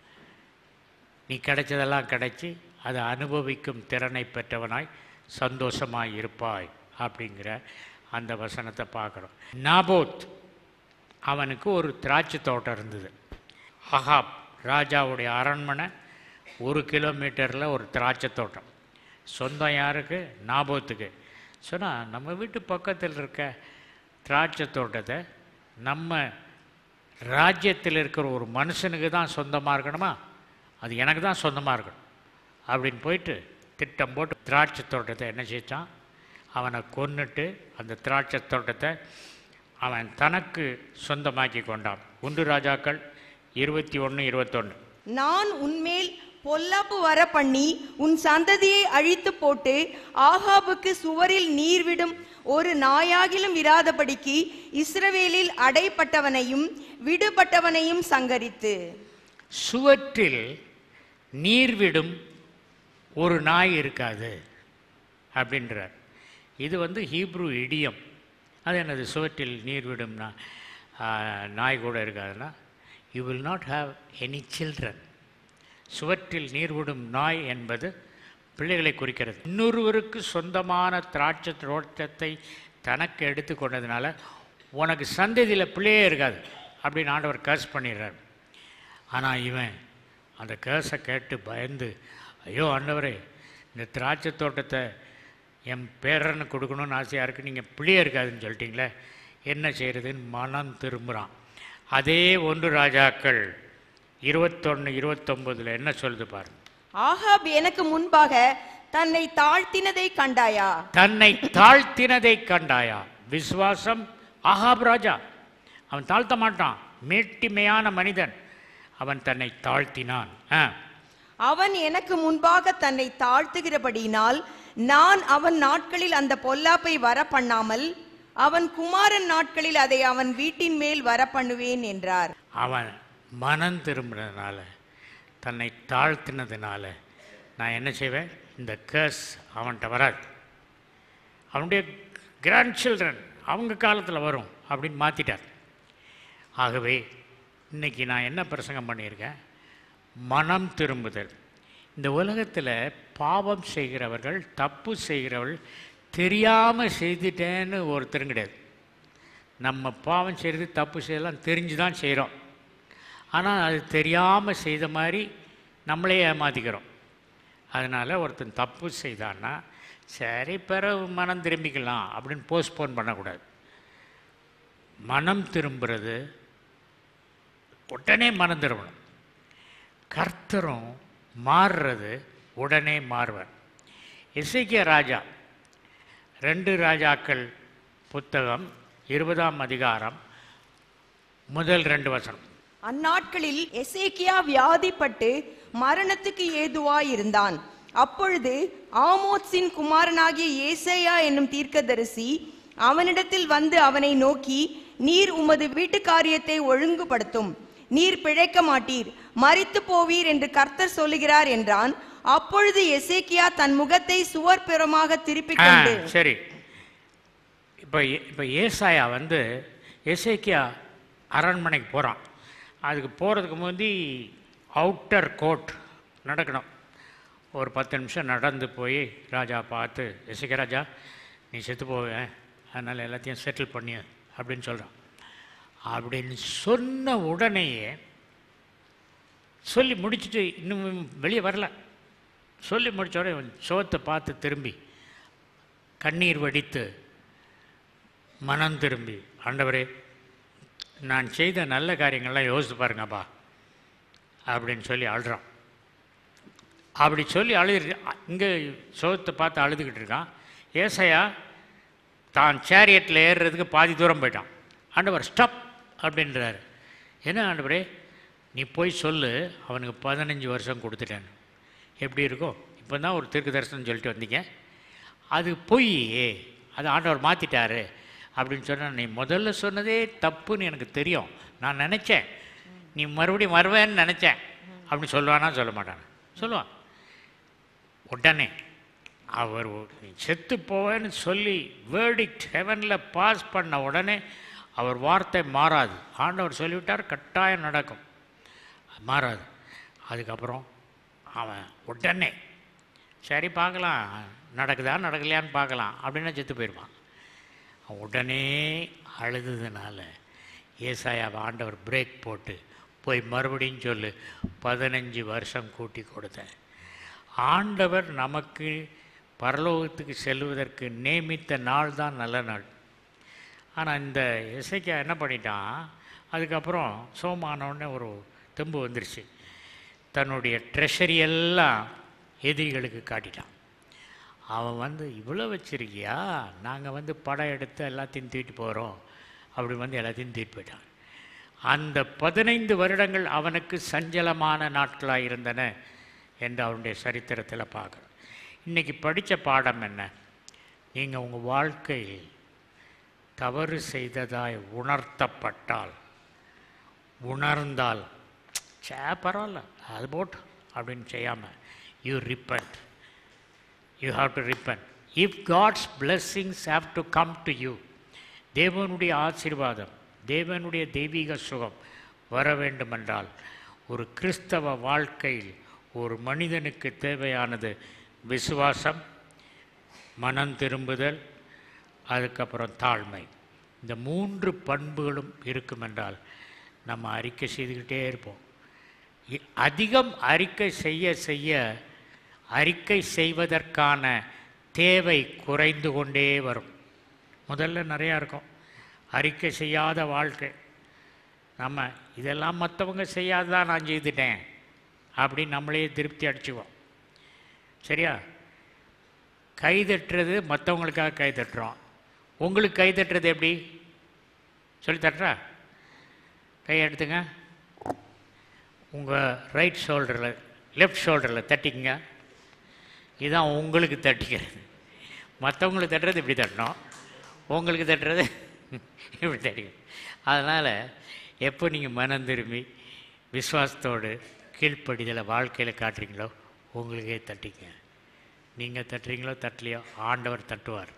நீ கிடைச்சதெல்லாம் கிடைச்சி அதை அனுபவிக்கும் திறனை பெற்றவனாய் சந்தோஷமாய் இருப்பாய் அப்படிங்கிற அந்த வசனத்தை பார்க்குறோம் நாபோத் அவனுக்கு ஒரு திராட்சை தோட்டம் இருந்தது அஹாப் ராஜாவுடைய அரண்மனை ஒரு கிலோமீட்டரில் ஒரு திராட்சை தோட்டம் சொந்தம் யாருக்கு நாபோத்துக்கு சொன்னால் நம்ம வீட்டு பக்கத்தில் இருக்க திராட்சை தோட்டத்தை நம்ம ராஜ்யத்தில் இருக்கிற ஒரு மனுஷனுக்கு தான் சொந்தமாக இருக்கணுமா அது எனக்கு தான் சொந்தமாக இருக்கணும் அப்படின்னு போயிட்டு திட்டம் போட்டு திராட்சை தோட்டத்தை என்ன செஞ்சான் அவனை கொன்னுட்டு அந்த திராட்சை தோட்டத்தை அவன் தனக்கு சொந்தமாக்கி கொண்டான் ஒன்று ராஜாக்கள் இருபத்தி ஒன்று இருபத்தொன்று நான் உன்மேல் பொல்லாப்பு வர பண்ணி உன் சந்ததியை அழித்து போட்டு ஆகாபுக்கு சுவரில் நீர் விடும் ஒரு நாயாகிலும் இராதபடிக்கு இஸ்ரவேலில் அடைப்பட்டவனையும் விடுபட்டவனையும் சங்கரித்து சுவற்றில் நீர் விடும் ஒரு நாய் இருக்காது அப்படின்றார் இது வந்து ஹீப்ரு இடியம் அது என்னது சுவற்றில் நீர் விடும்னா ஆஹ், நாய் கூட இருக்காதுன்னா you will not have any children சுவற்றில் நீர் விடும் நாய் என்பது பிள்ளைகளை குறிக்கிறது இன்னொருவருக்கு சொந்தமான திராட்சை தோட்டத்தை தனக்கு எடுத்து கொண்டதுனால உனக்கு சந்ததியில் பிள்ளையே இருக்காது அப்படின்னு ஆண்டவர் கர்ஸ் பண்ணிடுறார் ஆனால் இவன் அந்த கேஸை கேட்டு பயந்து ஐயோ ஆண்டவரே இந்த திராட்சை தோட்டத்தை என் பேரனுக்கு கொடுக்கணும்னு ஆசையாக இருக்குது நீங்கள் பிள்ளையே இருக்காதுன்னு சொல்லிட்டீங்களே என்ன செய்கிறதுன்னு மனம் திரும்புகிறான் அதே ஒன்று ராஜாக்கள் இருபத்தொன்று இருபத்தொம்போதில் என்ன சொல்லுது பாருங்க ஆகாப் எனக்கு முன்பாக தன்னை தாழ்த்தினதை கண்டாயா தன்னை தாழ்த்தினதை கண்டாயா விசுவாசம் ஆகாப் ராஜா அவன் தாழ்த்த மாட்டான் மேட்டிமையான மனிதன் அவன் தன்னை தாழ்த்தினான் ஆ அவன் எனக்கு முன்பாக தன்னை தாழ்த்துகிறபடியினால் நான் அவன் நாட்களில் அந்த பொல்லாப்பை வர பண்ணாமல் அவன் குமாரன் நாட்களில் அதை அவன் வீட்டின் மேல் வர பண்ணுவேன் என்றார் அவன் மனம் திரும்பினதுனால தன்னை தாழ்த்தினதுனால நான் என்ன செய்வேன் இந்த கேர்ஸ் அவன்கிட்ட வராது அவனுடைய கிராண்ட் சில்ட்ரன் அவங்க காலத்தில் வரும் அப்படின்னு மாற்றிட்டார் ஆகவே இன்னைக்கு நான் என்ன பிரசங்கம் பண்ணியிருக்கேன் மனம் திரும்புதல் இந்த உலகத்தில் பாவம் செய்கிறவர்கள் தப்பு செய்கிறவர்கள் தெரியாமல் செய்துட்டேன்னு ஒருத்தரும் கிடையாது நம்ம பாவம் செய்கிறது தப்பு செய்யலாம் தெரிஞ்சு தான் செய்கிறோம் ஆனால் அது தெரியாமல் செய்த மாதிரி நம்மளே ஏமாற்றிக்கிறோம் அதனால் ஒருத்தன் தப்பு செய்தான்னா சரி பிறகு மனம் திரும்பிக்கலாம் அப்படின்னு போஸ்ட்போன் பண்ணக்கூடாது மனம் திரும்புறது உடனே மனம் திரும்பணும் கர்த்தரும் மாறுறது உடனே மாறுவார் இசைக்கிய ராஜா ரெண்டு ராஜாக்கள் புத்தகம் இருபதாம் அதிகாரம் முதல் ரெண்டு வசனம் அந்நாட்களில் எசேக்கியா வியாதிப்பட்டு மரணத்துக்கு ஏதுவாயிருந்தான் அப்பொழுது ஆமோத்சின் குமாரனாகிய ஏசையா என்னும் தீர்க்கதரிசி அவனிடத்தில் வந்து அவனை நோக்கி நீர் உமது வீட்டு காரியத்தை ஒழுங்குபடுத்தும் நீர் பிழைக்க மாட்டீர் மரித்து போவீர் என்று கர்த்தர் சொல்லுகிறார் என்றான் அப்பொழுது எசேக்கியா தன் முகத்தை சுவர்புறமாக திருப்பிக் ஆ, கொண்டு சரி இப்போ இப்போ ஏசாயா வந்து எசேக்கியா அரண்மனைக்கு போகிறான் அதுக்கு போகிறதுக்கு முந்தி அவுட்டர் கோர்ட் நடக்கணும் ஒரு பத்து நிமிஷம் நடந்து போய் ராஜா பார்த்து எசேக்கியா ராஜா நீ செத்து போவேன் அதனால் எல்லாத்தையும் செட்டில் பண்ணி அப்படின்னு சொல்கிறான் அப்படின்னு சொன்ன உடனேயே சொல்லி முடிச்சுட்டு இன்னும் வெளியே வரல சொல்லி முடிச்ச உடனே இவன் சோத்தை பார்த்து திரும்பி கண்ணீர் வடித்து மனம் திரும்பி ஆண்டவரே நான் செய்த நல்ல காரியங்கள்லாம் யோசித்து பாருங்கப்பா அப்படின்னு சொல்லி அழுறான் அப்படி சொல்லி அழுது இங்கே சோத்தை பார்த்து அழுதுகிட்டு இருக்கான் ஏசையா தான் சேரியட்டில் ஏறுறதுக்கு பாதி தூரம் போயிட்டான் ஆண்டவர் ஸ்டாப் அப்படின்றாரு என்ன ஆண்டவரே நீ போய் சொல்லு அவனுக்கு பதினஞ்சு வருஷம் கொடுத்துட்டேன் எப்படி இருக்கும் இப்போ தான் ஒரு தீர்க்க தரிசனம் சொல்லிட்டு வந்தீங்க அது பொய் அது ஆண்டவர் மாற்றிட்டாரு அப்படின்னு சொன்னால் நீ முதல்ல சொன்னதே தப்புன்னு எனக்கு தெரியும் நான் நினச்சேன் நீ மறுபடியும் வருவேன்னு நினச்சேன் அப்படின்னு சொல்லுவானா சொல்ல மாட்டானா சொல்லுவான் உடனே அவர் நீ செத்து போவேன்னு சொல்லி வேர்டிக்ட் ஹெவனில் பாஸ் பண்ண உடனே அவர் வார்த்தை மாறாது ஆண்டவர் சொல்லிவிட்டார் கட்டாயம் நடக்கும் மாறாது அதுக்கப்புறம் அவன் உடனே சரி பார்க்கலாம் நடக்குதா நடக்கலையான்னு பார்க்கலாம் அப்படின்னு செத்து போயிடுவான் அவன் உடனே அழுதுனால ஏசாயாவை ஆண்டவர் பிரேக் போட்டு போய் மறுபடியும் சொல்லு பதினஞ்சு வருஷம் கூட்டி கொடுத்தேன் ஆண்டவர் நமக்கு பரலோகத்துக்கு செல்வதற்கு நியமித்த நாள் தான் நல்ல நாள் ஆனால் இந்த இசைக்கா என்ன பண்ணிட்டான் அதுக்கப்புறம் சோமானோடனே ஒரு தெம்பு வந்துருச்சு தன்னுடைய ட்ரெஷரி எல்லாம் எதிரிகளுக்கு காட்டிட்டான் அவன் வந்து இவ்வளோ வச்சிருக்கியா நாங்கள் வந்து படம் எடுத்து எல்லாத்தையும் தூக்கிட்டு போகிறோம் அப்படி வந்து எல்லாத்தையும் தூக்கிட்டு போயிட்டான் அந்த பதினைந்து வருடங்கள் அவனுக்கு சஞ்சலமான நாட்களாக இருந்தன என்று அவனுடைய சரித்திரத்தில் பார்க்குறோம் இன்றைக்கி படித்த பாடம் என்ன நீங்கள் உங்கள் வாழ்க்கையில் தவறு செய்ததாய் உணர்த்தப்பட்டால் உணர்ந்தால் சே பரவாயில்ல அது போட்டு அப்படின்னு செய்யாமல் you repent you have to repent if God's blessings have to come to you தேவனுடைய ஆசீர்வாதம் தேவனுடைய தெய்வீக சுகம் வர வேண்டுமென்றால் ஒரு கிறிஸ்தவ வாழ்க்கையில் ஒரு மனிதனுக்கு தேவையானது விசுவாசம் மனம் திரும்புதல் அதுக்கப்புறம் தாழ்மை இந்த மூன்று பண்புகளும் இருக்குமென்றால் நம்ம அறிக்கை செய்துக்கிட்டே இருப்போம் இ- அதிகம் அறிக்கை செய்ய செய்ய அறிக்கை செய்வதற்கான தேவை குறைந்து கொண்டே வரும் முதல்ல நிறையா இருக்கும் அறிக்கை செய்யாத வாழ்க்கை நம்ம இதெல்லாம் மற்றவங்க செய்யாததான் நான் செய்துட்டேன் அப்படின்னு நம்மளே திருப்தி அடிச்சுக்குவோம் சரியா கை தட்டுறது மற்றவங்களுக்காக கை தட்டுறோம் உங்களுக்கு கை தட்டுறது எப்படி சொல்லி தட்டுறா கை எடுத்துங்க உங்கள் ரைட் ஷோல்டரில் லெஃப்ட் ஷோல்டரில் தட்டிக்கங்க இதுதான் உங்களுக்கு தட்டிக்கிறது மற்றவங்களுக்கு தட்டுறது இப்படி தட்டணும் உங்களுக்கு தட்டுறது இப்படி தட்டிக்கணும் அதனால் எப்போ நீங்கள் மனம் திரும்பி விசுவாசத்தோடு கீழ்ப்படிதலை வாழ்க்கையில் காட்டுறீங்களோ உங்களுக்கே தட்டிங்க நீங்கள் தட்டுறீங்களோ தட்டலையோ ஆண்டவர் தட்டுவார்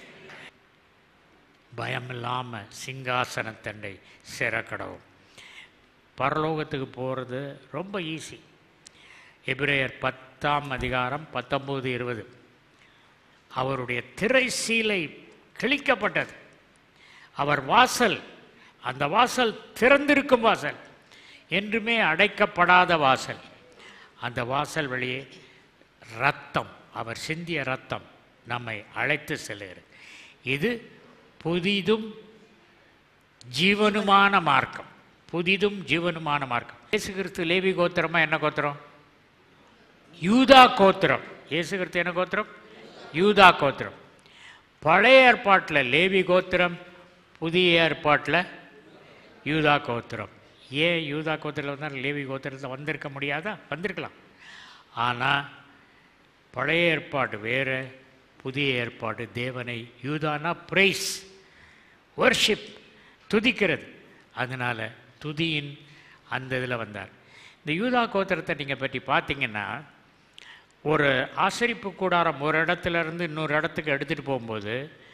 பயம் இல்லாமல் சிங்காசனத்தண்டை சிறக்கடவும் பரலோகத்துக்கு போகிறது ரொம்ப ஈஸி எபிரேயர் பத்தாம் அதிகாரம் பத்தொம்போது இருபது அவருடைய திரை சீலை கிழிக்கப்பட்டது அவர் வாசல் அந்த வாசல் திறந்திருக்கும் வாசல் என்றுமே அடைக்கப்படாத வாசல் அந்த வாசல் வழியே ரத்தம் அவர் சிந்திய ரத்தம் நம்மை அழைத்து செல்லுகிறது இது புதிதும் ஜீவனுமான மார்க்கம் புதிதும் ஜீவனுமான மார்க்கம் இயேசு கிறிஸ்து லேவி கோத்திரமா என்ன கோத்திரம் யூதா கோத்திரம் இயேசு கிறிஸ்து என்ன கோத்திரம் யூதா கோத்திரம் பழைய ஏற்பாட்டில் லேவி கோத்திரம் புதிய ஏற்பாட்டில் யூதா கோத்திரம் ஏன் யூதா கோத்திரத்தில் வந்தால் லேவி கோத்திரத்தில் வந்திருக்க முடியாதா வந்திருக்கலாம் ஆனால் பழைய ஏற்பாடு வேறு புதிய ஏற்பாடு தேவனை யூதானா பிரைஸ் வர்ஷிப் துதிக்கிறது அதனால் துதியின் அந்த இதில் வந்தார் இந்த யூதா கோத்திரத்தை நீங்கள் பற்றி பார்த்தீங்கன்னா ஒரு ஆசரிப்பு கூடாரம் ஒரு இடத்துல இருந்து இன்னொரு இடத்துக்கு எடுத்துகிட்டு போகும்போது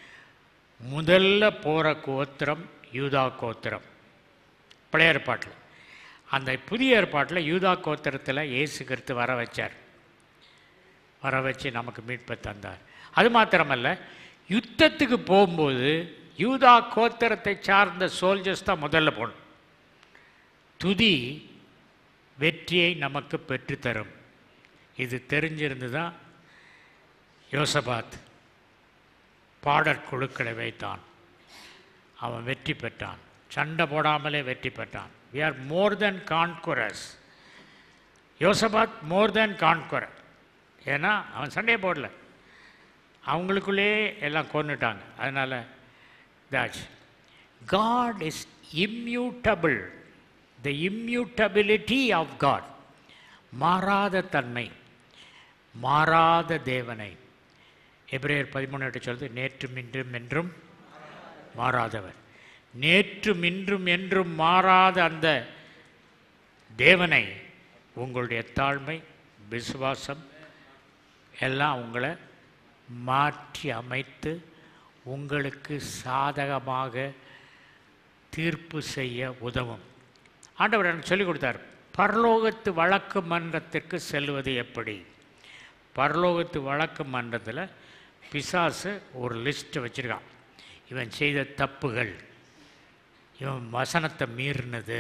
முதல்ல போகிற கோத்திரம் யூதா கோத்திரம் பழைய ஏற்பாட்டில் அந்த புதிய ஏற்பாட்டில் யூதா கோத்திரத்தில் இயேசு கிறிஸ்து வர வச்சார் வர வச்சு நமக்கு மீட்பை தந்தார் அது மாத்திரமல்ல யுத்தத்துக்கு போகும்போது யூதா கோத்திரத்தை சார்ந்த சோல்ஜர்ஸ் தான் முதல்ல போகணும் துதி வெற்றியை நமக்கு பெற்றுத்தரும் இது தெரிஞ்சிருந்து தான் யோசபாத் பாடற் குழுக்களை வைத்தான் அவன் வெற்றி பெற்றான் சண்டை போடாமலே வெற்றி பெற்றான் வி ஆர் மோர் தென் கான்குரஸ் யோசபாத் மோர் தென் கான்குரர் ஏன்னா அவன் சண்டையே போடல அவங்களுக்குள்ளேயே எல்லாம் கொன்னுட்டாங்க அதனால் that's God is immutable the immutability of God மாறாத தன்மை மாறாத தேவனை எபிரேயர் பதிமூணு எட்டு சொல்லுது நேற்றும் இன்றும் என்றும் மாறாதவர் நேற்றும் இன்றும் என்றும் மாறாத அந்த தேவனை உங்களுடைய தாழ்மை விசுவாசம் எல்லாம் உங்களை மாற்றி அமைத்து உங்களுக்கு சாதகமாக தீர்ப்பு செய்ய உதவும் ஆண்டவர் எனக்கு சொல்லிக் கொடுத்தார் பரலோகத்து வழக்கு மன்றத்திற்கு செல்வது எப்படி பரலோகத்து வழக்கு மன்றத்தில் பிசாசு ஒரு லிஸ்ட்டை வச்சுருக்கான் இவன் செய்த தப்புகள் இவன் வசனத்தை மீறினது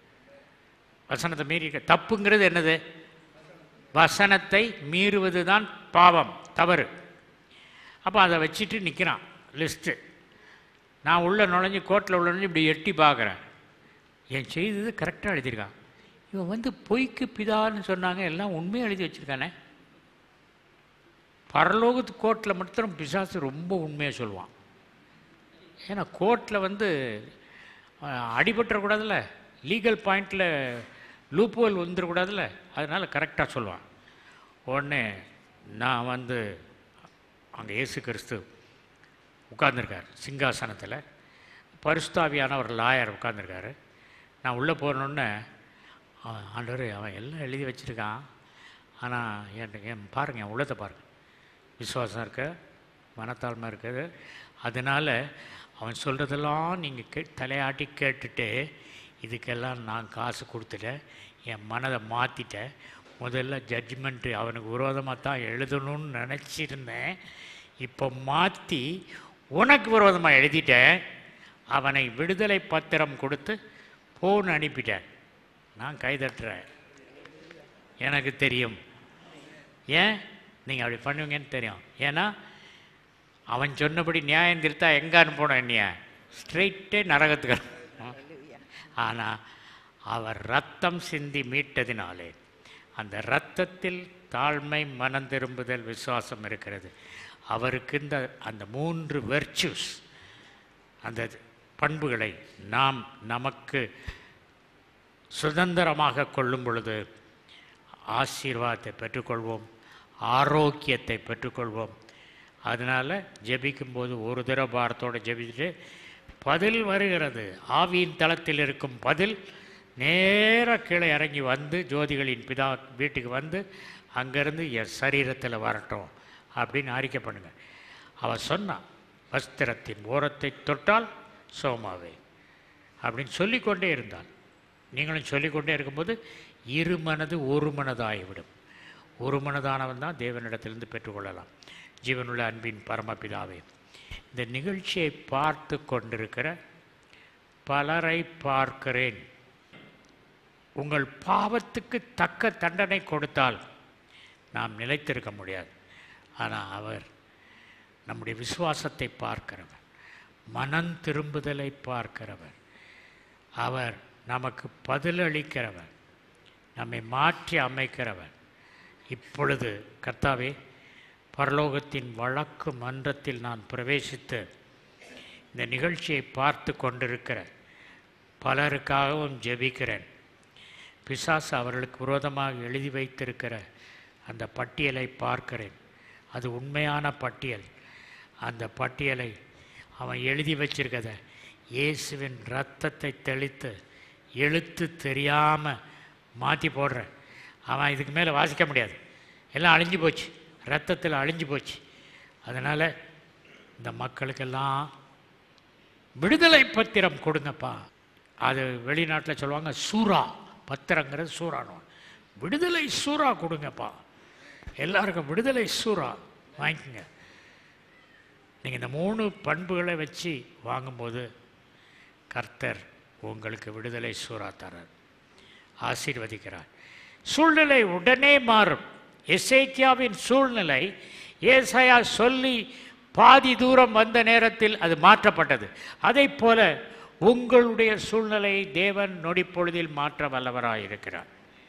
வசனத்தை மீறி தப்புங்கிறது என்னது வசனத்தை மீறுவது தான் பாவம் தவறு அப்போ அதை வச்சுட்டு நிற்கிறான் லிஸ்ட்டு நான் உள்ளே நுழைஞ்சு கோர்ட்டில் உள்ள நுழைஞ்சு இப்படி எட்டி பார்க்குறேன் என் செய்தது கரெக்டாக எழுதியிருக்கான் இவன் வந்து பொய்க்கு பிதான்னு சொன்னாங்க எல்லாம் உண்மையாக எழுதி வச்சுருக்கானே பரலோகத்து கோர்ட்டில் மட்டும் பிசாசு ரொம்ப உண்மையாக சொல்லுவான் ஏன்னா கோர்ட்டில் வந்து அஹ், அடிபட்டுறக்கூடாதுல்ல லீகல் பாயிண்டில் லூப்போல் வந்துடக்கூடாதுல்ல அதனால் கரெக்டாக சொல்லுவான் உடனே நான் வந்து அங்கே இயேசு கிறிஸ்து உட்கார்ந்திருக்கார் சிங்காசனத்தில் பரிசுத்தாவியான ஒரு லாயர் உட்கார்ந்திருக்காரு நான் உள்ளே போனோடனே ஆண்டவர் அவன் எல்லாம் எழுதி வச்சுருக்கான் ஆனால் என் என் பாருங்கள் என் உள்ளத்தை பாருங்கள் விசுவாசம் இருக்க மனத்தாழ்மை இருக்குது அதனால் அவன் சொல்கிறதெல்லாம் நீங்கள் கே தலையாட்டி கேட்டுட்டு இதுக்கெல்லாம் நான் காசு கொடுத்துட்டேன் என் மனதை மாற்றிட்டேன் முதல்ல ஜட்ஜ்மெண்ட்டு அவனுக்கு விரோதமாக தான் எழுதணும்னு நினச்சிருந்தேன் இப்போ மாற்றி உனக்கு விரோதமாக எழுதிட்டேன் அவனை விடுதலை பத்திரம் கொடுத்து போன் அனுப்பிட்டேன் நான் கைதட்டுறேன் எனக்கு தெரியும் ஏன் நீங்கள் அப்படி பண்ணுவீங்கன்னு தெரியும் ஏன்னா அவன் சொன்னபடி நியாயம் திருத்தா எங்கே அனுப்பணும் என்னைய ஸ்ட்ரெயிட்டே நரகத்துக்கு ஆனால் அவர் ரத்தம் சிந்தி மீட்டதினாலே அந்த இரத்தத்தில் தாழ்மை மனம் திரும்புதல் விசுவாசம் இருக்கிறது அவருக்கு இந்த அந்த மூன்று வெர்ச்சுஸ் அந்த பண்புகளை நாம் நமக்கு சுதந்திரமாக கொள்ளும் பொழுது ஆசீர்வாதத்தை பெற்றுக்கொள்வோம் ஆரோக்கியத்தை பெற்றுக்கொள்வோம் அதனால் ஜெபிக்கும்போது ஒரு தடவை பாரத்தோடு ஜெபிச்சுட்டு பதில் வருகிறது ஆவியின் தளத்தில் இருக்கும் பதில் நேராக கீழே இறங்கி வந்து ஜோதிகளின் பிதா வீட்டுக்கு வந்து அங்கேருந்து என் சரீரத்தில் வரட்டும் அப்படின்னு அறிக்கை பண்ணுங்க அவள் சொன்னான் வஸ்திரத்தின் ஓரத்தை தொட்டால் சோமாவே அப்படின்னு சொல்லிக்கொண்டே இருந்தாள் நீங்களும் சொல்லிக்கொண்டே இருக்கும்போது இரு மனது ஒரு மனதாகிவிடும் ஒரு மனதானவன் தான் தேவனிடத்திலிருந்து பெற்றுக்கொள்ளலாம் ஜீவனுள்ள அன்பின் பரமபிதாவே இந்த நிகழ்ச்சியை பார்த்து கொண்டிருக்கிற பலரை பார்க்கிறேன் உங்கள் பாவத்துக்கு தக்க தண்டனை கொடுத்தால் நாம் நிலைத்திருக்க முடியாது ஆனால் அவர் நம்முடைய விசுவாசத்தை பார்க்கிறவர் மனம் திரும்புதலை பார்க்கிறவர் அவர் நமக்கு பதிலளிக்கிறவர் நம்மை மாற்றி அமைக்கிறவர் இப்பொழுது கர்த்தாவே பரலோகத்தின் வழக்கு மன்றத்தில் நான் பிரவேசித்து இந்த நிகழ்ச்சியை பார்த்து கொண்டிருக்கிற பலருக்காகவும் ஜெபிக்கிறேன் பிசாசு அவர்களுக்கு விரோதமாக எழுதி வைத்திருக்கிற அந்த பட்டியலை பார்க்கிறேன் அது உண்மையான பட்டியல் அந்த பட்டியலை அவன் எழுதி வச்சிருக்கத இயேசுவின் ரத்தத்தை தெளித்து எழுத்து தெரியாமல் மாற்றி போடுறேன் அவன் இதுக்கு மேலே வாசிக்க முடியாது எல்லாம் அழிஞ்சு போச்சு ரத்தத்தில் அழிஞ்சு போச்சு அதனால் இந்த மக்களுக்கெல்லாம் விடுதலை பத்திரம் கொடுங்கப்பா அது வெளிநாட்டில் சொல்லுவாங்க சூறா பத்திரங்கிறது சூறானு விடுதலை சூறா கொடுங்கப்பா எல்லாருக்கும் விடுதலை சூறா வாங்கிக்கோங்க நீங்கள் இந்த மூணு பண்புகளை வச்சு வாங்கும்போது கர்த்தர் உங்களுக்கு விடுதலை சூறா தரார் ஆசீர்வதிக்கிறார் சூழ்நிலை உடனே மாறும் எசேக்கியாவின் சூழ்நிலை ஏசாயா சொல்லி பாதி தூரம் வந்த நேரத்தில் அது மாற்றப்பட்டது அதைப் போல உங்களுடைய சூழ்நிலையை தேவன் நொடிப்பொழுதில் மாற்ற வல்லவராக இருக்கிறார்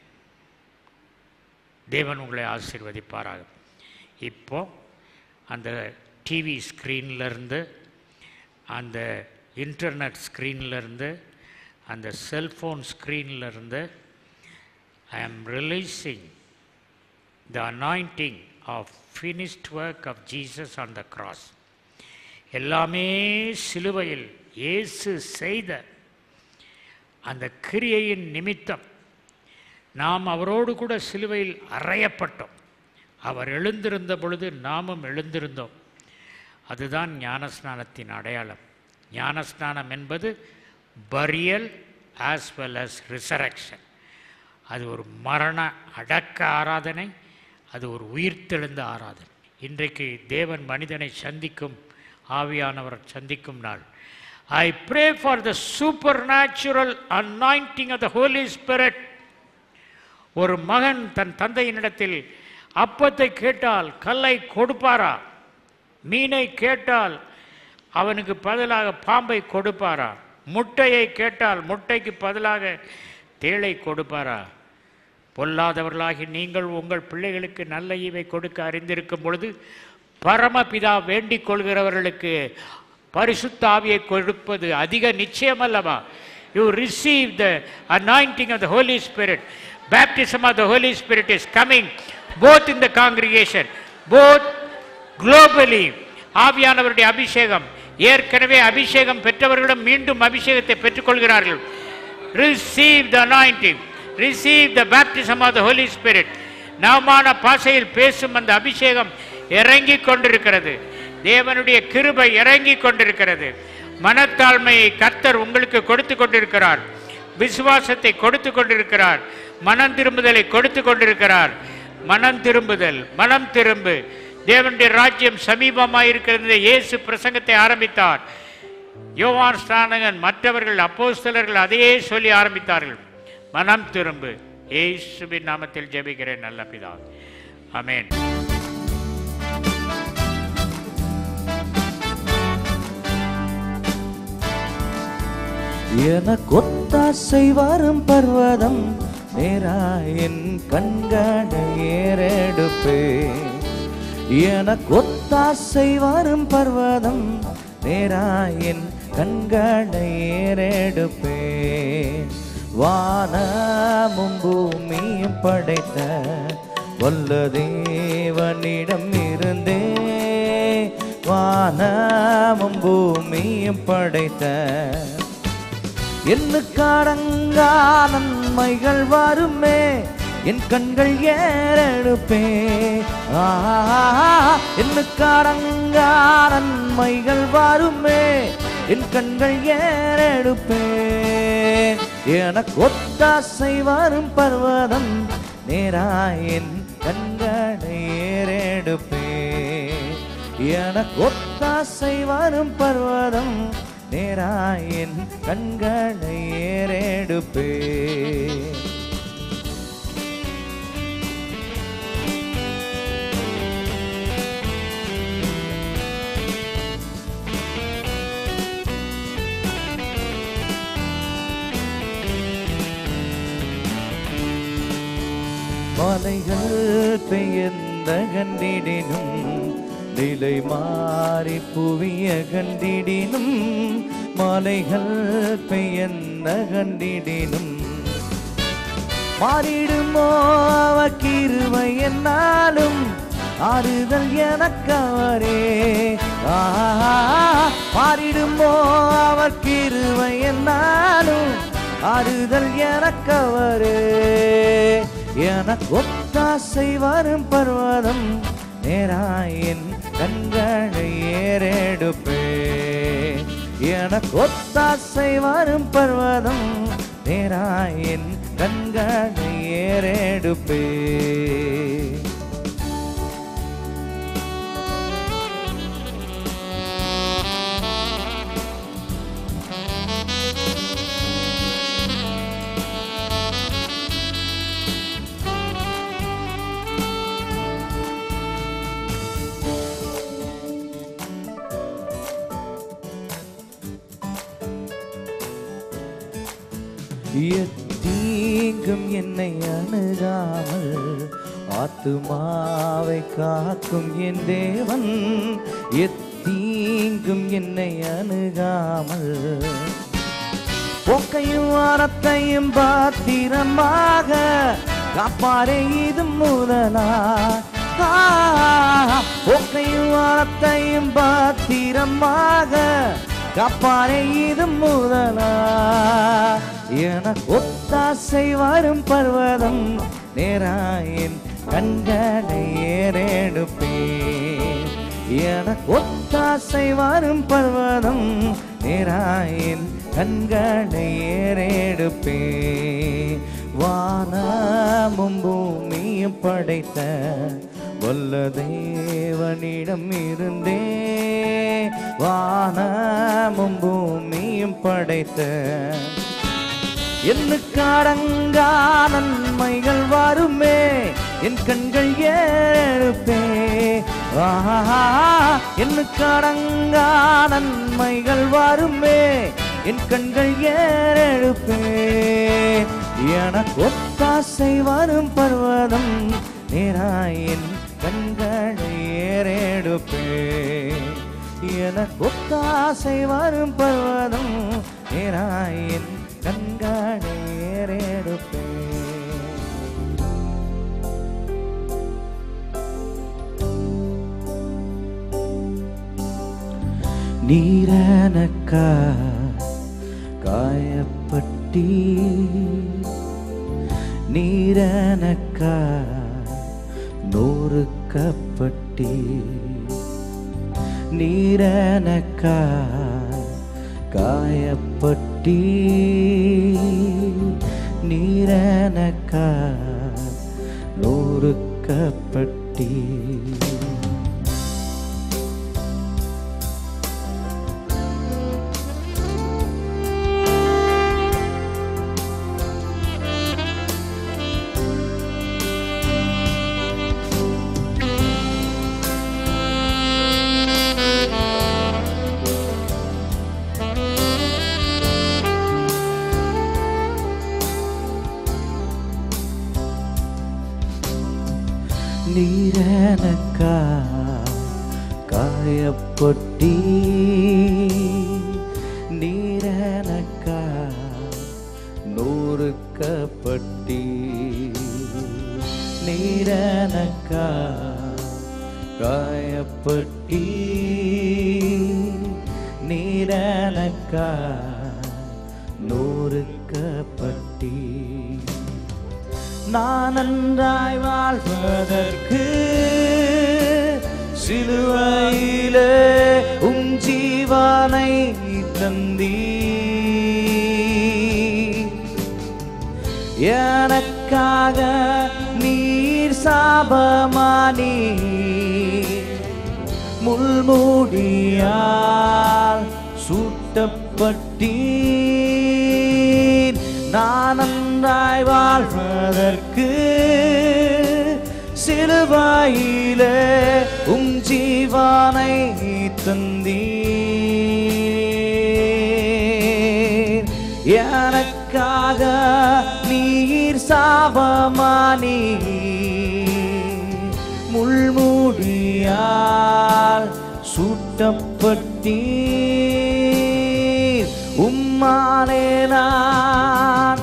தேவன் உங்களை ஆசீர்வதிப்பாராக இப்போ அந்த டிவி ஸ்க்ரீன்லேருந்து அந்த இன்டர்நெட் ஸ்க்ரீன்லேருந்து அந்த செல்ஃபோன் ஸ்க்ரீன்லேருந்து I am releasing the anointing of finished work of Jesus on the cross எல்லாமே சிலுவையில் இயேசு செய்த அந்த கிரியையின் நிமித்தம் நாம் அவரோடு கூட சிலுவையில் அறையப்பட்டோம் அவர் எழுந்திருந்த பொழுது நாமும் எழுந்திருந்தோம் அதுதான் ஞானஸ்நானத்தின் அடையாளம் ஞானஸ்நானம் என்பது burial as well as resurrection அது ஒரு மரண அடக்க ஆராதனை அது ஒரு உயிர்த்தெழுந்த ஆராதனை இன்றைக்கு தேவன் மனிதனை சந்திக்கும் ஆவியானவர் சந்திக்கும் நாள் I pray for the supernatural anointing of the Holy Spirit ஒரு மகன் தன் தந்தையினிடத்தில் அப்பத்தை கேட்டால் கல்லை கொடுப்பாரா மீனை கேட்டால் அவனுக்கு பதிலாக பாம்பை கொடுப்பாரா முட்டையை கேட்டால் முட்டைக்கு பதிலாக தேளை கொடுப்பாரா பொல்லாதவர்களாகி நீங்கள் உங்கள் பிள்ளைகளுக்கு நல்ல ஈவை கொடுக்க அறிந்திருக்கும் பொழுது பரமபிதா வேண்டிக் கொள்கிறவர்களுக்கு பரிசுத்த ஆவியை கொடுப்பது அதிக நிச்சயம் அல்லவா you receive the anointing of the Holy Spirit baptism of the Holy Spirit is coming both in the congregation both globally ஆவியானவருடைய அபிஷேகம் ஏற்கனவே அபிஷேகம் பெற்றவர்களும் மீண்டும் அபிஷேகத்தை பெற்றுக்கொள்கிறார்கள் receive the anointing receive the baptism of the Holy Spirit நவமான பாசையில் பேசும் அந்த அபிஷேகம் இறங்கி கொண்டிருக்கிறது தேவனுடைய கிருபை இறங்கி கொண்டிருக்கிறது மனத்தாழ்மையை கர்த்தர் உங்களுக்கு கொடுத்து கொண்டிருக்கிறார் விசுவாசத்தை கொடுத்து கொண்டிருக்கிறார் மனம் திரும்புதலை கொடுத்து கொண்டிருக்கிறார் மனம் திரும்புதல் மனம் திரும்பு தேவனுடைய ராஜ்யம் சமீபமாக இருக்கிறது இயேசு பிரசங்கத்தை ஆரம்பித்தார் யோவான் ஸ்நானகன் மற்றவர்கள் அப்போஸ்தலர்கள் அதையே சொல்லி ஆரம்பித்தார்கள் மனம் திரும்பு இயேசுவின் நாமத்தில் ஜெபிக்கிறேன் நல்ல பிதா ஆமென் எனக்கொத்தாசை வரும் பர்வதம் நேரா என் கண்களை ஏறெடுப்பே எனக்கொத்தாசை வரும் பர்வதம் நேரா என் கண்களை ஏறெடுப்பே வானமும் பூமியும் படைத்த வல்ல தேவனிடம் இருந்தே வானமும் பூமியும் படைத்த எண்ணுக்காடங்கா நன்மைகள் வருமே என் கண்கள் ஏறெடுப்பே எண்ணுக்காடங்கா நன்மைகள் வருமே என் கண்கள் ஏறெடுப்பே எனக்கு ஒத்தாசை வரும் பர்வதம் நேரா என் கண்களை ஏறெடுப்பே எனக்கு ஒத்தாசை வரும் பர்வதம் நேரா என் கண்களை ஏறெடுப்பே மலைகள் பெயர்ந்த கண்டிடினும் நிலை மாறி புவிய கண்டிடினும் மலைகள் பெய்யந்த கண்டிடினும் மாறிடுமோ அவ கிருவை என்னாலும் ஆறுதல் எனக்கவரே ஆஹா, மாறிடுமோ அவர் கிருவை என்னாலும் ஆறுதல் எனக்கவரே எனக்கு ஒத்தாசை வரும் பர்வதம் நேராயின் கண்களை ஏறெடுப்பே எனக்கு ஒத்தாசை வரும் பர்வதம் நேராயின் கண்களை ஏறெடுப்பே எத்தீங்கும் என்னை அணுகாமல் ஆத்துமாவை காக்கும் என் தேவன் எத்தீங்கும் என்னை அணுகாமல் பொக்கையும் வாரத்தையும் பாத்திரமாக காப்பாரே இது முதலா ஆ, பொக்கையும் வாரத்தையும் பாத்திரமாக காப்பாரே இது முதலா எனக்கு ஒத்தாசை வரும் பர்வதம் நேராயின் கண்களை ஏறெடுப்பேன் எனக்கு ஒத்தாசை வரும் பர்வதம் நேராயின் கண்களை ஏறெடுப்பே வானமும் பூமியும் படைத்த வல்ல தேவனிடம் இருந்தே வானமும் பூமியும் படைத்த என்னுக்கு அடங்கா நன்மைகள் வருமே என் கண்கள் ஏழுப்பே என்னுக்கு அடங்கா நன்மைகள் வருமே என் கண்கள் ஏறெழுப்பே எனக்கு ஒத்தாசை வரும் பர்வதம் நேராயின் கண்களை ஏறெடுப்பே எனக்கு ஒத்தாசை வரும் பர்வதம் நேராயின் கண்களை ஏறெடுப்பே நீரனக்கா காயப்பட்டி நீரனக்கா நூறுக்கப்பட்டி நீரனக்கா காயப்பட்டி நீரனக்கா நூறுக்கப்பட்டி நீரனக்கா காயப்பட்டி நீரனக்கா நூறுக்கப்பட்டி நீரனக்கா காயப்பட்டி நீரனக்கா நூறுக்கப்பட்டி நான் நன்றாய் வாழ்வதற்கு சிலுவையிலே உம் ஜீவனை தந்தீ எனக்காக நீர் சாபமானி முள்மூடியால் சூட்டப்பட்டீர் நான் நன்றாய் வாழ்வதற்கு சிலுவாயிலே உம் ஜீவானை தந்தீர் எனக்காக நீர் சாபமானி முள்மூடியால் சூட்டப்பட்டீர் உம்மானே நான்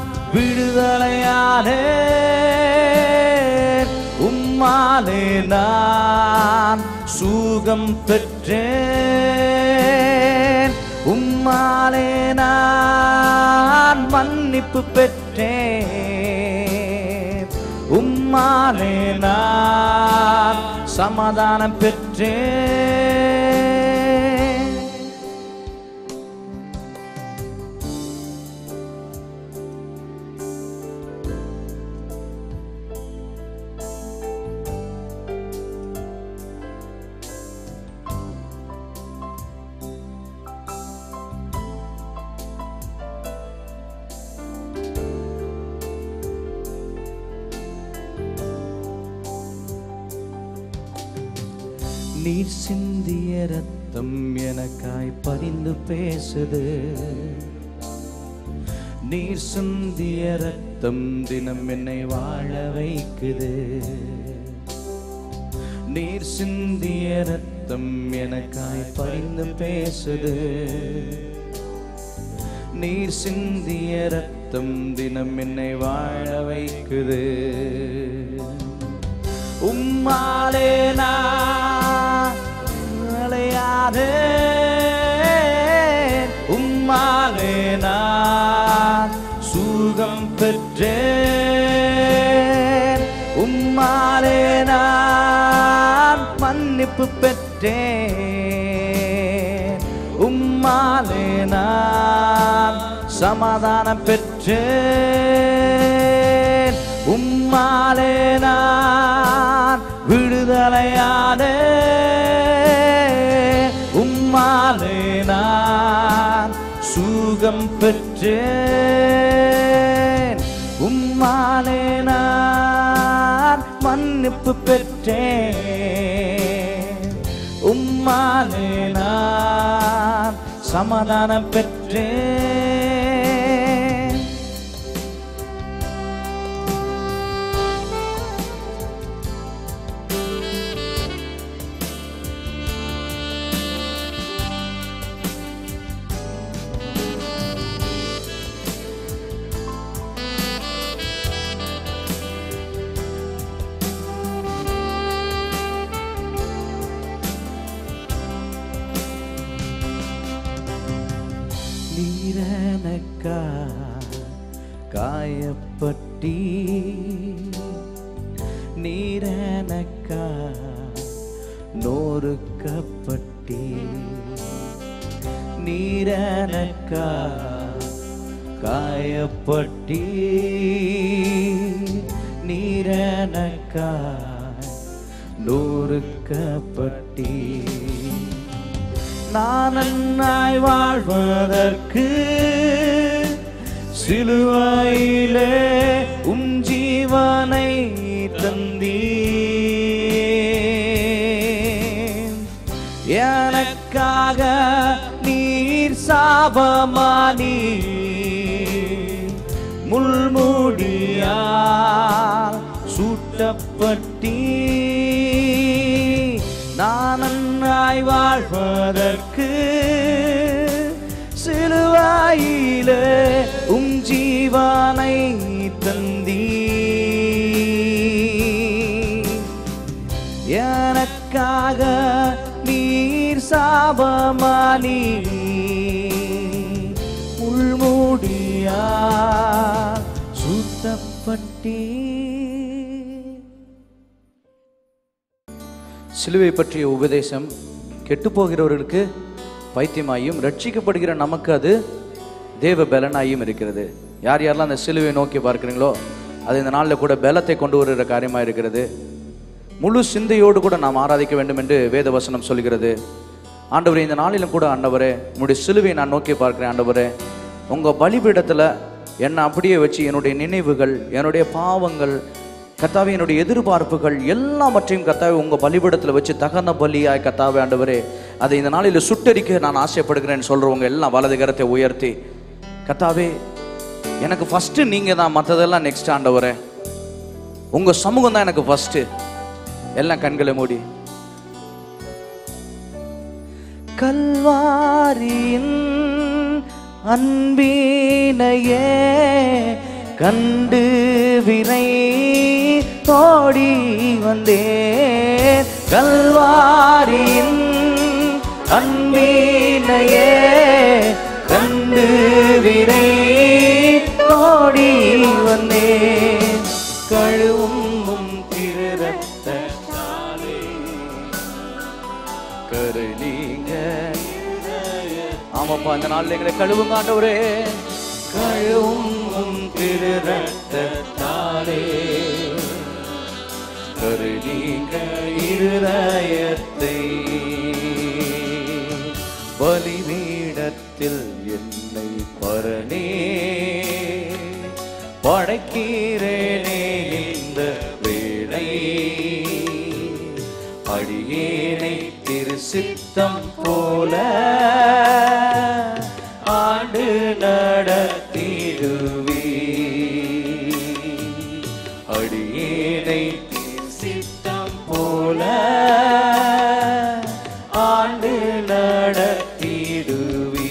விடுதலையானேன் உம்மானே நான் சுகம் பெற்றேன் உம்மானே நான் மன்னிப்பு பெற்றேன் உம்மானே நான் சமாதானம் பெற்றேன் நீர் சிந்திய ரத்தம் எனக்காய் பரிந்து பேசுது நீர் சிந்திய ரத்தம் தினம் என்னை வாழ வைக்குது நீர் சிந்திய ரத்தம் எனக்காய் பரிந்து பேசுது நீர் சிந்திய ரத்தம் தினம் என்னை வாழ வைக்குது உம்மாலே நான் அலையாதேன் உம்மாலே நான் சுகம் பெற்றேன் உம்மாலே நான் மன்னிப்பு பெற்றேன் உம்மாலே நான் சமாதானம் பெற்றேன் உம்மாலே நான் விடுதலையானே உம்மாலே நான் சுகம் பெற்றேன் உம்மாலே நான் மன்னிப்பு பெற்றேன் உம்மாலே நான் சமாதானம் பெற்றேன் நீரனக்கா காயப்பட்டி நீரனக்கா நோறுக்கப்பட்டி நீரனக்கா காயப்பட்டி நீரனக்கா நூறுக்கப்பட்டி நான் நன்னாய் வாழ்வதற்கு சிலுவையிலே உம் ஜீவனை தந்தீர் எனக்காக நீர் சாபமானி முள்முடியா சூட்டப்பட்டீ நான் நன்னாய் வாழ்வதற்கு சிலுவாயிலே உம் ஜீவானை தந்தீ எனக்காக நீர் சாபமானி உள்மூடியா சுத்தப்பட்டீ சிலுவை பற்றிய உபதேசம் கெட்டுப்போகிறவர்களுக்கு பைத்தியமாயும் ரட்சிக்கப்படுகிற நமக்கு அது தேவ பலனாயும் இருக்கிறது யார் யாரெல்லாம் அந்த சிலுவை நோக்கி பார்க்குறீங்களோ அது இந்த நாளில் கூட பலத்தை கொண்டு வருகிற காரியமாக இருக்கிறது முழு சிந்தையோடு கூட நாம் ஆராதிக்க வேண்டும் என்று வேத வசனம் சொல்கிறது ஆண்டவரே இந்த நாளிலும் கூட ஆண்டவரே உங்களுடைய சிலுவையை நான் நோக்கி பார்க்கிறேன் ஆண்டவரே உங்கள் பலிபீடத்தில் என்னை அப்படியே வச்சு என்னுடைய நினைவுகள் என்னுடைய பாவங்கள் கத்தாவே என்னுடைய எதிர்பார்ப்புகள் எல்லாவற்றையும் கத்தாவே உங்கள் பலிபீடத்தில் வச்சு தகன பலியாய் கத்தாவே ஆண்டவரே அதை இந்த நாளில் சுட்டரிக்க நான் ஆசைப்படுகிறேன்னு சொல்கிறவங்க எல்லாம் வலது கரத்தை உயர்த்தி கத்தாவே எனக்கு ஃபஸ்ட்டு நீங்கள் தான் மற்றதெல்லாம் நெக்ஸ்ட் ஆண்டவரே உங்கள் சமூகம் தான் எனக்கு ஃபஸ்ட்டு எல்லாம் கண்களை மூடி கல்வாரியின் அன்பினையே கண்டு வினை ஓடி வந்தேன் கல்வாரியின் அன்பினையே கண்டு வினை ஓடி வந்தேன் கழுவும் உம் திரு ரத்தத்தாலே கரு நீங்க ஆமாப்பா அந்த நாள்ல எங்களை கழுவுங்க ஆண்டவரே கழுவும் உம் திரு ரத்தத்தாலே கரு நீங்க இருதயத்தை பலிபீடத்தில் என்னை பரணே படைக்கிறேனே இந்த வேளை அடியேனை திரு சித்தம் போல ஆண்டு நடத்திடுவே அடியேனை திரு சித்தம் போல ஆண்டு நடத்திடுவே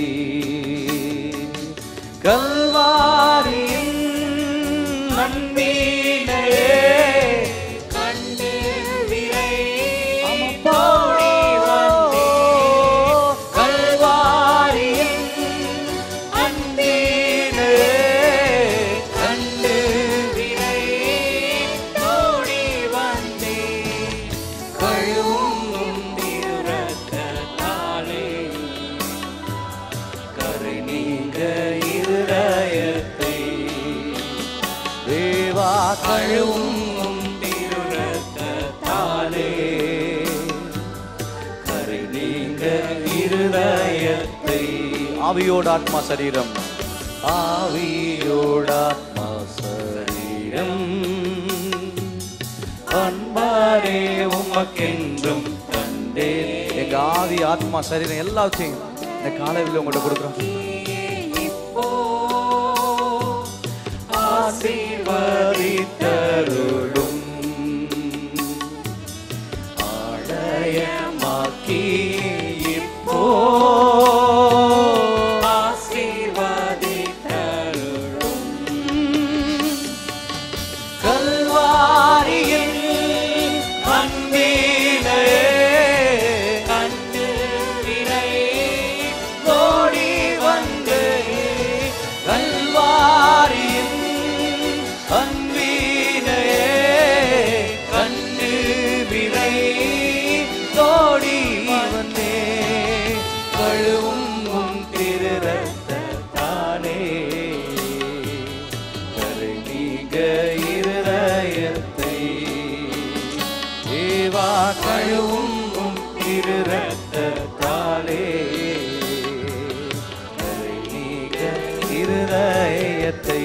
கல்வாரியின் நன்மீனையே கண்டு விரை அமப்போடி வந்தே கல்வாரியின் அன்பீனையே கண்டு விரை ஓடி வந்தே கழுவும் திரக்கத்தாலே கரை நீங்க இருதயத்தை தேவா கழுவும் திருரத்தாலே கரை நீங்க இருதயத்தை ஆவியோட ஆத்மா சரீரம் ஆவியோட ஆத்மா சரீரம் அன்பாரே உமக்கென்றும் தந்தே எங்க ஆவி ஆத்மா சரீரம் எல்லாத்தையும் இந்த காலையில் உங்கள்கிட்ட கொடுக்குறோம் ஆசீர்வதித்தருளும் ஆலயமாக்கி இப்போ ஆசீர்வதித்தருளும் கல்வாரியில் அன்பிலே கண்டு வினை ஓடி வந்து கல்வாரியில் அன்பிலே கண்டு வினை ஓடி வந்தே கழுவும் உன் திரு ரத்தத்தாலே கரை நீங்க இருதயத்தை தேவா கழுவும் உம் திரு ரத்தத்தாலே கரை நீங்க இருதயத்தை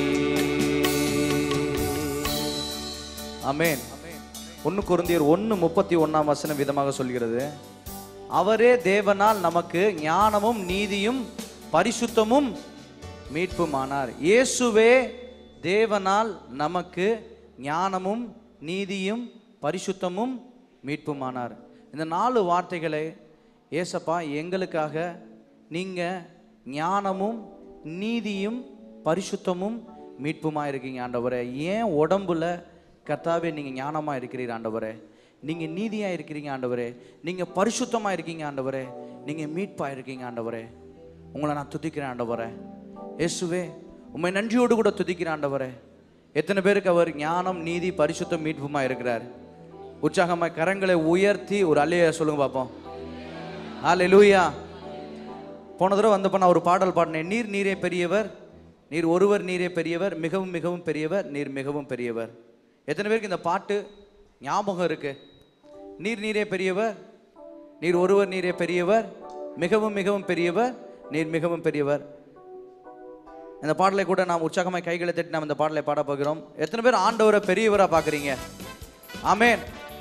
ஆமென் ஒன்று குருந்தியர் ஒன்று முப்பத்தி ஒன்றாம் வசனம் விதமாக சொல்கிறது அவரே தேவனால் நமக்கு ஞானமும் நீதியும் பரிசுத்தமும் மீட்புமானார் இயேசுவே தேவனால் நமக்கு ஞானமும் நீதியும் பரிசுத்தமும் மீட்புமானார் இந்த நாலு வார்த்தைகளை ஏசப்பா எங்களுக்காக நீங்கள் ஞானமும் நீதியும் பரிசுத்தமும் மீட்புமாக இருக்கீங்க ஆண்டவரே ஏன் உடம்புல கர்த்தாவே நீங்கள் ஞானமாக இருக்கிறீர் ஆண்டவரே நீங்கள் நீதியாக இருக்கிறீங்க ஆண்டவரே நீங்கள் பரிசுத்தமாக இருக்கீங்க ஆண்டவரே நீங்கள் மீட்பாக இருக்கீங்க ஆண்டவரே உங்களை நான் துதிக்கிறேன் ஆண்டவரே இயேசுவே உண்மை நன்றியோடு கூட துதிக்கிறேன் ஆண்டவரே எத்தனை பேருக்கு அவர் ஞானம் நீதி பரிசுத்தம் மீட்புமா இருக்கிறார் உற்சாகமாய் கரங்களை உயர்த்தி ஒரு அல்லைய சொல்லுங்க பார்ப்போம் ஹாலே லூயா போன தடவை வந்தப்போ நான் ஒரு பாடல் பாடினேன் நீர் நீரே பெரியவர் நீர் ஒருவர் நீரே பெரியவர் மிகவும் மிகவும் பெரியவர் நீர் மிகவும் பெரியவர் எத்தனை பேருக்கு இந்த பாட்டு ஞாபகம் இருக்கு நீர் நீரே பெரியவர் நீர் ஒருவர் நீரே பெரியவர் மிகவும் மிகவும் பெரியவர் நீர் மிகவும் பெரியவர் இந்த பாடலை கூட நாம் உற்சாகமாய் கைகளை தட்டி நாம் இந்த பாடலை பாட போகிறோம் எத்தனை பேர் ஆண்டவரை பெரியவரா பார்க்குறீங்க ஆமென்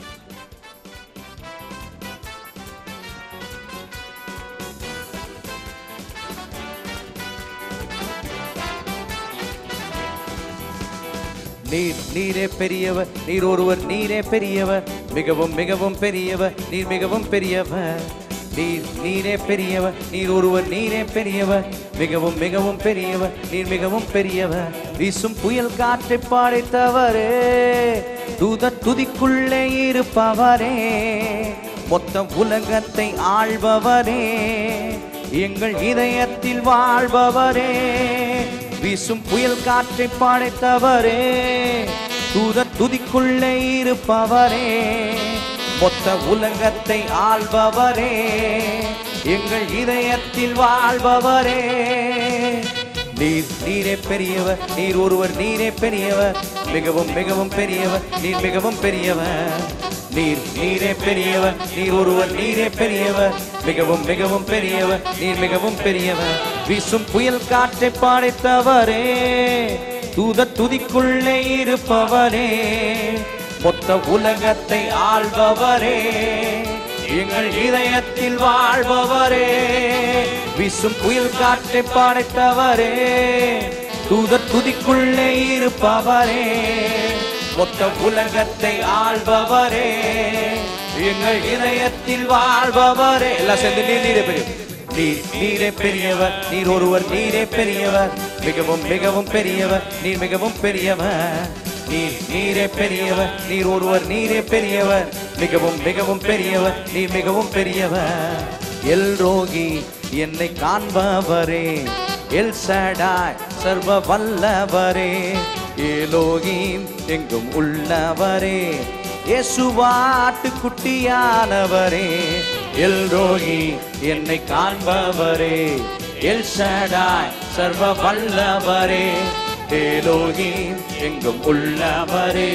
நீர் நீரே பெரியவர் நீர் ஒருவர் நீரே பெரியவர் மிகவும் மிகவும் பெரியவர் நீர் மிகவும் பெரியவர் நீர் நீரே பெரியவர் நீர் ஒருவர் நீரே பெரியவர் மிகவும் மிகவும் பெரியவர் நீர் மிகவும் பெரியவர் வீசும் புயல் காற்றை படைத்தவரே தூத துதிக்குள்ளே இருப்பவரே மொத்த உலகத்தை ஆள்பவரே எங்கள் இதயத்தில் வாழ்பவரே வீசும் புயல் காற்றை படைத்தவரே தூத துதிக்குள்ளே இருப்பவரே மொத்த உலகத்தை ஆள்பவரே எங்கள் இதயத்தில் வாழ்பவரே நீர் நீரே பெரியவர் நீர் ஒருவர் நீரே பெரியவர் மிகவும் மிகவும் பெரியவர் நீர் மிகவும் பெரியவர் நீர் நீரே பெரியவர் நீர் ஒருவர் நீரே பெரியவர் மிகவும் மிகவும் பெரியவர் நீர் மிகவும் பெரியவர் வீசும் புயல் காற்றை படைத்தவரே தூத துதிக்குள்ளே இருப்பவரே மொத்த உலகத்தை ஆள்பவரே எங்கள் இதயத்தில் வாழ்பவரே வீசும் புயல் காற்றை படைத்தவரே தூத துதிக்குள்ளே இருப்பவரே மொத்த உலகத்தை ஆள்பவரே எங்கள் இதயத்தில் வாழ்பவரே எல்லாம் சேர்ந்து நீர் நீரே பெரிய நீர் நீரே பெரியவர் நீர் ஒருவர் நீரே பெரியவர் மிகவும் மிகவும் பெரியவர் நீர் மிகவும் பெரியவர் நீர் நீரே பெரியவர் நீர் ஒருவர் நீரே பெரியவர் மிகவும் மிகவும் பெரியவர் நீர் மிகவும் பெரியவர் எல் ரோகி என்னை காண்பவரே எல் சடாய் சர்வ வல்லவரே ஏலோகிம் எங்கும் உள்ளவரே இயேசுவாட்டு குட்டியானவரே எல் ரோகி என்னை காண்பவரே எல் சடாய் சர்வ வல்லவரே ஏலோகிம் எங்கும் உள்ளவரே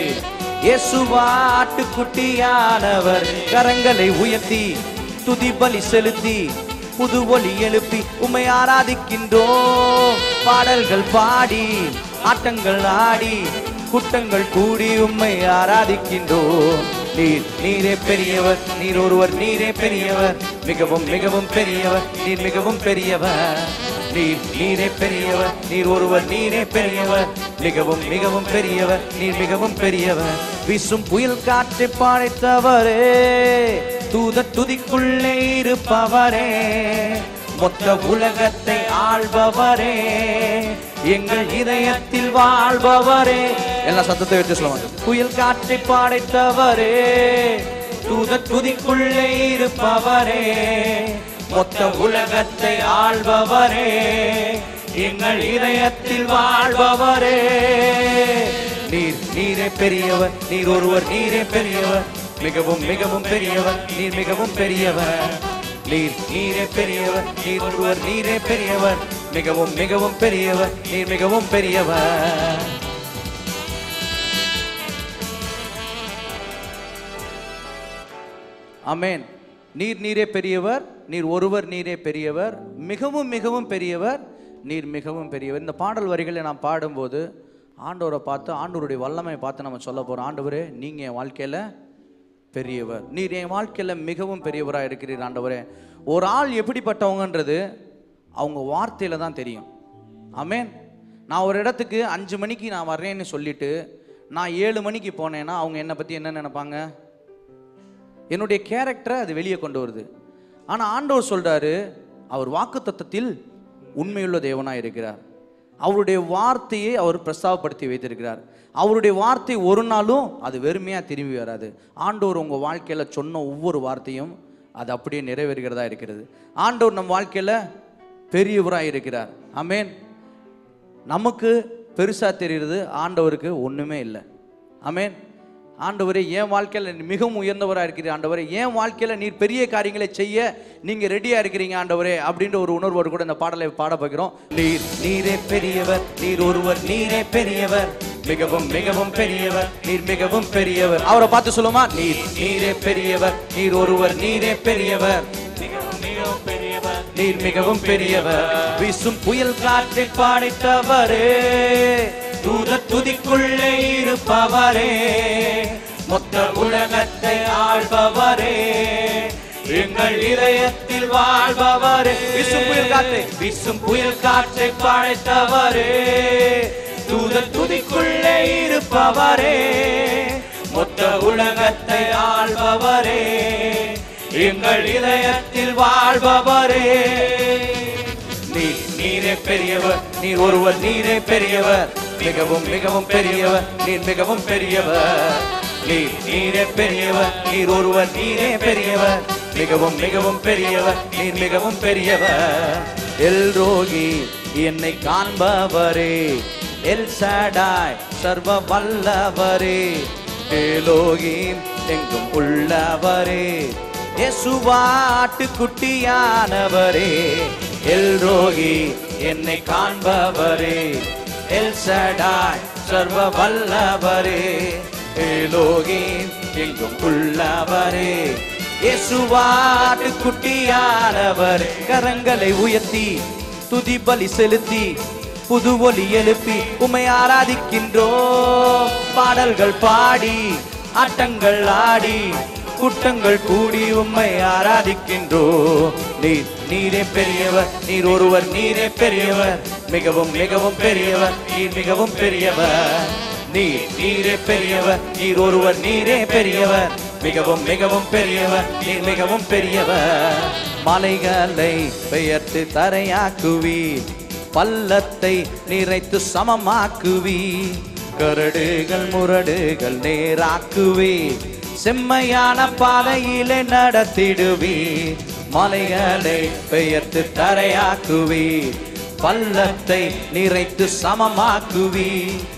இயேசுவாட்டு குட்டியானவர் கரங்களை உயர்த்தி துதி பலி செலுத்தி புது ஒலி எழுப்பி உம்மை ஆராதிக்கின்றோம் பாடல்கள் பாடி ஆட்டங்கள் ஆடி கூட்டங்கள் கூடி உம்மை ஆராதிக்கின்றோம் நீர் நீரே பெரியவர் நீர் ஒருவர் நீரே பெரியவர் மிகவும் மிகவும் பெரியவர் நீர் மிகவும் பெரியவர் நீர் நீரே பெரியவர் நீர் ஒருவர் நீரே பெரியவர் மிகவும் மிகவும் பெரியவர் நீர் மிகவும் பெரியவர் வீசும் புயல் காற்றை படைத்தவரே தூத துதிக்குள்ளே இருப்பவரே மொத்த உலகத்தை ஆள்பவரே எங்கள் இதயத்தில் வாழ்பவரே எல்லா சத்தத்தை வச்சு சொல்லுவாங்க புயல் காற்றை படைத்தவரே தூத துதிக்குள்ளே இருப்பவரே மொத்த உலகத்தை ஆள்பவரே எங்கள் இதயத்தில் வாழ்பவரே நீர் நீரே பெரியவர் நீர் ஒருவர் நீரே பெரியவர் மிகவும் மிகவும் பெரியவர் நீர் மிகவும் பெரியவர் நீர் நீரே பெரியவர் நீர் ஒருவர் நீரே பெரியவர் மிகவும் மிகவும் பெரியவர் நீர் மிகவும் பெரியவர் அமேன் நீர் நீரே பெரியவர் நீர் ஒருவர் நீரே பெரியவர் மிகவும் மிகவும் பெரியவர் நீர் மிகவும் பெரியவர் இந்த பாடல் வரிகளை நாம் பாடும்போது ஆண்டவரை பார்த்து ஆண்டவருடைய வல்லமை பார்த்து நம்ம சொல்ல போகிறோம் ஆண்டவரே நீங்கள் என் வாழ்க்கையில் பெரியவர் நீர் என் வாழ்க்கையில் மிகவும் பெரியவராக இருக்கிறீர் ஆண்டவரே ஒரு ஆள் எப்படிப்பட்டவங்கன்றது அவங்க வார்த்தையில் தான் தெரியும் ஆமென் நான் ஒரு இடத்துக்கு அஞ்சு மணிக்கு நான் வர்றேன்னு சொல்லிட்டு நான் ஏழு மணிக்கு போனேன்னா அவங்க என்னை பற்றி என்ன நினைப்பாங்க என்னுடைய கேரக்டரை அது வெளியே கொண்டு வருது ஆனால் ஆண்டவர் சொல்றாரு அவர் வாக்குத்தத்தத்தில் உண்மையுள்ள தேவனாக இருக்கிறார் அவருடைய வார்த்தையை அவர் பிரஸ்தாவப்படுத்தி வைத்திருக்கிறார் அவருடைய வார்த்தை ஒரு நாளும் அது வெறுமையாக திரும்பி வராது ஆண்டவர் உங்கள் வாழ்க்கையில் சொன்ன ஒவ்வொரு வார்த்தையும் அது அப்படியே நிறைவேறுகிறதா இருக்கிறது ஆண்டவர் நம் வாழ்க்கையில் பெரியவராக இருக்கிறார் ஆமென் நமக்கு பெருசாக தெரியுறது ஆண்டவருக்கு ஒன்றுமே இல்லை ஆமென் ஆண்டவரே என் வாழ்க்கையில் நீர் மிகவும் உயர்ந்தவராக இருக்கிறீர் ஆண்டவரே என் வாழ்க்கையில் நீர் பெரிய காரியங்களை செய்ய நீங்கள் ரெடியாக இருக்கிறீங்க ஆண்டவரே அப்படின்ற ஒரு உணர்வோடு கூட இந்த பாடலை பாட போகிறோம் நீர் நீரே பெரியவர் நீர் ஒருவர் நீரே பெரியவர் மிகவும் மிகவும் பெரியவர் நீர் மிகவும் பெரியவர் அவரை பார்த்து சொல்லுமா நீர் நீரே பெரியவர் நீர் ஒருவர் நீரே பெரியவர் மிகவும் மிகவும் பெரியவர் நீர் மிகவும் பெரியவர் வீசும் புயல் காற்றை படைத்தவரே தூத துதிக்குள்ளே இருப்பவரே மொத்த உலகத்தை ஆள்பவரே எங்கள் இதயத்தில் வாழ்பவரே விசும் புயல் காற்றை விசும் புயல் காற்றை படைத்தவரே தூத துதிக்குள்ளே இருப்பவரே மொத்த உலகத்தை ஆள்பவரே எங்கள் இதயத்தில் வாழ்பவரே நீர் நீரே பெரியவர் நீர் ஒருவர் நீரே பெரியவர் மிகவும் மிகவும் பெரியவர் நீர் மிகவும் பெரியவர் நீர் நீரே பெரியவர் நீர் ஒருவர் நீரே பெரியவர் மிகவும் மிகவும் பெரியவர் நீர் மிகவும் பெரியவர் எல் ரோகி என்னை காண்பவரே எல் சாடாய் சர்வ வல்லவரே ஏலோகிம் எங்கும் உள்ளவரே இயேசுவாட்டு குட்டியானவரே எல் ரோகி என்னை காண்பவரே எல் சடாய் சர்வ வல்லவரே ஏலோகிம் எங்கும் உள்ளவரே இயேசுவாட்டு குட்டியானவர் கரங்களை உயர்த்தி துதி பலி செலுத்தி புது ஒலி எழுப்பி உமை ஆராதிக்கின்றோம் பாடல்கள் பாடி ஆட்டங்கள் ஆடி கூட்டங்கள் கூடி உம்மை ஆராதிக்கின்றோம் நீர் நீரே பெரியவர் நீர் ஒருவர் நீரே பெரியவர் மிகவும் மிகவும் பெரியவர் நீர் மிகவும் பெரியவர் நீர் நீரே பெரியவர் நீர் ஒருவர் நீரே பெரியவர் மிகவும் மிகவும் பெரியவர் நீர் மிகவும் பெரியவர் மலைகளை பெயர்த்து தரையாக்குவீர் பள்ளத்தை நிறைத்து சமமாக்குவி கரடுகள் முரடுகள் நேராக்குவி செம்மையான பாதையிலே நடத்திடுவி மலைகளை பெயர்த்து தரையாக்குவி பள்ளத்தை நிறைத்து சமமாக்குவி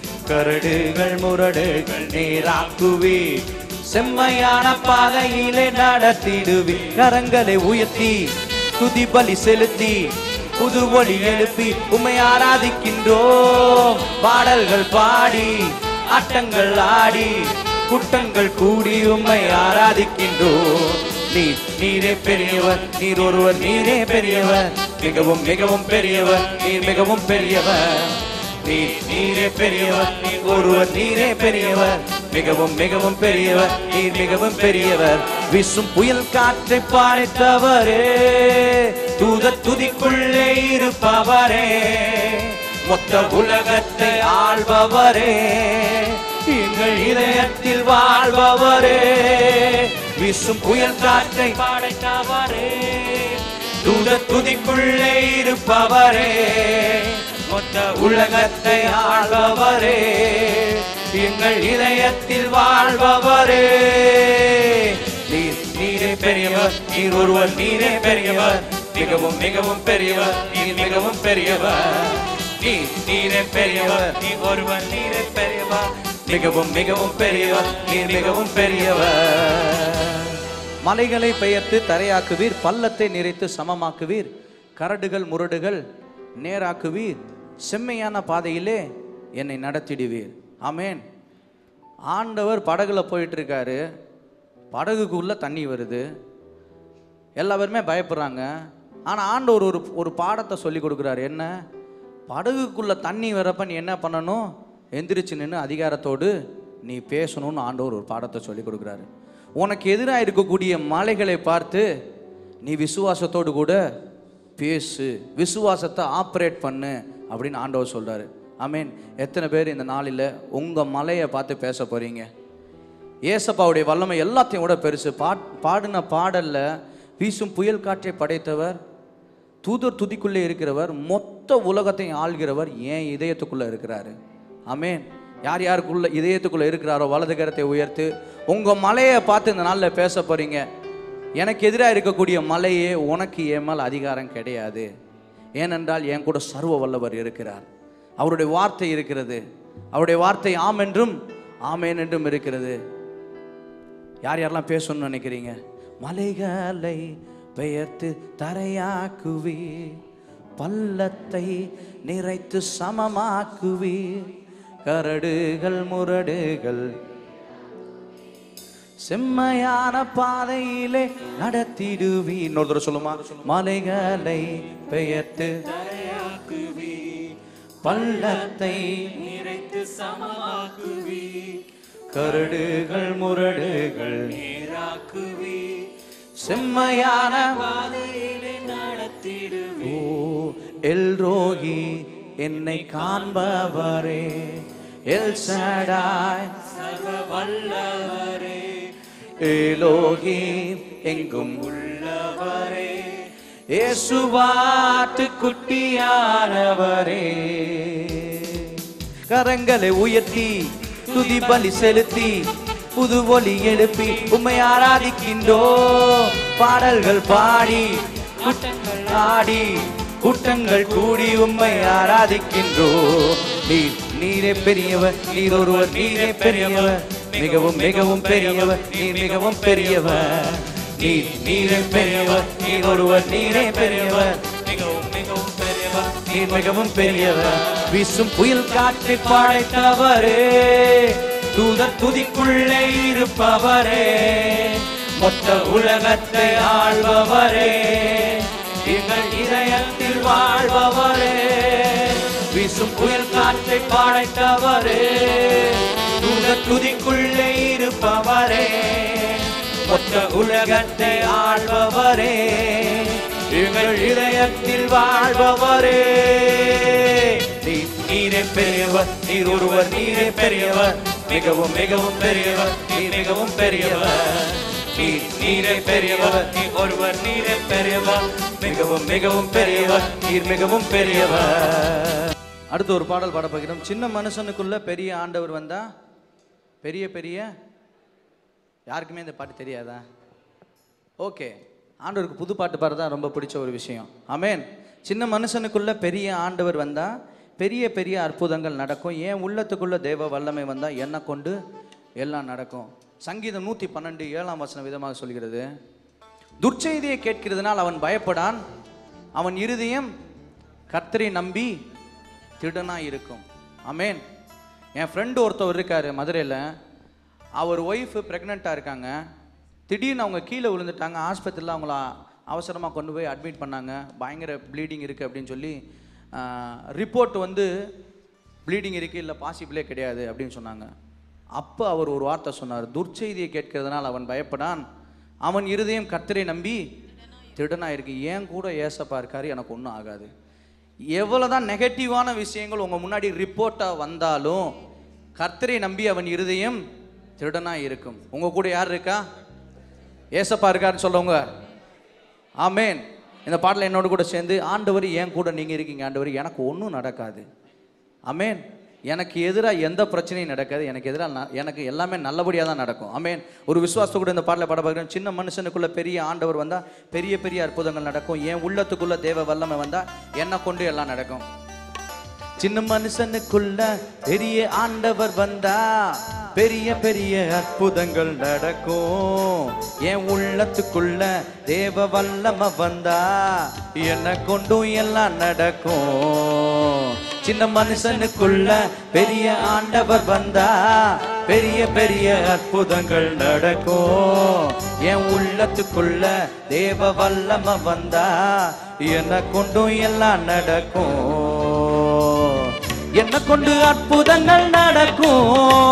கரடுகள் முரடுகள் நேராக்குவி செம்மையான பாதையிலே நடத்திடுவி கரங்களை உயர்த்தி துதி பலி செலுத்தி புது ஒளி எழுப்பி உம்மை ஆராதிக்கின்றோம் பாடல்கள் பாடி ஆட்டங்கள் ஆடி கூட்டங்கள் கூடி உம்மை ஆராதிக்கின்றோம் நீர் நீரே பெரியவர் நீர் ஒருவர் நீரே பெரியவர் மிகவும் மிகவும் பெரியவர் நீர் மிகவும் பெரியவர் நீர் நீரே பெரியவர் நீர் ஒருவர் நீரே பெரியவர் மிகவும் மிகவும் பெரியவர் நீர் மிகவும் பெரியவர் விசும் புயல் காற்றை பாய்த்தவரே தூத துதிக்குள்ளே இருப்பவரே மொத்த உலகத்தை ஆள்பவரே எங்கள் இதயத்தில் வாழ்பவரே விசும் புயல் காற்றை படைத்தவரே தூத துதிக்குள்ளே இருப்பவரே மொத்த உலகத்தை ஆள்பவரே எங்கள் இதயத்தில் வாழ்பவரே நீர் நீரே பெரியவர் நீர் ஒருவர் நீரே பெரியவர் மிகவும் மிகவும் பெரியவர் நீர் மிகவும் பெரியவர் நீர் நீரே பெரியவர் நீர் ஒருவர் நீரே பெரியவர் மிகவும் மிகவும் பெரியவர் நீர் மிகவும் பெரியவர் மலைகளை பெயர்த்து தரையாக்குவீர் பள்ளத்தை நிறைத்து சமமாக்குவீர் கரடுகள் முரடுகள் நேராக்குவீர் செம்மையான பாதையிலே என்னை நடத்திடுவீர் ஆமேன் ஆண்டவர் படகுல போயிட்டு இருக்காரு படகுக்குள்ள தண்ணி வருது எல்லா பேருமே பயப்படுறாங்க ஆனால் ஆண்டவர் ஒரு ஒரு பாடத்தை சொல்லி கொடுக்குறாரு என்ன படகுக்குள்ள தண்ணி வரப்ப நீ என்ன பண்ணணும் எந்திரிச்சு நின்று அதிகாரத்தோடு நீ பேசணும்னு ஆண்டவர் ஒரு பாடத்தை சொல்லி கொடுக்குறாரு உனக்கு எதிராக இருக்கக்கூடிய மலைகளை பார்த்து நீ விசுவாசத்தோடு கூட பேசு விசுவாசத்தை ஆப்ரேட் பண்ணு அப்படின்னு ஆண்டவர் சொல்றாரு ஆமீன் எத்தனை பேர் இந்த நாளில் உங்கள் மலையை பார்த்து பேச போறீங்க ஏசப்பாவுடைய வல்லமை எல்லாத்தையும் விட பெருசு பாட் பாடின பாடல்ல வீசும் புயல் காற்றை படைத்தவர் தூதர் துதிக்குள்ளே இருக்கிறவர் மொத்த உலகத்தையும் ஆள்கிறவர் ஏன் இதயத்துக்குள்ள இருக்கிறாரு ஆமேன் யார் யாருக்குள்ள இதயத்துக்குள்ள இருக்கிறாரோ வலது கரத்தை உயர்த்து உங்க மலையை பார்த்து இந்த நாளில் பேச போறீங்க எனக்கு எதிராக இருக்கக்கூடிய மலையே உனக்கு என் மேல் அதிகாரம் கிடையாது ஏனென்றால் என் கூட சர்வ வல்லவர் இருக்கிறார் அவருடைய வார்த்தை இருக்கிறது அவருடைய வார்த்தை ஆம் என்றும் ஆமேன் என்றும் இருக்கிறது யார் யாரெல்லாம் பேசணும்னு நினைக்கிறீங்க மலைகளை பெயர்த்து தரையாக்குவி பள்ளத்தை நிறைத்து சமமாக்குவி கரடுகள் முரடுகள் செம்மையான பாதையிலே நடத்திடுவி இன்னொரு தடவை சொல்லுமா மலைகளை பெயர்த்து தரையாக்குவி பள்ளத்தை நிறைத்து சமமாக்குவி கரடுகள் முரடுகள் நீராக்குவி செம்மையான பாதையிலே நடத்திடுவி ஓ எல் ரோகி என்னை காண்பவரே எல் சடாய் சர்வ வல்லவரே ஏலோகி எங்கும் உள்ளவரே இயேசுவாட்டு குட்டியானவரே கரங்களை உயர்த்தி துதி பலி செலுத்தி புது ஒலி எழுப்பி உம்மை ஆராதிக்கின்றோ பாடல்கள் பாடி கூட்டங்கள் ஆடி கூட்டங்கள் கூடி உம்மை ஆராதிக்கின்றோ நீர் நீரே பெரியவர் நீர் ஒருவர் நீரே பெரியவர் மிகவும் மிகவும் பெரியவர் நீர் மிகவும் பெரியவர் நீர் நீரே பெரியவர் நீர் ஒருவர் நீரே பெரியவர் மிகவும் மிகவும் பெரியவர் நீர் மிகவும் பெரியவர் வீசும் புயல் காற்றை படைத்தவரே தூதர் துதிக்குள்ளே இருப்பவரே மொத்த உலகத்தை ஆள்பவரே எங்கள் இதயத்தில் வாழ்பவரே வீசும் புயல் காற்றை படைத்தவரே தூதர் துதிக்குள்ளே இருப்பவரே மொத்த உலகத்தை ஆள்பவரே எங்கள் இதயத்தில் வாழ்பவரே நீர் நீரே பெரியவர் நீர் ஒருவர் நீரே பெரியவர் மிகவும் மிகவும் பெரியவர் நீர் மிகவும் பெரியவர் நீர் நீரே பெரியவர் நீர் ஒருவர் நீரே பெரியவர் மிகவும் மிகவும் பெரியவர் நீர் மிகவும் பெரியவர் அடுத்து ஒரு பாடல் பாட போகிறோம் சின்ன மனுஷனுக்குள்ள பெரிய ஆண்டவர் வந்தா பெரிய பெரிய யாருக்குமே இந்த பாட்டு தெரியாதா ஓகே ஆண்டவருக்கு புது பாட்டு பாடுறதா ரொம்ப பிடிச்ச ஒரு விஷயம் ஆமென் சின்ன மனுஷனுக்குள்ள பெரிய ஆண்டவர் வந்தா பெரிய பெரிய அற்புதங்கள் நடக்கும் ஏன் உள்ளத்துக்குள்ள தேவ வல்லமை வந்தா என்ன கொண்டு எல்லாம் நடக்கும் சங்கீதம் நூற்றி பன்னெண்டு ஏழாம் வசனம் விதமாக சொல்கிறது துர்ச்செய்தியை கேட்கிறதுனால் அவன் பயப்படான் அவன் இருதயம் கர்த்தரை நம்பி திருடனா இருக்கும் ஆமென் என் ஃப்ரெண்டு ஒருத்தவர் இருக்காரு மதுரையில் அவர் ஒய்ஃபு ப்ரெக்னெண்ட்டாக இருக்காங்க திடீர்னு அவங்க கீழே விழுந்துட்டாங்க ஆஸ்பத்திரியில் அவங்கள அவசரமாக கொண்டு போய் அட்மிட் பண்ணாங்க பயங்கர ப்ளீடிங் இருக்குது அப்படின்னு சொல்லி ரிப்போர்ட் வந்து ப்ளீடிங் இருக்குது இல்லை பாசிபிளே கிடையாது அப்படின்னு சொன்னாங்க அப்போ அவர் ஒரு வார்த்தை சொன்னார் துர்ச்செய்தியை கேட்கிறதுனால் அவன் பயப்படான் அவன் இருதயம் கர்த்தரை நம்பி திருடனா இருக்கு ஏன் கூட ஏசப்பா இருக்காரு எனக்கு ஒன்றும் ஆகாது எவ்வளோதான் நெகட்டிவான விஷயங்கள் உங்கள் முன்னாடி ரிப்போர்ட்டாக வந்தாலும் கர்த்தரை நம்பி அவன் இருதயம் திருடனா இருக்கும் உங்க கூட யார் இருக்கா ஏசப்பா இருக்காருன்னு சொல்றவங்க ஆமேன் இந்த பாட்டில் என்னோட கூட சேர்ந்து ஆண்டவர் ஏன் கூட நீங்கள் இருக்கீங்க ஆண்டவர் எனக்கு ஒன்றும் நடக்காது ஆமேன் எனக்கு எதிராக எந்த பிரச்சனையும் நடக்காது எனக்கு எதிராக எனக்கு எல்லாமே நல்லபடியாக தான் நடக்கும் ஆமேன் ஒரு விசுவாசத்தை கூட இந்த பாட்டில் பட பார்க்குறேன் சின்ன மனுஷனுக்குள்ள பெரிய ஆண்டவர் வந்தால் பெரிய பெரிய அற்புதங்கள் நடக்கும் என் உள்ளத்துக்குள்ள தேவ வல்லமை வந்தால் என்னை கொண்டு எல்லாம் நடக்கும் சின்ன மனுஷனுக்குள்ள பெரிய ஆண்டவர் வந்தா பெரிய பெரிய அற்புதங்கள் நடக்கும் என் உள்ளத்துக்குள்ள தேவ வல்லம வந்தா என்ன கொண்டும் எல்லாம் நடக்கும் சின்ன மனுஷனுக்குள்ள பெரிய ஆண்டவர் வந்தா பெரிய பெரிய அற்புதங்கள் நடக்கும் என் உள்ளத்துக்குள்ள தேவ வல்லம வந்தா என்ன கொண்டும் எல்லாம் நடக்கும் என்ன கொண்டு அற்புதங்கள் நடக்கும்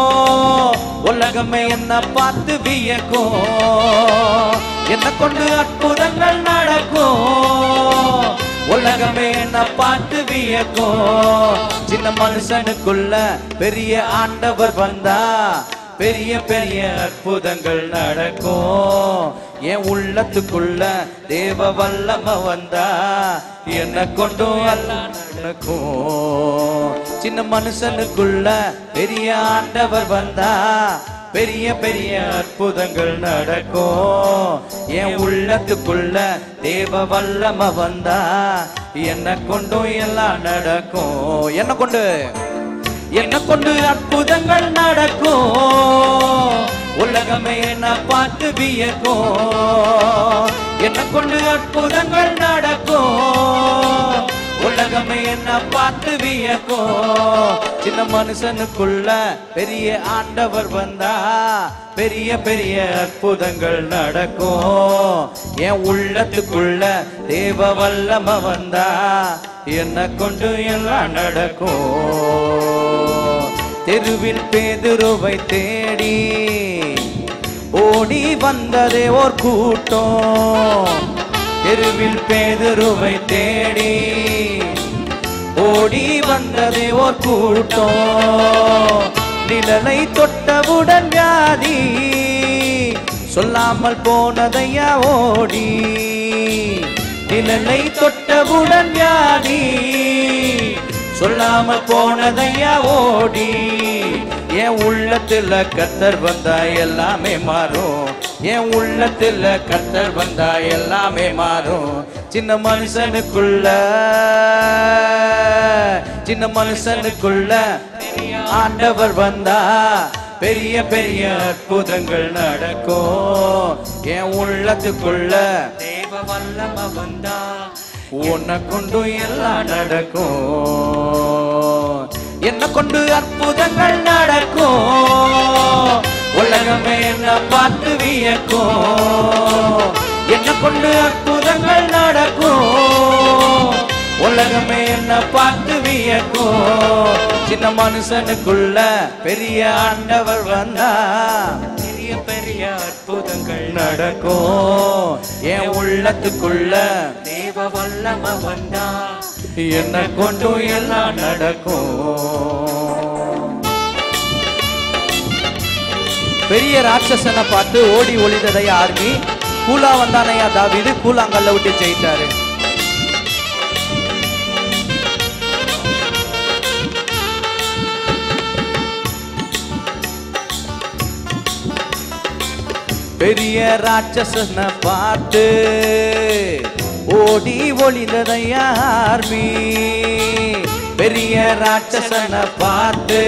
உலகமே என்ன பார்த்து வியக்கும் என்ன கொண்டு அற்புதங்கள் நடக்கும் உலகமே என்ன பார்த்து வியக்கும் சின்ன மனுஷனுக்குள்ள பெரிய ஆண்டவர் வந்தா பெரிய பெரிய அற்புதங்கள் நடக்கும் என் உள்ளத்துக்குள்ள தேவ வல்லம வந்தா என்ன கொண்டும் எல்லாம் நடக்கும் சின்ன மனுஷனுக்குள்ள பெரிய ஆண்டவர் வந்தா பெரிய பெரிய அற்புதங்கள் நடக்கும் என் உள்ளத்துக்குள்ள தேவ வல்லம வந்தா என்ன கொண்டும் எல்லாம் நடக்கும் என்ன கொண்டு என்ன கொண்டு அற்புதங்கள் நடக்கும் உலகமே என்ன பார்த்து வியக்கும் என்ன கொண்டு அற்புதங்கள் நடக்கும் உலகமே என்ன பார்த்து வியக்கும் சின்ன மனுஷனுக்குள்ள பெரிய ஆண்டவர் வந்தா பெரிய பெரிய அற்புதங்கள் நடக்கும் என் உள்ளத்துக்குள்ள தேவ வல்லம வந்தா என்ன கொண்டு எல்லாம் நடக்கும் தெருவில் பேதுருவை தேடி ஓடி வந்ததே ஓர் கூட்டம் தெருவில் பேதுருவை தேடி ஓடி வந்ததே ஓர் கூட்டம் நிழலை தொட்டவுடன் வியாதி சொல்லாமல் போனதையா ஓடி நிழலை தொட்டவுடன் வியாதி சொல்லாமல் போனதையா ஓடி என் உள்ளத்துல கத்தர் வந்தா எல்லாமே மாறும் என் உள்ளத்துல கத்தர் வந்தா எல்லாமே மாறும் சின்ன மனுஷனுக்குள்ள சின்ன மனுஷனுக்குள்ள ஆண்டவர் வந்தா பெரிய பெரிய அற்புதங்கள் நடக்கும் என் உள்ளத்துக்குள்ள தேவ வல்லம வந்தா உன்னை கொண்டு எல்லாம் நடக்கும் என்ன கொண்டு அற்புதங்கள் நடக்கும் உலகமே என்ன பார்த்து வியக்கும் என்ன கொண்டு அற்புதங்கள் நடக்கும் உலகமே என்ன பார்த்து வியக்கும் சின்ன மனுஷனுக்குள்ள பெரிய ஆண்டவர் வந்தா பெரிய பெரிய அற்புதங்கள் நடக்கும் என் உள்ளத்துக்குள்ள தேவ வல்லம வந்தா என்ன கொண்டு எல்லாம் நடக்கும் பெரிய ராட்சசனை பார்த்து ஓடி ஒளிந்ததையா ஆர்மி கூலா வந்தானையா தாவிது கூலாங்கல்ல விட்டு ஜெயித்தாரு பெரிய ராட்சசனை பார்த்து ஓடி ஒளிந்ததையா ஆர்மி பெரிய ராட்சசனை பார்த்து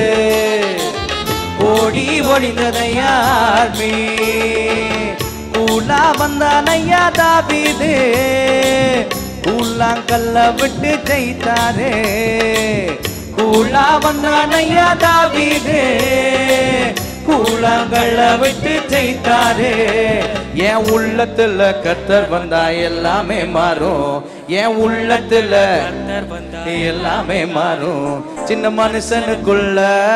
ஓடி ஒளிந்ததையா ஆர்மி கூலா வந்தானையா தாபீது கூழாங்கல்ல விட்டு ஜெயித்தாரே கூலா வந்தானையா தாபீது கூழாங்கல்ல விட்டு ஜெயித்தாரே என் உள்ளத்துல கத்தர் வந்தா எல்லாமே மாறும் என் உள்ளத்துல கத்தர் வந்தா எல்லாமே மாறும் சின்ன மனுஷனுக்குள்ள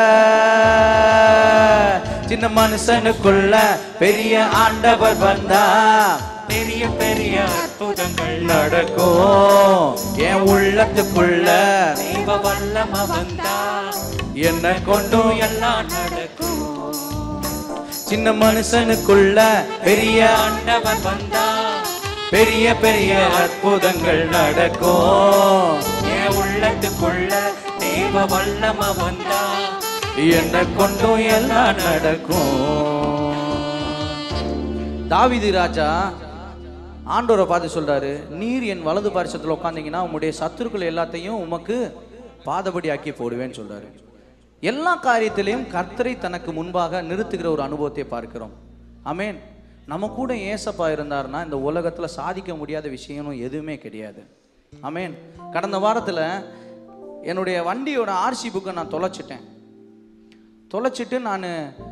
சின்ன மனுஷனுக்குள்ள பெரிய ஆண்டவர் வந்தா பெரிய பெரிய அற்புதங்கள் நடக்கும் என் உள்ளத்துக்குள்ள தெய்வ வல்லம வந்தா என்ன கொண்டும் எல்லாம் நடக்கும் சின்ன மனுஷனுக்குள்ள பெரிய ஆண்டவர் வந்தா பெரிய பெரிய அற்புதங்கள் நடக்கும் என் உள்ளத்துக்குள்ள தெய்வ வல்லம வந்தா என்ன கொண்டும் எல்லாம் நடக்கும் தாவிது ராஜா ஆண்டோரை பார்த்து சொல்றாரு நீர் என் வலது பாரிசத்தில் உட்காந்தீங்கன்னா உம்முடைய சத்துருக்கள் எல்லாத்தையும் உமக்கு பாதபடி ஆக்கி போடுவேன்னு சொல்றாரு எல்லா காரியத்திலையும் கர்த்தரை தனக்கு முன்பாக நிறுத்துகிற ஒரு அனுபவத்தை பார்க்கிறோம் ஆமென் நம்ம கூட ஏசப்பா இருந்தாருன்னா இந்த உலகத்துல சாதிக்க முடியாத விஷயமும் எதுவுமே கிடையாது ஆமென் கடந்த வாரத்துல என்னுடைய வண்டியோட ஆர்சி புக்கை நான் தொலைச்சிட்டேன் தொலைச்சிட்டு நான்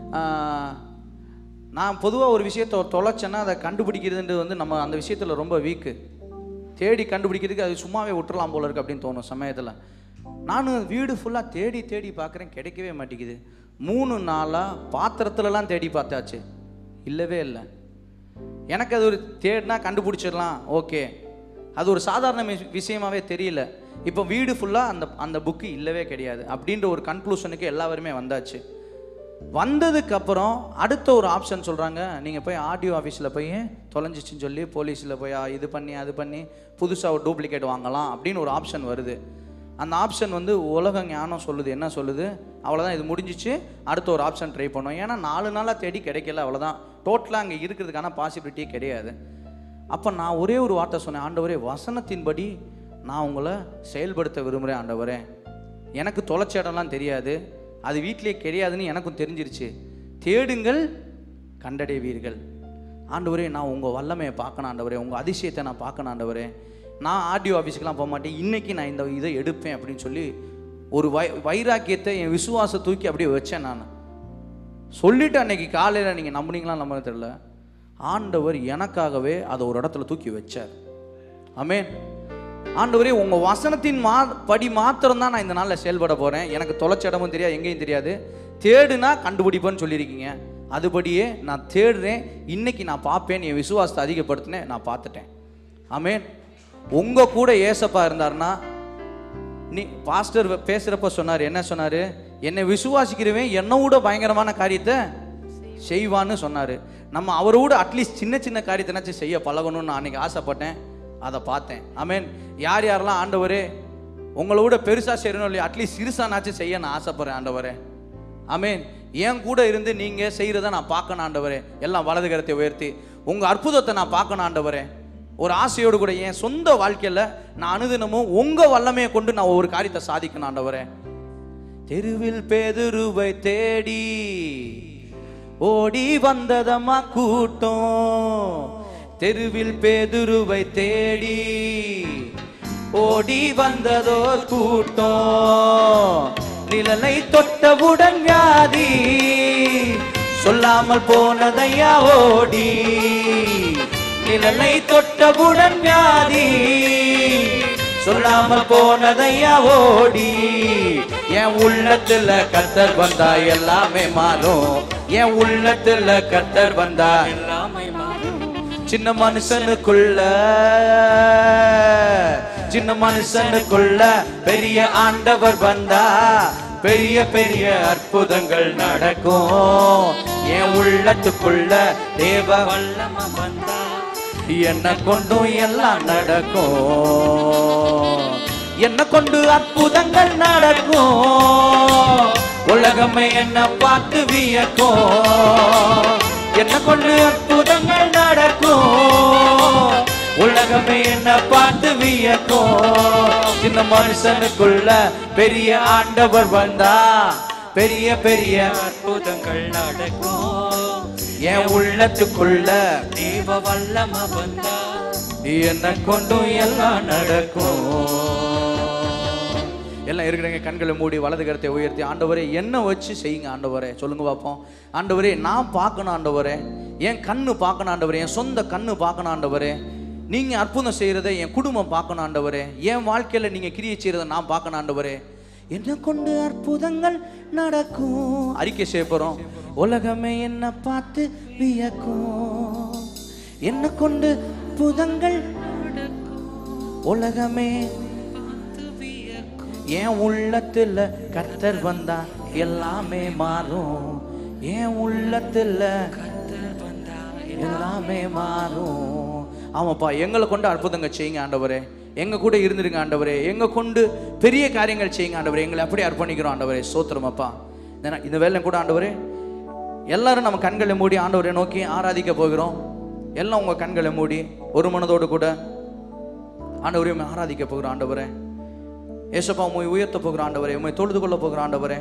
நான் பொதுவாக ஒரு விஷயத்தை தொலைச்சேன்னா அதை கண்டுபிடிக்கிறதுன்றது வந்து நம்ம அந்த விஷயத்தில் ரொம்ப வீக்கு தேடி கண்டுபிடிக்கிறதுக்கு அது சும்மாவே விட்டுறலாம் போல இருக்கு அப்படின்னு தோணும் சமயத்தில் நான் வீடு ஃபுல்லாக தேடி தேடி பார்க்குறேன் கிடைக்கவே மாட்டேங்குது மூணு நாளாக பாத்திரத்துலலாம் தேடி பார்த்தாச்சு இல்லவே இல்லை எனக்கு அது ஒரு தேடினா கண்டுபிடிச்சிடலாம் ஓகே அது ஒரு சாதாரண விஷ- விஷயமாவே தெரியல இப்போ வீடு ஃபுல்லாக அந்த அந்த புக்கு இல்லவே கிடையாது அப்படின்ற ஒரு கன்க்ளூஷனுக்கு எல்லாருமே வந்தாச்சு வந்ததுக்கு அப்புறம் அடுத்த ஒரு ஆப்ஷன் சொல்கிறாங்க நீங்கள் போய் ஆடியோ ஆஃபீஸில் போய் தொலைஞ்சிச்சுன்னு சொல்லி போலீஸில் போய் ஆ, இது பண்ணி அது பண்ணி புதுசாக ஒரு டூப்ளிகேட் வாங்கலாம் அப்படின்னு ஒரு ஆப்ஷன் வருது அந்த ஆப்ஷன் வந்து உலக ஞானம் சொல்லுது என்ன சொல்லுது அவ்வளோதான் இது முடிஞ்சிச்சு அடுத்த ஒரு ஆப்ஷன் ட்ரை பண்ணோம் ஏன்னா நாலு நாளாக தேடி கிடைக்கல அவ்வளோதான் டோட்டலாக அங்கே இருக்கிறதுக்கான பாசிபிலிட்டியே கிடையாது அப்போ நான் ஒரே ஒரு வார்த்தை சொன்னேன் ஆண்டவரே வசனத்தின்படி நான் உங்களை செயல்படுத்த விரும்புகிறேன் ஆண்டவரே எனக்கு தொலைச்ச இடம்லாம் தெரியாது அது வீட்டிலே கிடையாதுன்னு எனக்கும் தெரிஞ்சிருச்சு தேடுங்கள் கண்டடைவீர்கள் ஆண்டவரே நான் உங்கள் வல்லமையை பார்க்கணும் ஆண்டவரே உங்கள் அதிசயத்தை நான் பார்க்கணும் ஆண்டவரே நான் ஆடியோ ஆஃபீஸுக்கெலாம் போக மாட்டேன் இன்னைக்கு நான் இந்த இதை எடுப்பேன் அப்படின்னு சொல்லி ஒரு வை வைராக்கியத்தை என் விசுவாசத்தை தூக்கி அப்படியே வச்சேன் நான் சொல்லிட்டு அன்னைக்கு காலையில் நீங்கள் நம்புனீங்களா நம்ப தெரியல ஆண்டவர் எனக்காகவே அதை ஒரு இடத்துல தூக்கி வச்சார் ஆமென் ஆண்டவரே உங்கள் வசனத்தின் மா படி மாத்திரம் தான் நான் இந்த நாளில் செயல்பட போகிறேன் எனக்கு தொலைச்ச இடமும் தெரியாது எங்கேயும் தெரியாது தேடுனா கண்டுபிடிப்பேன்னு சொல்லியிருக்கீங்க அதுபடியே நான் தேடுறேன் இன்னைக்கு நான் பார்ப்பேன் என் விசுவாசத்தை அதிகப்படுத்தினேன் நான் பார்த்துட்டேன் ஆமென் உங்கள் கூட ஏசப்பா இருந்தாருன்னா நீ பாஸ்டர் பேசுகிறப்ப சொன்னார் என்ன சொன்னார் என்னை விசுவாசிக்கிறவன் என்னை விட பயங்கரமான காரியத்தை செய்வான்னு சொன்னார் நம்ம அவரோட அட்லீஸ்ட் சின்ன சின்ன காரியத்தினாச்சும் செய்ய பழகணும்னு நான் அன்னைக்கு ஆசைப்பட்டேன் அதை பார்த்தேன் ஆமென் யார் யாரெல்லாம் ஆண்டவரே உங்களோட பெருசாக செய்யணும் இல்லையா அட்லீஸ்ட் சிறுசானாச்சும் செய்ய நான் ஆசைப்படுறேன் ஆண்டவரே ஆமென் என் கூட இருந்து நீங்கள் செய்கிறத நான் பார்க்கணும் ஆண்டவரே எல்லாம் வலது கரத்தை உயர்த்தி உங்கள் அற்புதத்தை நான் பார்க்கணும் ஆண்டவரே ஒரு ஆசையோடு கூட என் சொந்த வாழ்க்கையில் நான் அனுதினமும் உங்கள் வல்லமையை கொண்டு நான் ஒரு காரியத்தை சாதிக்கணும் ஆண்டவரே தெருவில் பேதுருவை தேடி ஓடி வந்ததம்மா கூட்டம் தெருவில் பேதுருவை தேடி ஓடி வந்ததோர் கூட்டம் நிழலை தொட்டவுடன் வியாதி சொல்லாமல் போனதையா ஓடி நிழலை தொட்டவுடன் வியாதி சொல்லாமல் போனதையா ஓடி என் உள்ளத்துல கத்தர் வந்தா எல்லாமே மாறும் என் உள்ளத்துல கத்தர் வந்தா எல்லாமே மாறும் சின்ன மனுஷனுக்குள்ள சின்ன மனுஷனுக்குள்ள பெரிய ஆண்டவர் வந்தா பெரிய பெரிய அற்புதங்கள் நடக்கும் என் உள்ளத்துக்குள்ள தேவ வல்லம வந்தா என்ன கொண்டும் எல்லாம் நடக்கும் என்ன கொண்டு அற்புதங்கள் நடக்கும் உலகமே என்ன பார்த்து வியக்கும் என்ன கொண்டு அற்புதங்கள் நடக்கும் உலகமே என்ன பார்த்து வியக்கும் சின்ன மனுஷனுக்குள்ள பெரிய ஆண்டவர் வந்தா பெரிய பெரிய அற்புதங்கள் நடக்கும் என் உள்ளத்துக்குள்ள தேவ வல்லம வந்தா என்ன கொண்டும் எல்லாம் நடக்கும் எல்லாம் இருக்கிறவங்க கண்களை மூடி வலது கரத்தை உயர்த்தி ஆண்டவரே என்ன வச்சு செய்யுங்க ஆண்டவரே சொல்லுங்க பார்ப்போம் ஆண்டவரே நான் பார்க்கணும் ஆண்டவரே என் கண்ணு பார்க்கணும் ஆண்டவரே என் சொந்த கண்ணு பார்க்கணும் ஆண்டவரே நீங்க அற்புதம் செய்யறதை என் குடும்பம் பார்க்கணும் ஆண்டவரே என் வாழ்க்கையில நீங்க கிரியை செய்யறதை நான் பார்க்கணும் ஆண்டவரே என்ன கொண்டு அற்புதங்கள் நடக்கும் அறிக்கை செய்ய போறோம் உலகமே என்ன பார்த்து வியக்கும் என்ன கொண்டு அற்புதங்கள் உலகமே என் உள்ளத்துல கர்த்தர் வந்தா எல்லாமே மாறும் என் உள்ளத்துல கர்த்தர் வந்தா எல்லாமே மாறும் ஆமாப்பா எங்களை கொண்டு அற்புதங்க செய்யுங்க ஆண்டவரே எங்க கூட இருந்துருங்க ஆண்டவரே எங்க கொண்டு பெரிய காரியங்கள் செய்யுங்க ஆண்டவரே எங்களை அப்படியே அர்ப்பணிக்கிறோம் ஆண்டவரே சோத்திரமாப்பா இந்த- இந்த வேலை கூட ஆண்டவரே எல்லாரும் நம்ம கண்களை மூடி ஆண்டவரை நோக்கி ஆராதிக்க போகிறோம் எல்லாம் உங்க கண்களை மூடி ஒரு மனதோடு கூட ஆண்டவரே உம்மை ஆராதிக்க போகிறோம் ஆண்டவரே ஏசப்பா உண்மை உயர்த்த போகிற ஆண்டவரே உண்மை தொழுது கொள்ள போகிற ஆண்டவரே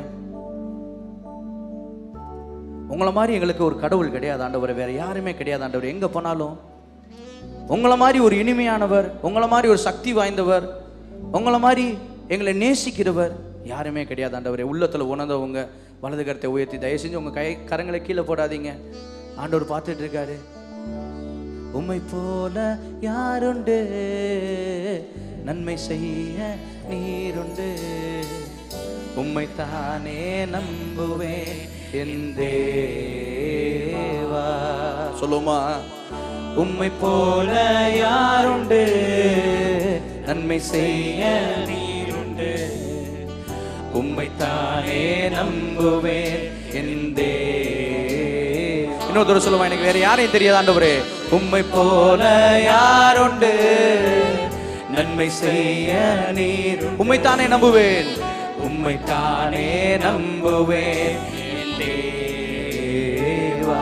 உங்களை மாதிரி எங்களுக்கு ஒரு கடவுள் கிடையாது ஆண்டவரே வேற யாருமே கிடையாது ஆண்டவரே எங்க போனாலும் உங்களை மாதிரி ஒரு இனிமையானவர் உங்களை மாதிரி ஒரு சக்தி வாய்ந்தவர் உங்களை மாதிரி எங்களை நேசிக்கிறவர் யாருமே கிடையாது ஆண்டவரே உள்ளத்துல உணர்ந்தவங்க வலது கரத்தை உயர்த்தி தயவு செஞ்சு உங்க கை கரங்களை கீழே போடாதீங்க ஆண்டவர் பார்த்துட்டு இருக்காரு உம்மை போல யாருண்டு நன்மை செய்ய நீருண்டு உம்மை தானே நம்புவேன் என் தேவா சொல்லுமா உம்மை போல யாருண்டு நன்மை செய்ய நீருண்டு உம்மை தானே நம்புவேன் என் தேவா இன்னொருத்தர் சொல்லுவான் எனக்கு வேற யாரையும் தெரியாது ஆண்டவரே உம்மை போல யாருண்டு நன்மை செய்ய நீர் உம்மை தானே நம்புவேன் உம்மை தானே நம்புவேன் என் தேவா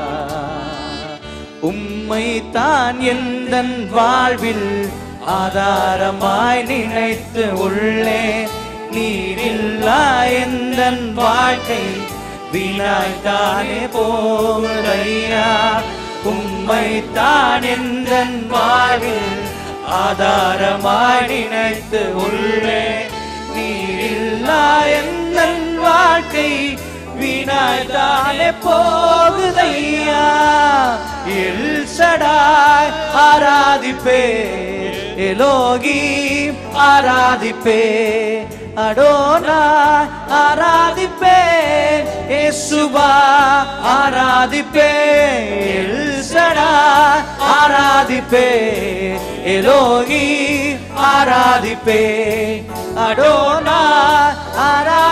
உம்மை தான் எந்தன் வாழ்வில் ஆதாரமாய் நினைத்து உள்ளே நீரில்லா எந்தன் வாழ்க்கை வீணாய்த்தானே போதையா உம்மை தான் எந்தன் வாழ்வில் ஆதாரமாய் நினைத்து உள்ளே நீரில்லா எந்தன் வாழ்க்கை வீணாய்த்தானே போகுதையா எல் சடாய் ஆராதிப்பே எலோகி ஆராதிப்பே அடோனா ஆராதிப்பே ஏசுபா ஆராதிப்பே எல் சடாய் ஆராதிப்பே எலோகி ஆராதிப்பே அடோனா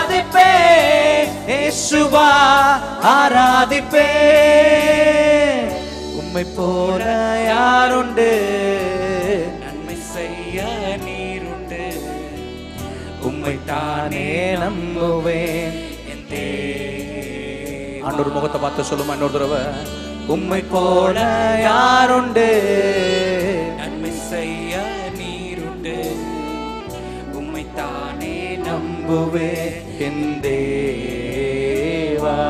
ஆராதிப்பே ஏசுவா ஆராதிப்பே உம்மை போல யாருண்டு நன்மை செய்ய நீருண்டு உம்மை தானே நம்புவேன் என் தேவா. ஆண்டவர் முகத்தை பார்த்து சொல்லுமா இன்னொரு தடவை உம்மை போல யாருண்டு நன்மை செய்ய நீருண்டு உம்மை தானே நம்புவே என் தேவா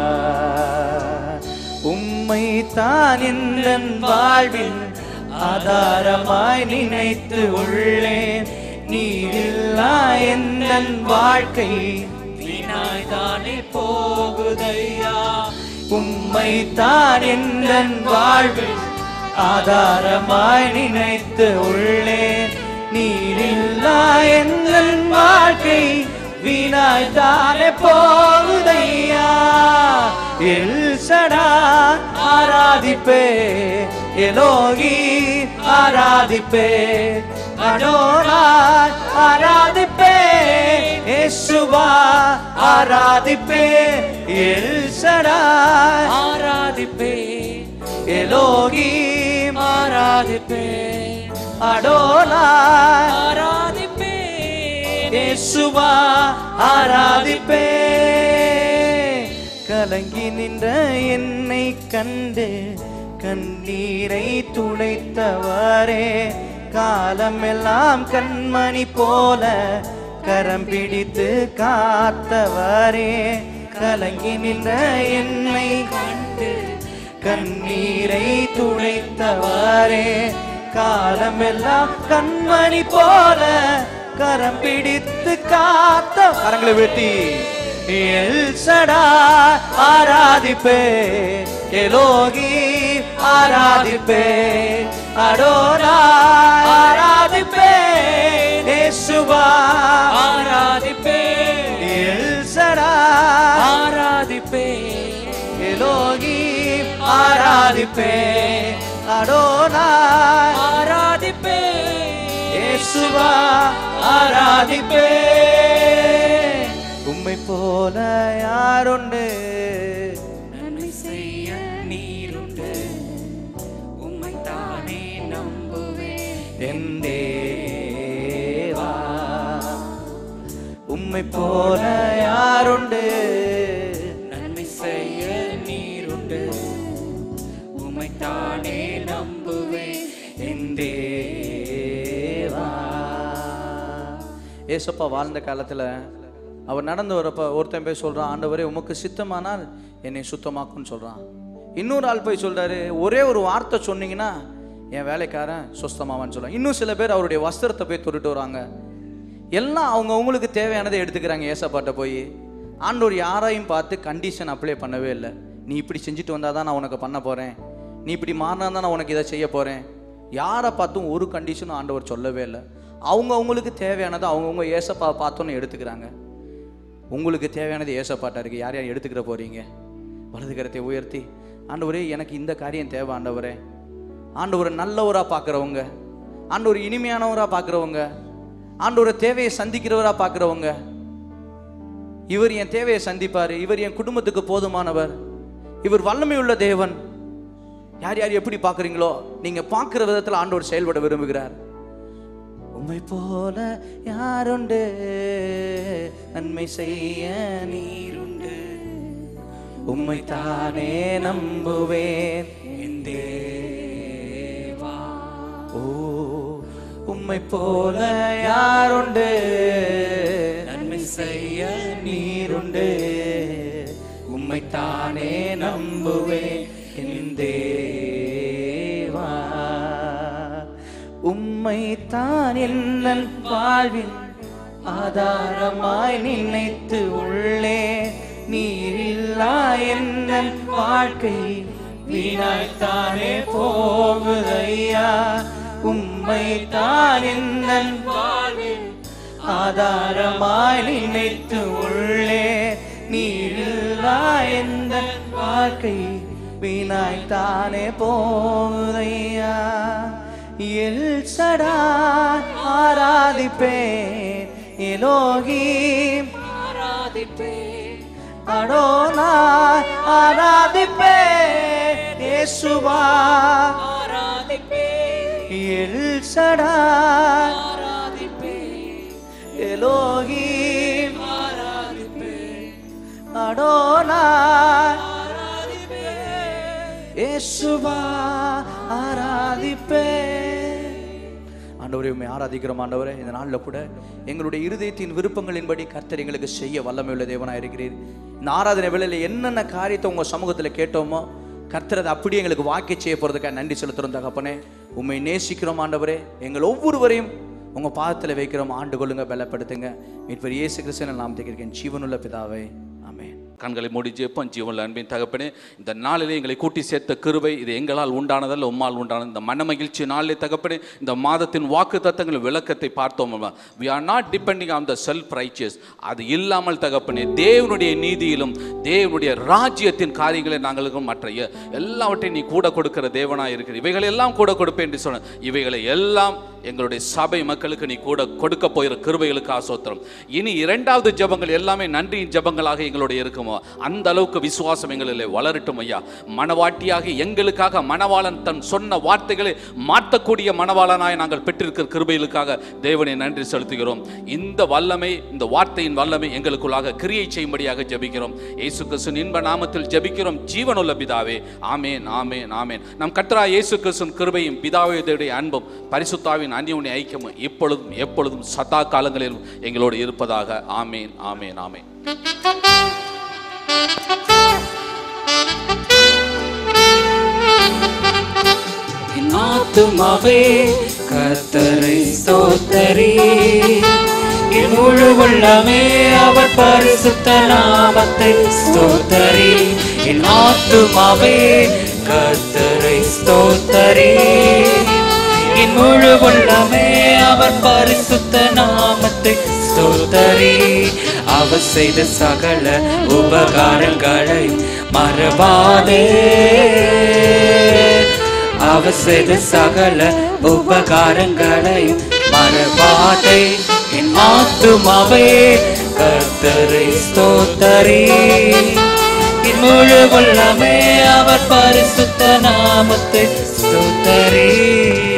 உம்மை தான் என் வாழ்வின் ஆதாரமாய் நினைத்து உள்ளேன் நீரில்லா என் வாழ்க்கை வீணாய்தானே போகுதையா உம்மை தான் என் வாழ்வில் ஆதாரமாய் நினைத்து உள்ளேன் நீரில்லா என் வாழ்க்கை வீணாய் தானே போகுதையா எல் சடா ஆராதிப்பே எலோகி ஆராதிப்பே அடோனாய் ஆராதிப்பே இயேசுவா ஆராதிப்பே எல் சடா ஆராதிப்பே எலோகி ஆராதிப்பே அடோனாய் ஆராதிப்பே இயேசுவா ஆராதிப்பே கலங்கி நின்ற என்னை கண்டு கண்ணீரை துடைத்தவரே காலமெல்லாம் கண்மணி போல கரம் பிடித்து காத்தவரே கலங்கி நின்ற என்னை கண்டு கண்ணீரை துடைத்தவரே காலமெல்லாம் கண்மணி போல கரம் பிடித்து காத்த கரங்களை வெட்டி எல் சடா ஆராதிப்பே எலோகி ஆராதிப்பே அடோரா ஆராதிப்பே இயேசுவா ஆராதிப்பே எல் சடா ஆராதிப்பே எலோகி ஆராதிப்பே அடோனா ஆராதிப்பே இயேசுவா ஆராதிப்பே உம்மை போல யாருண்டு நன்மை செய்ய நீருண்டு உம்மை தானே நம்புவேன் என் தேவா உம்மை போல யாருண்டு நன்மை செய்ய நீருண்டு உம்மை தானே நம்புவேன் என் தேவா ஏசப்பா வாழ்ந்த காலத்துல அவர் நடந்து வரப்ப ஒருத்தன் போய் சொல்றான் ஆண்டவரே உமக்கு சித்தமானால் என்னை சுத்தமாக்குன்னு சொல்றான் இன்னொரு ஆள் போய் சொல்றாரு ஒரே ஒரு வார்த்தை சொன்னீங்கன்னா என் வேலைக்காரன் சுஸ்தமாவான்னு சொல்றான் இன்னும் சில பேர் அவருடைய வஸ்திரத்தை போய் தொட்டுட்டு வராங்க எல்லாம் அவங்க அவங்களுக்கு தேவையானதை எடுத்துக்கிறாங்க ஏசப்பாட்ட போய் ஆண்டவர் யாரையும் பார்த்து கண்டிஷன் அப்ளை பண்ணவே இல்லை நீ இப்படி செஞ்சுட்டு வந்தால் தான் நான் உனக்கு பண்ண போகிறேன் நீ இப்படி மாறினா தான் நான் உனக்கு இதை செய்ய போகிறேன் யாரை பார்த்தும் ஒரு கண்டிஷனும் ஆண்டவர் சொல்லவே இல்லை அவங்க அவங்களுக்கு தேவையானதை அவங்கவுங்க ஏசப்பா பார்த்தோன்னு எடுத்துக்கிறாங்க உங்களுக்கு தேவையானது ஏசப்பாட்டா இருக்குது யார் யார் எடுத்துக்கிற போகிறீங்க வலது கரத்தை உயர்த்தி ஆண்டவரே எனக்கு இந்த காரியம் தேவை ஆண்டவரே ஆண்டவரை நல்லவராக பார்க்குறவங்க ஆண்டவர் இனிமையானவராக பார்க்குறவங்க ஆண்டவரை தேவையை சந்திக்கிறவராக பார்க்குறவங்க இவர் என் தேவையை சந்திப்பார் இவர் என் குடும்பத்துக்கு போதுமானவர் இவர் வல்லமையுள்ள தேவன் யார் யார் எப்படி பார்க்குறீங்களோ நீங்கள் பார்க்குற விதத்தில் ஆண்டவர் செயல்பட விரும்புகிறார் உம்மை போல யாருண்டு நன்மை செய்ய நீருண்டு உம்மை தானே நம்புவேன் என் தேவா ஓ உம்மை போல யாருண்டு நன்மை செய்ய நீருண்டு உம்மை தானே நம்புவேன் என் தேவா உம்மை தான் என்னன் வாழ்வின் ஆதாரமாய் நினைத்து உள்ளே நீரில்லா என்னன் வாழ்க்கை வீணாய்த்தானே போகுதையா உம்மை தான் என்னன் வாழ்வின் ஆதாரமாய் நினைத்து உள்ளே நீரில்லா எந்த வாழ்க்கை வீணாய்த்தானே போகுதையா எல் சடா ஆராதிப்பேன் எலோகி ஆராதிப்பேன் அடோனா ஆராதிப்பேன் இயேசுவா எல் சடா எலோஹிம் அடோனா இயேசுவா ஆராதிப்பே ஆண்டவரே உண்மை ஆராதிக்கிறோம் ஆண்டவரே இந்த நாளில் கூட எங்களுடைய இருதயத்தின் விருப்பங்களின்படி கர்த்தர் எங்களுக்கு செய்ய வல்லமை உள்ள தேவனாக இருக்கிறீர் இந்த ஆராதனை வேளையில் என்னென்ன காரியத்தை உங்கள் சமூகத்தில் கேட்டோமோ கர்த்தர் அதை அப்படியே எங்களுக்கு வாக்கி செய்ய போகிறதுக்காக நன்றி செலுத்துகிறோம் தகப்பனே உண்மை நேசிக்கிறோம் ஆண்டவரே எங்கள் ஒவ்வொருவரையும் உங்கள் பாதத்தில் வைக்கிறோம் ஆண்டு கொள்ளுங்க பலப்படுத்துங்க மீட்பர் இயேசு கிறிஸ்தன் நாம் தேக்கிறேன் ஜீவனுள்ள பிதாவே ஆமென் கண்களை மூடி ஜெபம் ஜீவனில் அன்பின் தகப்பனே இந்த நாளிலே எங்களை கூட்டி சேர்த்த கிருபை இது எங்களால் உண்டானதல்ல உம்மால் உண்டானது இந்த மன மகிழ்ச்சி நாளிலே தகப்பனே இந்த மாதத்தின் வாக்கு தத்தங்கள் விளக்கத்தை பார்த்தோம் we are not depending on the self righteous அது இல்லாமல் தகப்பனே தேவனுடைய நீதியிலும் தேவனுடைய ராஜ்யத்தின் காரியங்களை நாங்களுக்கும் மற்ற எ- எல்லாவற்றையும் நீ கூட கொடுக்கிற தேவனாக இருக்கிற இவைகளை எல்லாம் கூட கொடுப்பேன் என்று சொன்ன இவைகளை எல்லாம் எங்களுடைய சபை மக்களுக்கு நீ கூட கொடுக்க போகிற கிருபைகளுக்கு ஆசோத்திரம் இனி இரண்டாவது ஜெபங்கள் எல்லாமே நன்றியின் ஜெபங்களாக எங்களுடைய இருக்குமோ அந்த அளவுக்கு விசுவாசம் எங்களிலே வளரட்டும் ஐயா மனவாட்டியாக எங்களுக்காக மணவாளன் தன் சொன்ன வார்த்தைகளை மாற்றக்கூடிய மணவாளனாய் நாங்கள் பெற்றிருக்கிற கிருபைகளுக்காக தேவனை நன்றி செலுத்துகிறோம் இந்த வல்லமை இந்த வார்த்தையின் வல்லமை எங்களுக்குள்ளாக கிரியை செய்யும்படியாக ஜெபிக்கிறோம் இயேசு கிறிஸ்துவின் இன்ப நாமத்தில் ஜெபிக்கிறோம் ஜீவனுள்ள பிதாவே ஆமேன் ஆமேன் ஆமேன் நம் கத்ரா இயேசு கிறிஸ்துவின் கிருபையும் பிதாவுடைய அன்பும் பரிசுத்தாவின் அந்நியுடைய ஐக்கியமும் இப்பொழுதும் எப்பொழுதும் சதா காலங்களிலும் எங்களோடு இருப்பதாக ஆமேன் ஆமேன் ஆமேன் என் ஆத்துமாவே கர்த்தரை ஸ்தோத்தரி என் முழு உள்ளமே அவர் பரிசுத்த நாமத்தை ஸ்தோத்தரி என் ஆத்துமாவே கர்த்தரை ஸ்தோத்தரி என் முழு உள்ளமே அவர் பரிசுத்த நாமத்தை ஸ்தோத்தரி அவர் செய்த சகல உபகாரங்களை மறவாதே அவர் செய்த சகல உபகாரங்களையும் மறவாதே என் ஆத்துமாவே கர்த்தரை ஸ்தோத்தரி என் முழு உள்ளமே அவர் பரிசுத்த நாமத்தை ஸ்தோத்தரி